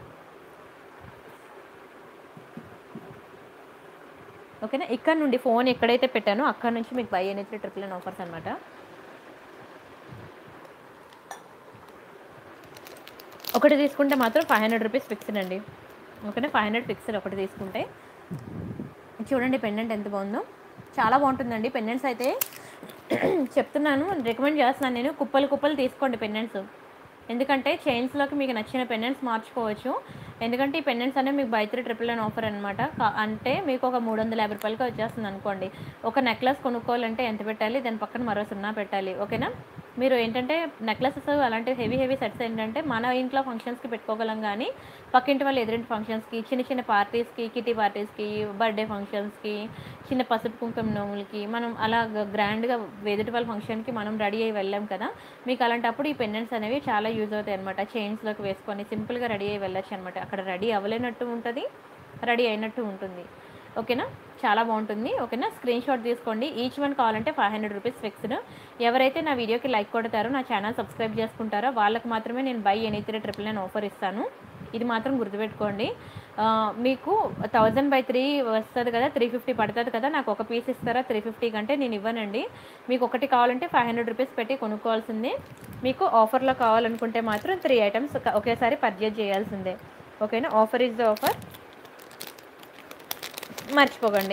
ఓకేనా ఇక్కడ నుండి ఫోన్ ఎక్కడైతే పెట్టానో అక్కడ నుంచి మీకు buy any three triple nine offers అనమాట ఒకటి తీసుకుంటే మాత్రం ఫైవ్ హండ్రెడ్ రూపీస్ ఫిక్స్డ్ అండి ఓకేనా ఫైవ్ హండ్రెడ్ ఫిక్స్డ్ ఒకటి తీసుకుంటే చూడండి పెండెంట్ ఎంత బాగుందో చాలా బాగుంటుందండి పెండెంట్స్ అయితే చెప్తున్నాను రికమెండ్ చేస్తున్నాను నేను కుప్పలు కుప్పలు తీసుకోండి పెండెంట్స్ ఎందుకంటే చైన్స్లోకి మీకు నచ్చిన పెండెంట్స్ మార్చుకోవచ్చు ఎందుకంటే ఈ పెండెంట్స్ అనేవి మీకు buy three triple nine offer అనమాట అంటే మీకు ఒక మూడు వందల యాభై రూపాయలకి వచ్చేస్తుంది అనుకోండి ఒక నెక్లెస్ కొనుక్కోవాలంటే ఎంత పెట్టాలి దాని పక్కన మరో సున్నా పెట్టాలి ఓకేనా మీరు ఏంటంటే నెక్లెసెస్ అలాంటి హెవీ హెవీ సెట్స్ ఏంటంటే మన ఇంట్లో ఫంక్షన్స్కి పెట్టుకోగలం కానీ పక్కింటి వాళ్ళ ఎదురింటి ఫంక్షన్స్కి చిన్న చిన్న పార్టీస్కి కిటీ పార్టీస్కి బర్త్డే ఫంక్షన్స్కి చిన్న పసుపు కుంకుమ నోములకి మనం అలా గ్రాండ్గా ఎదుటి వాళ్ళ ఫంక్షన్కి మనం రెడీ అయ్యి వెళ్ళాం కదా మీకు అలాంటప్పుడు ఈ పెండెంట్స్ అనేవి చాలా యూజ్ అవుతాయి అనమాట చైన్స్లోకి వేసుకొని సింపుల్గా రెడీ అయ్యి వెళ్ళొచ్చు అనమాట అక్కడ రెడీ అవ్వలేనట్టు ఉంటుంది రెడీ అయినట్టు ఉంటుంది ఓకేనా చాలా బాగుంటుంది ఓకేనా స్క్రీన్ షాట్ తీసుకోండి ఈచ్ వన్ కావాలంటే ఫైవ్ హండ్రెడ్ రూపీస్ ఫిక్స్డ్ ఎవరైతే నా వీడియోకి లైక్ కొడతారో నా ఛానల్ సబ్స్క్రైబ్ చేసుకుంటారో వాళ్ళకి మాత్రమే నేను buy any three triple nine offer ఇస్తాను ఇది మాత్రం గుర్తుపెట్టుకోండి ఆ, మీకు థౌజండ్ బై త్రీ వస్తుంది కదా త్రీ ఫిఫ్టీ పడుతుంది కదా నాకు ఒక పీస్ ఇస్తారా త్రీ ఫిఫ్టీ కంటే నేను ఇవ్వనండి మీకు ఒకటి కావాలంటే ఫైవ్ హండ్రెడ్ రూపీస్ పెట్టి కొనుక్కోవాల్సిందే మీకు ఆఫర్లో కావాలనుకుంటే మాత్రం త్రీ ఐటమ్స్ ఒకేసారి పర్చేజ్ చేయాల్సిందే ఓకేనా ఆఫర్ ఇస్ ద ఆఫర్ మర్చిపోకండి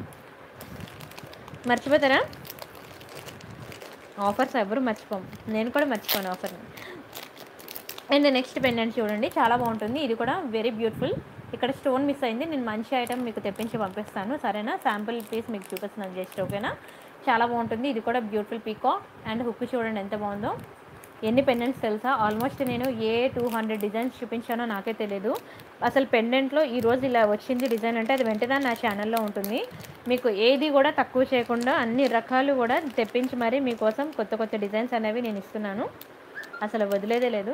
మర్చిపోతారా ఆఫర్స్ ఎవరు మర్చిపోం నేను కూడా మర్చిపోను ఆఫర్ని అండ్ నెక్స్ట్ పెండెంట్ చూడండి చాలా బాగుంటుంది ఇది కూడా వెరీ బ్యూటిఫుల్ ఇక్కడ స్టోన్ మిస్ అయింది నేను మంచి ఐటమ్ మీకు తెప్పించి పంపిస్తాను సరేనా శాంపుల్ పీస్ మీకు చూపిస్తున్నాను జస్ట్ ఓకేనా చాలా బాగుంటుంది ఇది కూడా బ్యూటిఫుల్ పీకో అండ్ హుక్ చూడండి ఎంత బాగుందో ఎన్ని పెండెంట్స్ తెలుసా ఆల్మోస్ట్ నేను ఏ టూ హండ్రెడ్ డిజైన్స్ చూపించానో నాకే తెలియదు అసలు పెండెంట్లో ఈ రోజు ఇలా వచ్చింది డిజైన్ అంటే అది వెంటనే నా ఛానల్లో ఉంటుంది మీకు ఏది కూడా తక్కువ చేయకుండా అన్ని రకాలు కూడా తెప్పించి మరీ మీకోసం కొత్త కొత్త డిజైన్స్ అనేవి నేను ఇస్తున్నాను అసలు వదిలేదే లేదు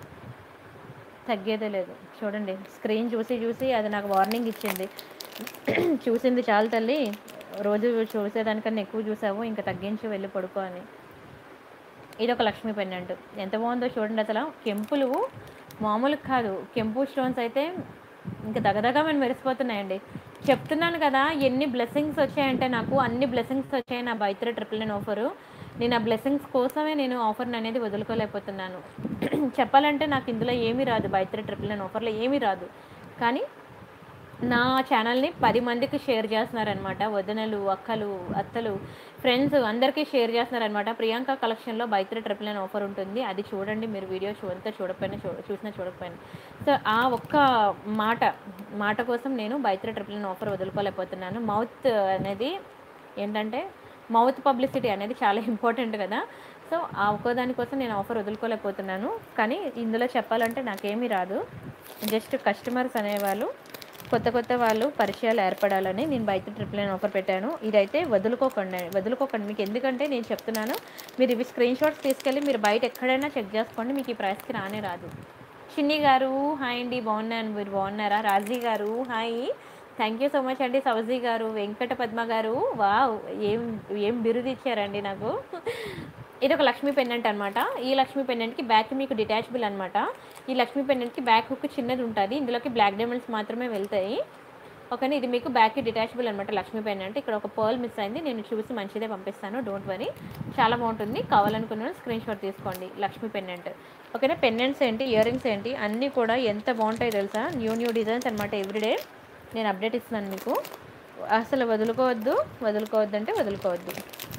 తగ్గేదే లేదు చూడండి స్క్రీన్ చూసి చూసి అది నాకు వార్నింగ్ ఇచ్చింది చూసింది చాలు తల్లి రోజు చూసేదానికన్నా ఎక్కువ చూసావు ఇంకా తగ్గించి వెళ్ళి పడుకో అని ఇది ఒక లక్ష్మీ పెండెంట్ ఎంత బాగుందో చూడండి అసలు కెంపులు మామూలు కాదు కెంపు స్టోన్స్ అయితే ఇంకా దగదగా మేము మెరిసిపోతున్నాయండి చెప్తున్నాను కదా ఎన్ని బ్లెస్సింగ్స్ వచ్చాయంటే నాకు అన్ని బ్లెస్సింగ్స్ వచ్చాయి నా బైత్రే ట్రిపుల్ నైన్ ఆఫరు నేను ఆ బ్లెస్సింగ్స్ కోసమే నేను ఆఫర్ని అనేది వదులుకోలేకపోతున్నాను చెప్పాలంటే నాకు ఇందులో ఏమీ రాదు బైత్రే ట్రిపుల్ నైన్ ఆఫర్లో ఏమీ రాదు కానీ నా ఛానల్ని పది మందికి షేర్ చేస్తున్నారనమాట వదినలు అక్కలు అత్తలు ఫ్రెండ్స్ అందరికీ షేర్ చేస్తున్నారనమాట ప్రియాంక కలెక్షన్లో బైత్రే ట్రిపుల్ నైన్ ఆఫర్ ఉంటుంది అది చూడండి మీరు వీడియో చూడంతా చూడకపోయినా చూ చూసినా చూడకపోయినా సో ఆ ఒక్క మాట మాట కోసం నేను బైత్రే ట్రిపుల్ నైన్ ఆఫర్ వదులుకోలేకపోతున్నాను మౌత్ అనేది ఏంటంటే మౌత్ పబ్లిసిటీ అనేది చాలా ఇంపార్టెంట్ కదా సో ఆ ఒక్కదానికోసం నేను ఆఫర్ వదులుకోలేకపోతున్నాను కానీ ఇందులో చెప్పాలంటే నాకేమీ రాదు జస్ట్ కస్టమర్స్ అనేవాళ్ళు కొత్త కొత్త వాళ్ళు పరిచయాలు ఏర్పడాలని నేను బయట ట్రిపుల్ నైన్ ఆఫర్ పెట్టాను ఇదైతే వదులుకోకండి వదులుకోకండి మీకు ఎందుకంటే నేను చెప్తున్నాను మీరు ఇవి స్క్రీన్ షాట్స్ తీసుకెళ్ళి మీరు బయట ఎక్కడైనా చెక్ చేసుకోండి మీకు ఈ ప్రైస్కి రానే రాదు చిన్ని గారు హాయ్ అండి బాగున్నాను మీరు బాగున్నారా రాజీ గారు hi thank you so much అండి సౌజీ గారు వెంకట పద్మ గారు వావ్ ఏం ఏం బిరుదు ఇచ్చారండి నాకు ఇది ఒక లక్ష్మీ పెండెంట్ అనమాట ఈ లక్ష్మీ పెండెంట్కి బ్యాక్ మీకు డిటాచబుల్ అనమాట ఈ లక్ష్మీ పెండెంట్కి బ్యాక్ హుక్ చిన్నది ఉంటుంది ఇందులోకి బ్లాక్ డైమండ్స్ మాత్రమే వెళ్తాయి ఓకేనా ఇది మీకు బ్యాక్కి డిటాచబుల్ అనమాట లక్ష్మీ పెండెంట్ ఇక్కడ ఒక పర్ల్ మిస్ అయింది నేను చూసి మంచిదే పంపిస్తాను డోంట్ వరీ చాలా బాగుంటుంది కావాలనుకున్న స్క్రీన్ షాట్ తీసుకోండి లక్ష్మీ పెండెంట్ ఓకేనా పెండెంట్స్ ఏంటి ఇయర్ రింగ్స్ ఏంటి అన్నీ కూడా ఎంత బాగుంటాయి తెలుసా న్యూ న్యూ డిజైన్స్ అనమాట ఎవ్రీడే నేను అప్డేట్ ఇస్తున్నాను మీకు అసలు వదులుకోవద్దు వదులుకోవద్దు అంటే వదులుకోవద్దు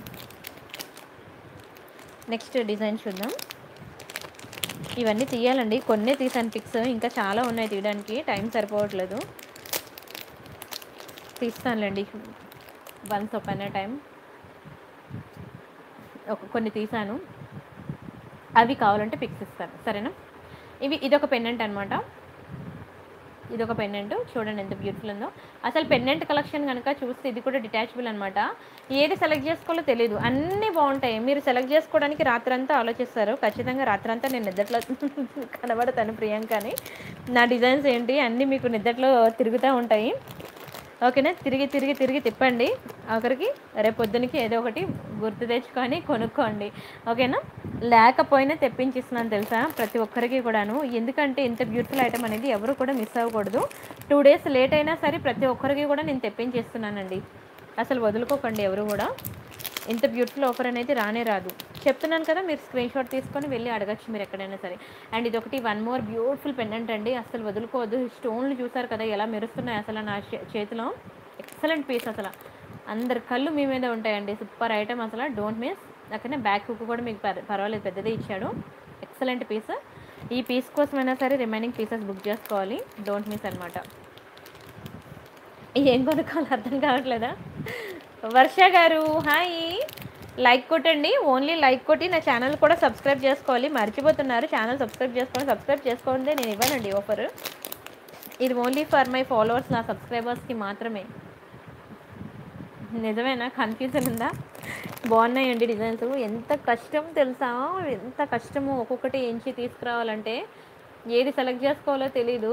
నెక్స్ట్ డిజైన్ చూద్దాం ఇవన్నీ తీయాలండి కొన్ని తీసాను పిక్స్ ఇంకా చాలా ఉన్నాయి తీయడానికి టైం సరిపోవట్లేదు తీస్తానులేండి వన్స్ ఒపన్ టైం ఒక కొన్ని తీసాను అవి కావాలంటే పిక్స్ ఇస్తాను సరేనా ఇవి ఇదొక పెండెంట్ అనమాట ఇదొక పెండెంట్ చూడండి ఎంత బ్యూటిఫుల్ ఉందో అసలు పెండెంట్ కలెక్షన్ కనుక చూస్తే ఇది కూడా డిటాచబుల్ అనమాట ఏది సెలెక్ట్ చేసుకోవాలో తెలియదు అన్నీ బాగుంటాయి మీరు సెలెక్ట్ చేసుకోవడానికి రాత్రంతా ఆలోచిస్తారు ఖచ్చితంగా రాత్రంతా నేను నిద్రలో కనబడతాను ప్రియాంకని నా డిజైన్స్ ఏంటి అన్నీ మీకు నిద్రలో తిరుగుతూ ఉంటాయి ఓకేనా తిరిగి తిరిగి తిరిగి తిప్పండి ఆఖరికి రేపు పొద్దునకి ఏదో ఒకటి గుర్తు తెచ్చుకొని కొనుక్కోండి ఓకేనా లేకపోయినా తెప్పించిస్తున్నాను తెలుసా ప్రతి ఒక్కరికి కూడాను ఎందుకంటే ఇంత బ్యూటిఫుల్ ఐటమ్ అనేది ఎవరు కూడా మిస్ అవ్వకూడదు టూ డేస్ లేట్ అయినా సరే ప్రతి ఒక్కరికి కూడా నేను తెప్పించేస్తున్నానండి అసలు వదులుకోకండి ఎవరు కూడా ఇంత బ్యూటిఫుల్ ఆఫర్ అనేది రానే రాదు చెప్తున్నాను కదా మీరు స్క్రీన్ షాట్ తీసుకొని వెళ్ళి అడగచ్చు మీరు ఎక్కడైనా సరే అండ్ ఇది ఒకటి వన్ మోర్ బ్యూటిఫుల్ పెండెంట్ అండి అసలు వదులుకోవద్దు స్టోన్లు చూసారు కదా ఎలా మెరుస్తున్నాయి అసలు నా చే- చేతిలో ఎక్సలెంట్ పీస్ అసలు అందరి కళ్ళు మీ మీద ఉంటాయండి సూపర్ ఐటమ్ అసలు డోంట్ మిస్ అక్కడనే బ్యాక్ హుక్ కూడా మీకు పర్- పర్వాలేదు పెద్దదే ఇచ్చాడు ఎక్సలెంట్ పీస్ ఈ పీస్ కోసమైనా సరే రిమైనింగ్ పీసెస్ బుక్ చేసుకోవాలి డోంట్ మిస్ అనమాట ఏం కొనుక్కోవాలి అర్థం కావట్లేదా వర్ష గారు హాయ్ లైక్ కొట్టండి ఓన్లీ లైక్ కొట్టి నా ఛానల్ కూడా సబ్స్క్రైబ్ చేసుకోవాలి మర్చిపోతున్నారు ఛానల్ సబ్స్క్రైబ్ చేసుకోండి సబ్స్క్రైబ్ చేసుకోండి నేను ఇవ్వనండి ఆఫర్ ఇది ఓన్లీ ఫర్ మై ఫాలోవర్స్ నా సబ్స్క్రైబర్స్కి మాత్రమే నిజమేనా కన్ఫ్యూజన్ ఉందా బాగున్నాయండి డిజైన్స్ ఎంత కష్టం తెలుసా ఎంత కష్టము ఒక్కొక్కటి ఎంచి తీసుకురావాలంటే ఏది సెలెక్ట్ చేసుకోవాలో తెలీదు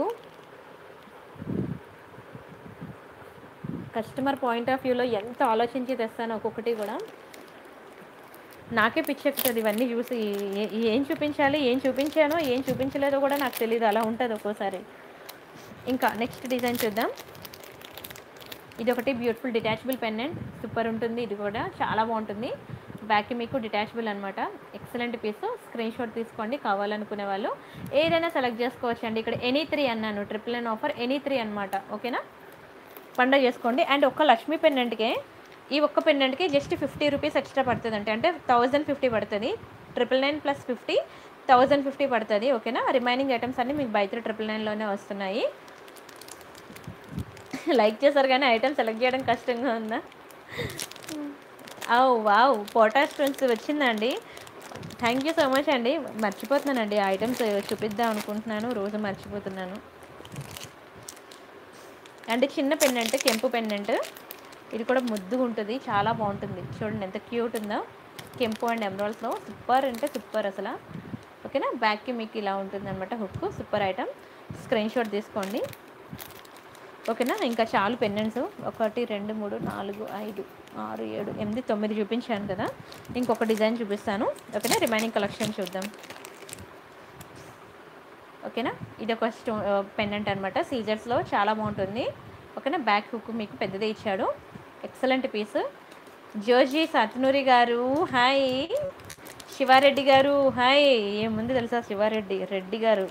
కస్టమర్ పాయింట్ ఆఫ్ వ్యూలో ఎంత ఆలోచించి తెస్తానో ఒక్కొక్కటి కూడా నాకే పిచ్చెక్కుతుంది ఇవన్నీ చూసి ఏ- ఏం చూపించాలి ఏం చూపించానో ఏం చూపించలేదో కూడా నాకు తెలియదు అలా ఉంటుంది ఒక్కోసారి ఇంకా నెక్స్ట్ డిజైన్ చూద్దాం ఇది ఒకటి బ్యూటిఫుల్ డిటాచబుల్ పెన్నెంట్ సూపర్ ఉంటుంది ఇది కూడా చాలా బాగుంటుంది బ్యాక్ మీకు డిటాచబుల్ అనమాట ఎక్సలెంట్ పీస్ స్క్రీన్ షాట్ తీసుకోండి కావాలనుకునే వాళ్ళు ఏదైనా సెలెక్ట్ చేసుకోవచ్చు అండి ఇక్కడ ఎనీ త్రీ అన్నాను triple nine offer any three అనమాట ఓకేనా పండగ చేసుకోండి అండ్ ఒక్క లక్ష్మీ పెండెంట్కే ఈ ఒక్క పెండెంట్కి జస్ట్ ఫిఫ్టీ రూపీస్ ఎక్స్ట్రా పడుతుంది అంటే అంటే థౌజండ్ ఫిఫ్టీ పడుతుంది triple nine plus fifty thousand fifty పడుతుంది ఓకేనా రిమైనింగ్ ఐటమ్స్ అన్నీ మీకు బై త్రీ ట్రిపుల్ నైన్లోనే వస్తున్నాయి లైక్ చేశారు కానీ ఐటమ్ సెలెక్ట్ చేయడం కష్టంగా ఉందా అవు వావ్ పొటాష్ ఫ్రెండ్స్ వచ్చిందండి థ్యాంక్ యూ సో మచ్ అండి మర్చిపోతున్నానండి ఐటమ్స్ చూపిద్దాం అనుకుంటున్నాను రోజు మర్చిపోతున్నాను అంటే చిన్న పెన్నెంట్ కెంపు పెన్నెంట్ ఇది కూడా ముద్దుగా ఉంటుంది చాలా బాగుంటుంది చూడండి ఎంత క్యూట్ ఉందో కెంపు అండ్ ఎమరాల్స్లో సూపర్ అంటే సూపర్ అసలు ఓకేనా బ్యాక్కి మీకు ఇలా ఉంటుంది అనమాట hook super item screen shot తీసుకోండి ఓకేనా ఇంకా చాలు పెన్నెంట్స్ ఒకటి రెండు మూడు నాలుగు ఐదు ఆరు ఏడు ఎనిమిది తొమ్మిది చూపించాను కదా ఇంకొక డిజైన్ చూపిస్తాను ఓకేనా రిమైనింగ్ కలెక్షన్ చూద్దాం ఓకేనా ఇది ఒక స్టో పెండెంట్ అనమాట సీజర్స్లో చాలా బాగుంటుంది ఓకేనా బ్యాక్ హుక్ మీకు పెద్దదే ఇచ్చాడు ఎక్సలెంట్ పీస్ జోజీ సత్నూరి గారు హాయ్ శివారెడ్డి గారు హాయ్ ఏముంది తెలుసా శివారెడ్డి రెడ్డి గారు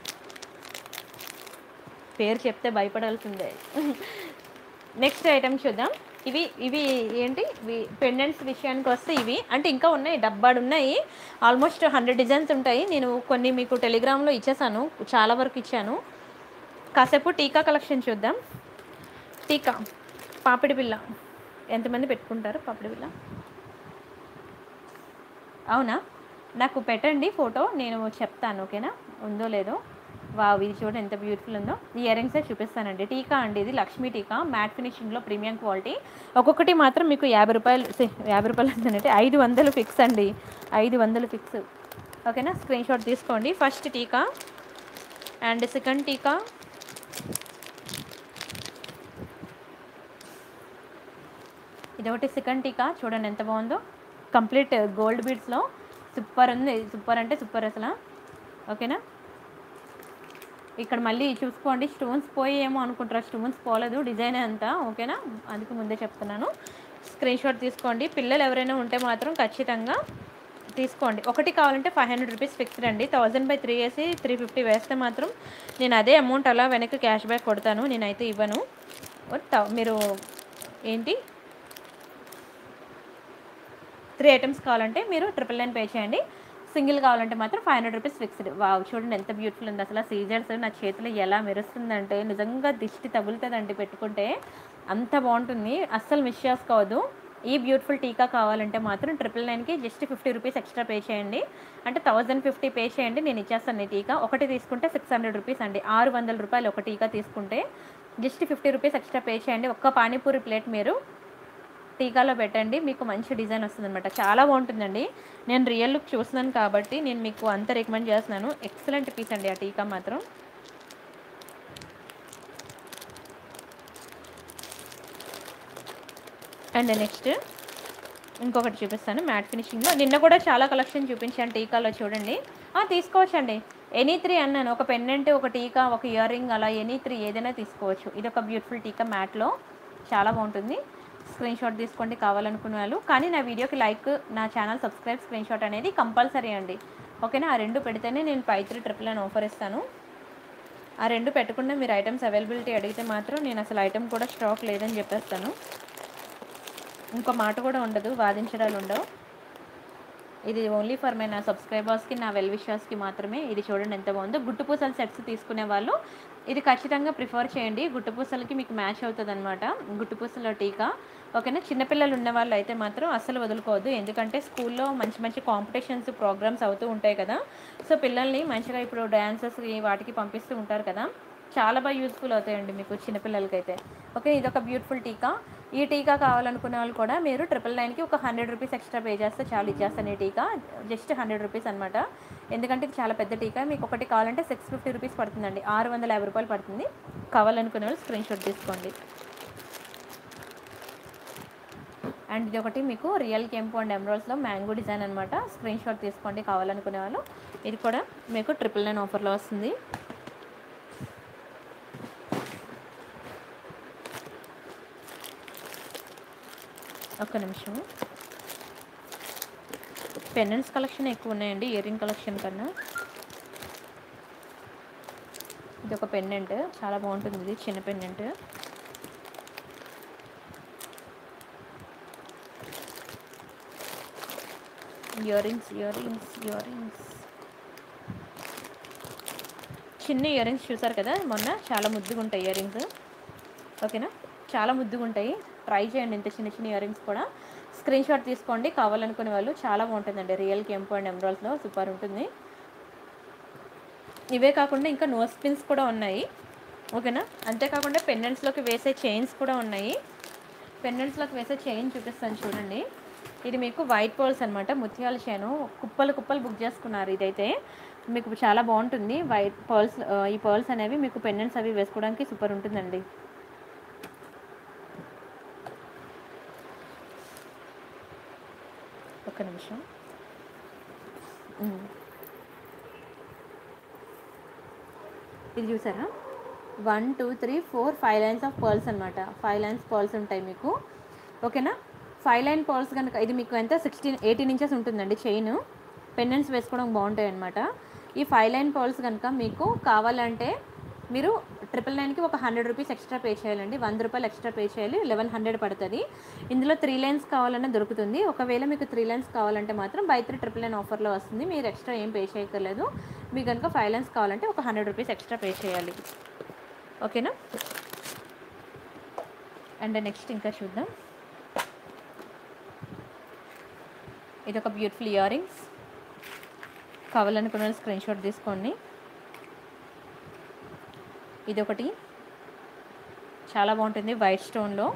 పేరు చెప్తే భయపడాల్సిందే నెక్స్ట్ ఐటమ్ చూద్దాం ఇవి ఇవి ఏంటి పెండెంట్స్ విషయానికి వస్తే ఇవి అంటే ఇంకా ఉన్నాయి డబ్బాడు ఉన్నాయి ఆల్మోస్ట్ హండ్రెడ్ డిజైన్స్ ఉంటాయి నేను కొన్ని మీకు టెలిగ్రామ్లో ఇచ్చేసాను చాలా వరకు ఇచ్చాను కాసేపు టీకా కలెక్షన్ చూద్దాం టీకా పాపిడి పిల్ల ఎంతమంది పెట్టుకుంటారు పాపిడి పిల్ల అవునా నాకు పెట్టండి ఫోటో నేను చెప్తాను ఓకేనా ఉందో లేదో వావ్ ఇది చూడండి ఎంత బ్యూటిఫుల్ ఉందో ఈ ఇయర్ రింగ్సే చూపిస్తానండి టీకా అండి ఇది లక్ష్మీ టీకా మ్యాట్ ఫినిషింగ్లో ప్రీమియం క్వాలిటీ ఒక్కొక్కటి మాత్రం మీకు యాభై రూపాయలు ఛీ, యాభై రూపాయలు అంటే ఐదు వందలు ఫిక్స్ అండి ఐదు వందలు ఫిక్స్ ఓకేనా స్క్రీన్ షాట్ తీసుకోండి ఫస్ట్ టీకా అండ్ సెకండ్ టీకా ఇది ఒకటి సెకండ్ టీకా చూడండి ఎంత బాగుందో కంప్లీట్ గోల్డ్ బీడ్స్లో సూపర్ ఉంది సూపర్ అంటే సూపర్ అసలు ఓకేనా ఇక్కడ మళ్ళీ చూసుకోండి స్టోన్స్ పోయేమో అనుకుంటారా స్టోన్స్ పోలేదు డిజైన్ అంతా ఓకేనా అందుకే ముందే చెప్తున్నాను స్క్రీన్ షాట్ తీసుకోండి పిల్లలు ఎవరైనా ఉంటే మాత్రం ఖచ్చితంగా తీసుకోండి ఒకటి కావాలంటే ఫైవ్ హండ్రెడ్ రూపీస్ ఫిక్స్డ్ అండి థౌజండ్ బై త్రీ వేసి త్రీ ఫిఫ్టీ వేస్తే మాత్రం నేను అదే అమౌంట్ అలా వెనక్కి క్యాష్ బ్యాక్ కొడతాను నేనైతే ఇవ్వను ఓ థౌ- మీరు ఏంటి త్రీ ఐటమ్స్ కావాలంటే మీరు ట్రిపుల్ నైన్ పే చేయండి సింగిల్ కావాలంటే మాత్రం five hundred rupees fixed wow చూడండి ఎంత బ్యూటిఫుల్ ఉంది అసలు సీజర్స్ నా చేతిలో ఎలా మెరుస్తుందంటే నిజంగా దిష్టి తగులుతుందండి పెట్టుకుంటే అంత బాగుంటుంది అస్సలు మిస్ చేసుకోవద్దు ఈ బ్యూటిఫుల్ టీకా కావాలంటే మాత్రం ట్రిపుల్ నైన్కి just fifty rupees extra pay చేయండి అంటే థౌజండ్ ఫిఫ్టీ పే చేయండి నేను ఇచ్చేస్తాను ఈ టీకా ఒకటి తీసుకుంటే సిక్స్ హండ్రెడ్ రూపీస్ అండి ఆరు వందల రూపాయలు ఒక టీకా తీసుకుంటే just fifty rupees extra pay చేయండి ఒక్క పానీపూరి ప్లేట్ మీరు టీకాలో పెట్టండి మీకు మంచి డిజైన్ వస్తుంది అనమాట చాలా బాగుంటుందండి నేను రియల్ లుక్ చూస్తున్నాను కాబట్టి నేను మీకు అంత రికమెండ్ చేస్తున్నాను ఎక్సలెంట్ పీస్ అండి ఆ టీకా మాత్రం అండ్ నెక్స్ట్ ఇంకొకటి చూపిస్తాను మ్యాట్ ఫినిషింగ్లో నిన్న కూడా చాలా కలెక్షన్ చూపించాను టీకాలో చూడండి ఆ, తీసుకోవచ్చండి ఎనీ త్రీ అన్నాను ఒక పెన్నెంట్ ఒక టీకా ఒక ఇయర్ రింగ్ అలా ఎనీ త్రీ ఏదైనా తీసుకోవచ్చు ఇది ఒక బ్యూటిఫుల్ టీకా మ్యాట్లో చాలా బాగుంటుంది స్క్రీన్ షాట్ తీసుకోండి కావాలనుకునే వాళ్ళు కానీ నా వీడియోకి లైక్ నా ఛానల్ సబ్స్క్రైబ్ స్క్రీన్ షాట్ అనేది కంపల్సరీ అండి ఓకేనా ఆ రెండు పెడితేనే నేను పై త్రీ ట్రిపుల్ అని ఆఫర్ ఇస్తాను ఆ రెండు పెట్టకుండా మీరు ఐటమ్స్ అవైలబిలిటీ అడిగితే మాత్రం నేను అసలు ఐటమ్ కూడా స్టాక్ లేదని చెప్పేస్తాను ఇంకో మాట కూడా ఉండదు వాదించడాలు ఉండవు ఇది ఓన్లీ ఫర్ మై నా సబ్స్క్రైబర్స్కి నా వెల్ విషర్స్కి మాత్రమే ఇది చూడండి ఎంత బాగుందో గుట్టుపూసల సెట్స్ తీసుకునే వాళ్ళు ఇది ఖచ్చితంగా ప్రిఫర్ చేయండి గుట్టుపూసలకి మీకు మ్యాచ్ అవుతుంది అనమాట గుట్టుపూసల టీకా ఓకేనా చిన్నపిల్లలు ఉన్న వాళ్ళు అయితే మాత్రం అస్సలు వదులుకోవద్దు ఎందుకంటే స్కూల్లో మంచి మంచి కాంపిటీషన్స్ ప్రోగ్రామ్స్ అవుతూ ఉంటాయి కదా సో పిల్లల్ని మంచిగా ఇప్పుడు డ్యాన్సెస్కి వాటికి పంపిస్తూ ఉంటారు కదా చాలా బాగా యూస్ఫుల్ అవుతాయండి మీకు చిన్నపిల్లలకైతే ఓకే ఇది ఒక బ్యూటిఫుల్ టీకా ఈ టీకా కావాలనుకునే వాళ్ళు కూడా మీరు ట్రిపుల్ నైన్కి ఒక హండ్రెడ్ రూపీస్ ఎక్స్ట్రా పే చేస్తే చాలు ఇచ్చేస్తాను ఈ టీకా జస్ట్ హండ్రెడ్ రూపీస్ అనమాట ఎందుకంటే ఇది చాలా పెద్ద టీకా మీకు ఒకటి కావాలంటే సిక్స్ ఫిఫ్టీ రూపీస్ పడుతుందండి ఆరు వందల యాభై రూపాయలు పడుతుంది కావాలనుకునే వాళ్ళు స్క్రీన్ షాట్ తీసుకోండి అండ్ ఇది ఒకటి మీకు రియల్ కెంపు అండ్ ఎమరాల్స్లో మ్యాంగో డిజైన్ అనమాట స్క్రీన్ షాట్ తీసుకోండి కావాలనుకునే వాళ్ళు ఇది కూడా మీకు ట్రిపుల్ నైన్ ఆఫర్లో వస్తుంది ఒక్క నిమిషం పెండెంట్స్ కలెక్షన్ ఎక్కువ ఉన్నాయండి ఇయర్ రింగ్ కలెక్షన్ కన్నా ఇది ఒక పెండెంట్ చాలా బాగుంటుంది ఇది చిన్న pendant earrings earrings earrings చిన్న ఇయర్ రింగ్స్ చూసారు కదా మొన్న చాలా ముద్దుగా ఉంటాయి ఇయర్ రింగ్స్ ఓకేనా చాలా ముద్దుగా ఉంటాయి ట్రై చేయండి ఇంత చిన్న చిన్న ఇయర్ రింగ్స్ కూడా స్క్రీన్ షాట్ తీసుకోండి కావాలనుకునే వాళ్ళు చాలా బాగుంటుందండి రియల్ కెంపు అండ్ ఎమరాల్స్లో సూపర్ ఉంటుంది ఇవే కాకుండా ఇంకా నోస్ పిన్స్ కూడా ఉన్నాయి ఓకేనా అంతేకాకుండా పెండెంట్స్లోకి వేసే చైన్స్ కూడా ఉన్నాయి పెండెంట్స్లోకి వేసే చైన్ చూపిస్తాను చూడండి ఇది మీకు వైట్ పర్ల్స్ అనమాట ముత్యాల చైను కుప్పలు కుప్పలు బుక్ చేసుకున్నారు ఇదైతే మీకు చాలా బాగుంటుంది వైట్ పర్ల్స్ ఈ పర్ల్స్ అనేవి మీకు పెండెంట్స్ అవి వేసుకోవడానికి సూపర్ ఉంటుందండి ఒక్క నిమిషం ఉమ్. ఇది చూసారా one two three four five lines of pearls అనమాట ఫైవ్ లైన్స్ పర్ల్స్ ఉంటాయి మీకు ఓకేనా ఫైవ్ లైన్ పర్ల్స్ కనుక ఇది మీకు ఎంత సిక్స్టీన్ ఎయిటీన్ ఇంచెస్ ఉంటుందండి చైన్ పెండెంట్స్ వేసుకోవడం బాగుంటాయి అనమాట ఈ ఫైవ్ లైన్ పర్ల్స్ కనుక మీకు కావాలంటే మీరు ట్రిపుల్ నైన్కి ఒక హండ్రెడ్ రూపీస్ ఎక్స్ట్రా పే చేయాలండి వంద రూపాయలు ఎక్స్ట్రా పే చేయాలి లెవెన్ హండ్రెడ్ పడుతుంది ఇందులో త్రీ లైన్స్ కావాలన్నా దొరుకుతుంది ఒకవేళ మీకు త్రీ లైన్స్ కావాలంటే మాత్రం బై త్రీ ట్రిపుల్ నైన్ ఆఫర్లో వస్తుంది మీరు ఎక్స్ట్రా ఏం పే చేయక్కర్లేదు మీకు కనుక ఫైవ్ లైన్స్ కావాలంటే ఒక హండ్రెడ్ రూపీస్ ఎక్స్ట్రా పే చేయాలి ఓకేనా అండ్ నెక్స్ట్ ఇంకా చూద్దాం ఇది ఒక బ్యూటిఫుల్ ఇయర్ రింగ్స్ కావాలనుకున్న స్క్రీన్ షాట్ తీసుకోండి ఇది ఒకటి చాలా బాగుంటుంది వైట్ స్టోన్లో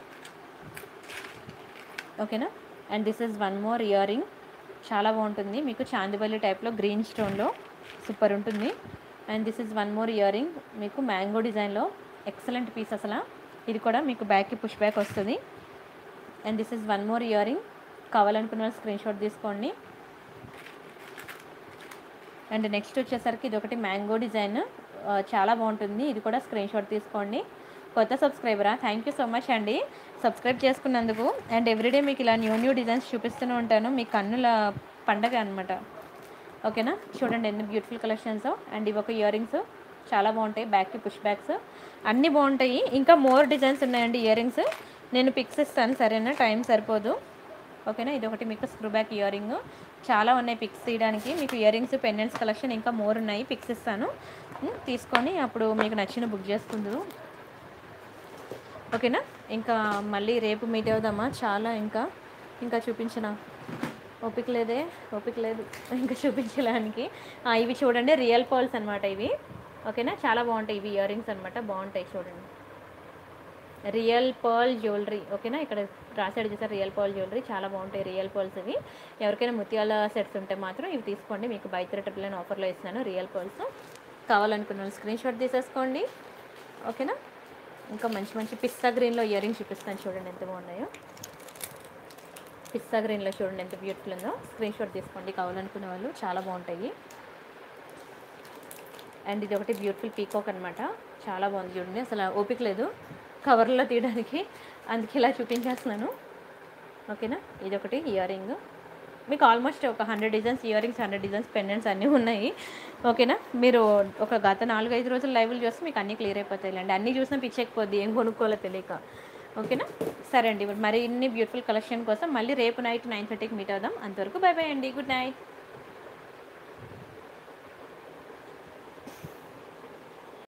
ఓకేనా and this is one more earring చాలా బాగుంటుంది మీకు చాందివల్లి టైప్లో గ్రీన్ స్టోన్లో సూపర్ ఉంటుంది and this is one more earring మీకు మ్యాంగో డిజైన్లో ఎక్సలెంట్ పీస్ అసలు ఇది కూడా మీకు బ్యాక్కి పుష్ బ్యాక్ వస్తుంది and this is one more earring కావాలనుకున్న స్క్రీన్ షాట్ తీసుకోండి అండ్ నెక్స్ట్ వచ్చేసరికి ఇది ఒకటి మ్యాంగో డిజైన్ ఆ, చాలా బాగుంటుంది ఇది కూడా స్క్రీన్ షాట్ తీసుకోండి కొత్త సబ్స్క్రైబరా థ్యాంక్ యూ సో మచ్ అండి సబ్స్క్రైబ్ చేసుకున్నందుకు అండ్ ఎవ్రీడే మీకు ఇలా న్యూ న్యూ డిజైన్స్ చూపిస్తూనే ఉంటాను మీ కన్నుల పండగ అనమాట ఓకేనా చూడండి ఎన్ని బ్యూటిఫుల్ కలెక్షన్స్ అండ్ ఇవి ఒక ఇయర్ రింగ్స్ చాలా బాగుంటాయి బ్యాక్కి పుష్ బ్యాక్స్ అన్నీ బాగుంటాయి ఇంకా మోర్ డిజైన్స్ ఉన్నాయండి ఇయర్ రింగ్స్ నేను పిక్స్ ఇస్తాను సరేనా టైం సరిపోదు ఓకేనా ఇది ఒకటి మీకు స్క్రూ బ్యాక్ ఇయర్ రింగ్ చాలా ఉన్నాయి పిక్స్ తీయడానికి మీకు ఇయర్ రింగ్స్ పెండెంట్స్ కలెక్షన్ ఇంకా మోర్ ఉన్నాయి పిక్స్ ఇస్తాను ఉమ్, తీసుకొని అప్పుడు మీకు నచ్చిన బుక్ చేసుకుందరు ఓకేనా ఇంకా మళ్ళీ రేపు మీట్ అవుదామా చాలా ఇంకా ఇంకా చూపించిన ఓపిక లేదే ఓపిక లేదు ఇంకా చూపించడానికి ఆ, ఇవి చూడండి రియల్ పర్ల్స్ అనమాట ఇవి ఓకేనా చాలా బాగుంటాయి ఇవి ఇయర్ రింగ్స్ అనమాట బాగుంటాయి చూడండి రియల్ పర్ల్ జ్యువెలరీ ఓకేనా ఇక్కడ రాసాడు చూసారు రియల్ పర్ల్ జ్యువెలరీ చాలా బాగుంటాయి రియల్ పర్ల్స్ ఇవి ఎవరికైనా ముత్యాల సెట్స్ ఉంటే మాత్రం ఇవి తీసుకోండి మీకు బై త్రీ ట్రిపుల్ నైన్ ఆఫర్లో ఇస్తున్నాను రియల్ పర్ల్స్ కావాలనుకున్న వాళ్ళు స్క్రీన్ షాట్ తీసేసుకోండి ఓకేనా ఇంకా మంచి మంచి పిస్తా గ్రీన్లో ఇయర్ రింగ్ చూపిస్తాను చూడండి ఎంత బాగున్నాయో పిస్తా గ్రీన్లో చూడండి ఎంత బ్యూటిఫుల్ ఉందో స్క్రీన్ షాట్ తీసుకోండి కావాలనుకునే వాళ్ళు చాలా బాగుంటాయి అండ్ ఇది ఒకటి బ్యూటిఫుల్ పీకాక్ అనమాట చాలా బాగుంది చూడండి అసలు ఓపిక లేదు కవర్లో తీయడానికి అందుకే ఇలా చూపించేస్తున్నాను ఓకేనా ఇది ఒకటి ఇయర్ రింగ్ మీకు ఆల్మోస్ట్ ఒక hundred designs earrings hundred designs pendants అన్నీ ఉన్నాయి ఓకేనా మీరు ఒక గత నాలుగు ఐదు రోజులు లైవ్లు చూస్తే మీకు అన్నీ క్లియర్ అయిపోతాయి అండి అన్నీ చూసినా పిచ్చెక్కిపోద్ది ఏం కొనుక్కోవాలో తెలియక ఓకేనా సరే అండి మరి ఇన్ని బ్యూటిఫుల్ కలెక్షన్ కోసం మళ్ళీ రేపు నైట్ నైన్ థర్టీకి మీట్ అవుదాం అంతవరకు బై బై అండి గుడ్ నైట్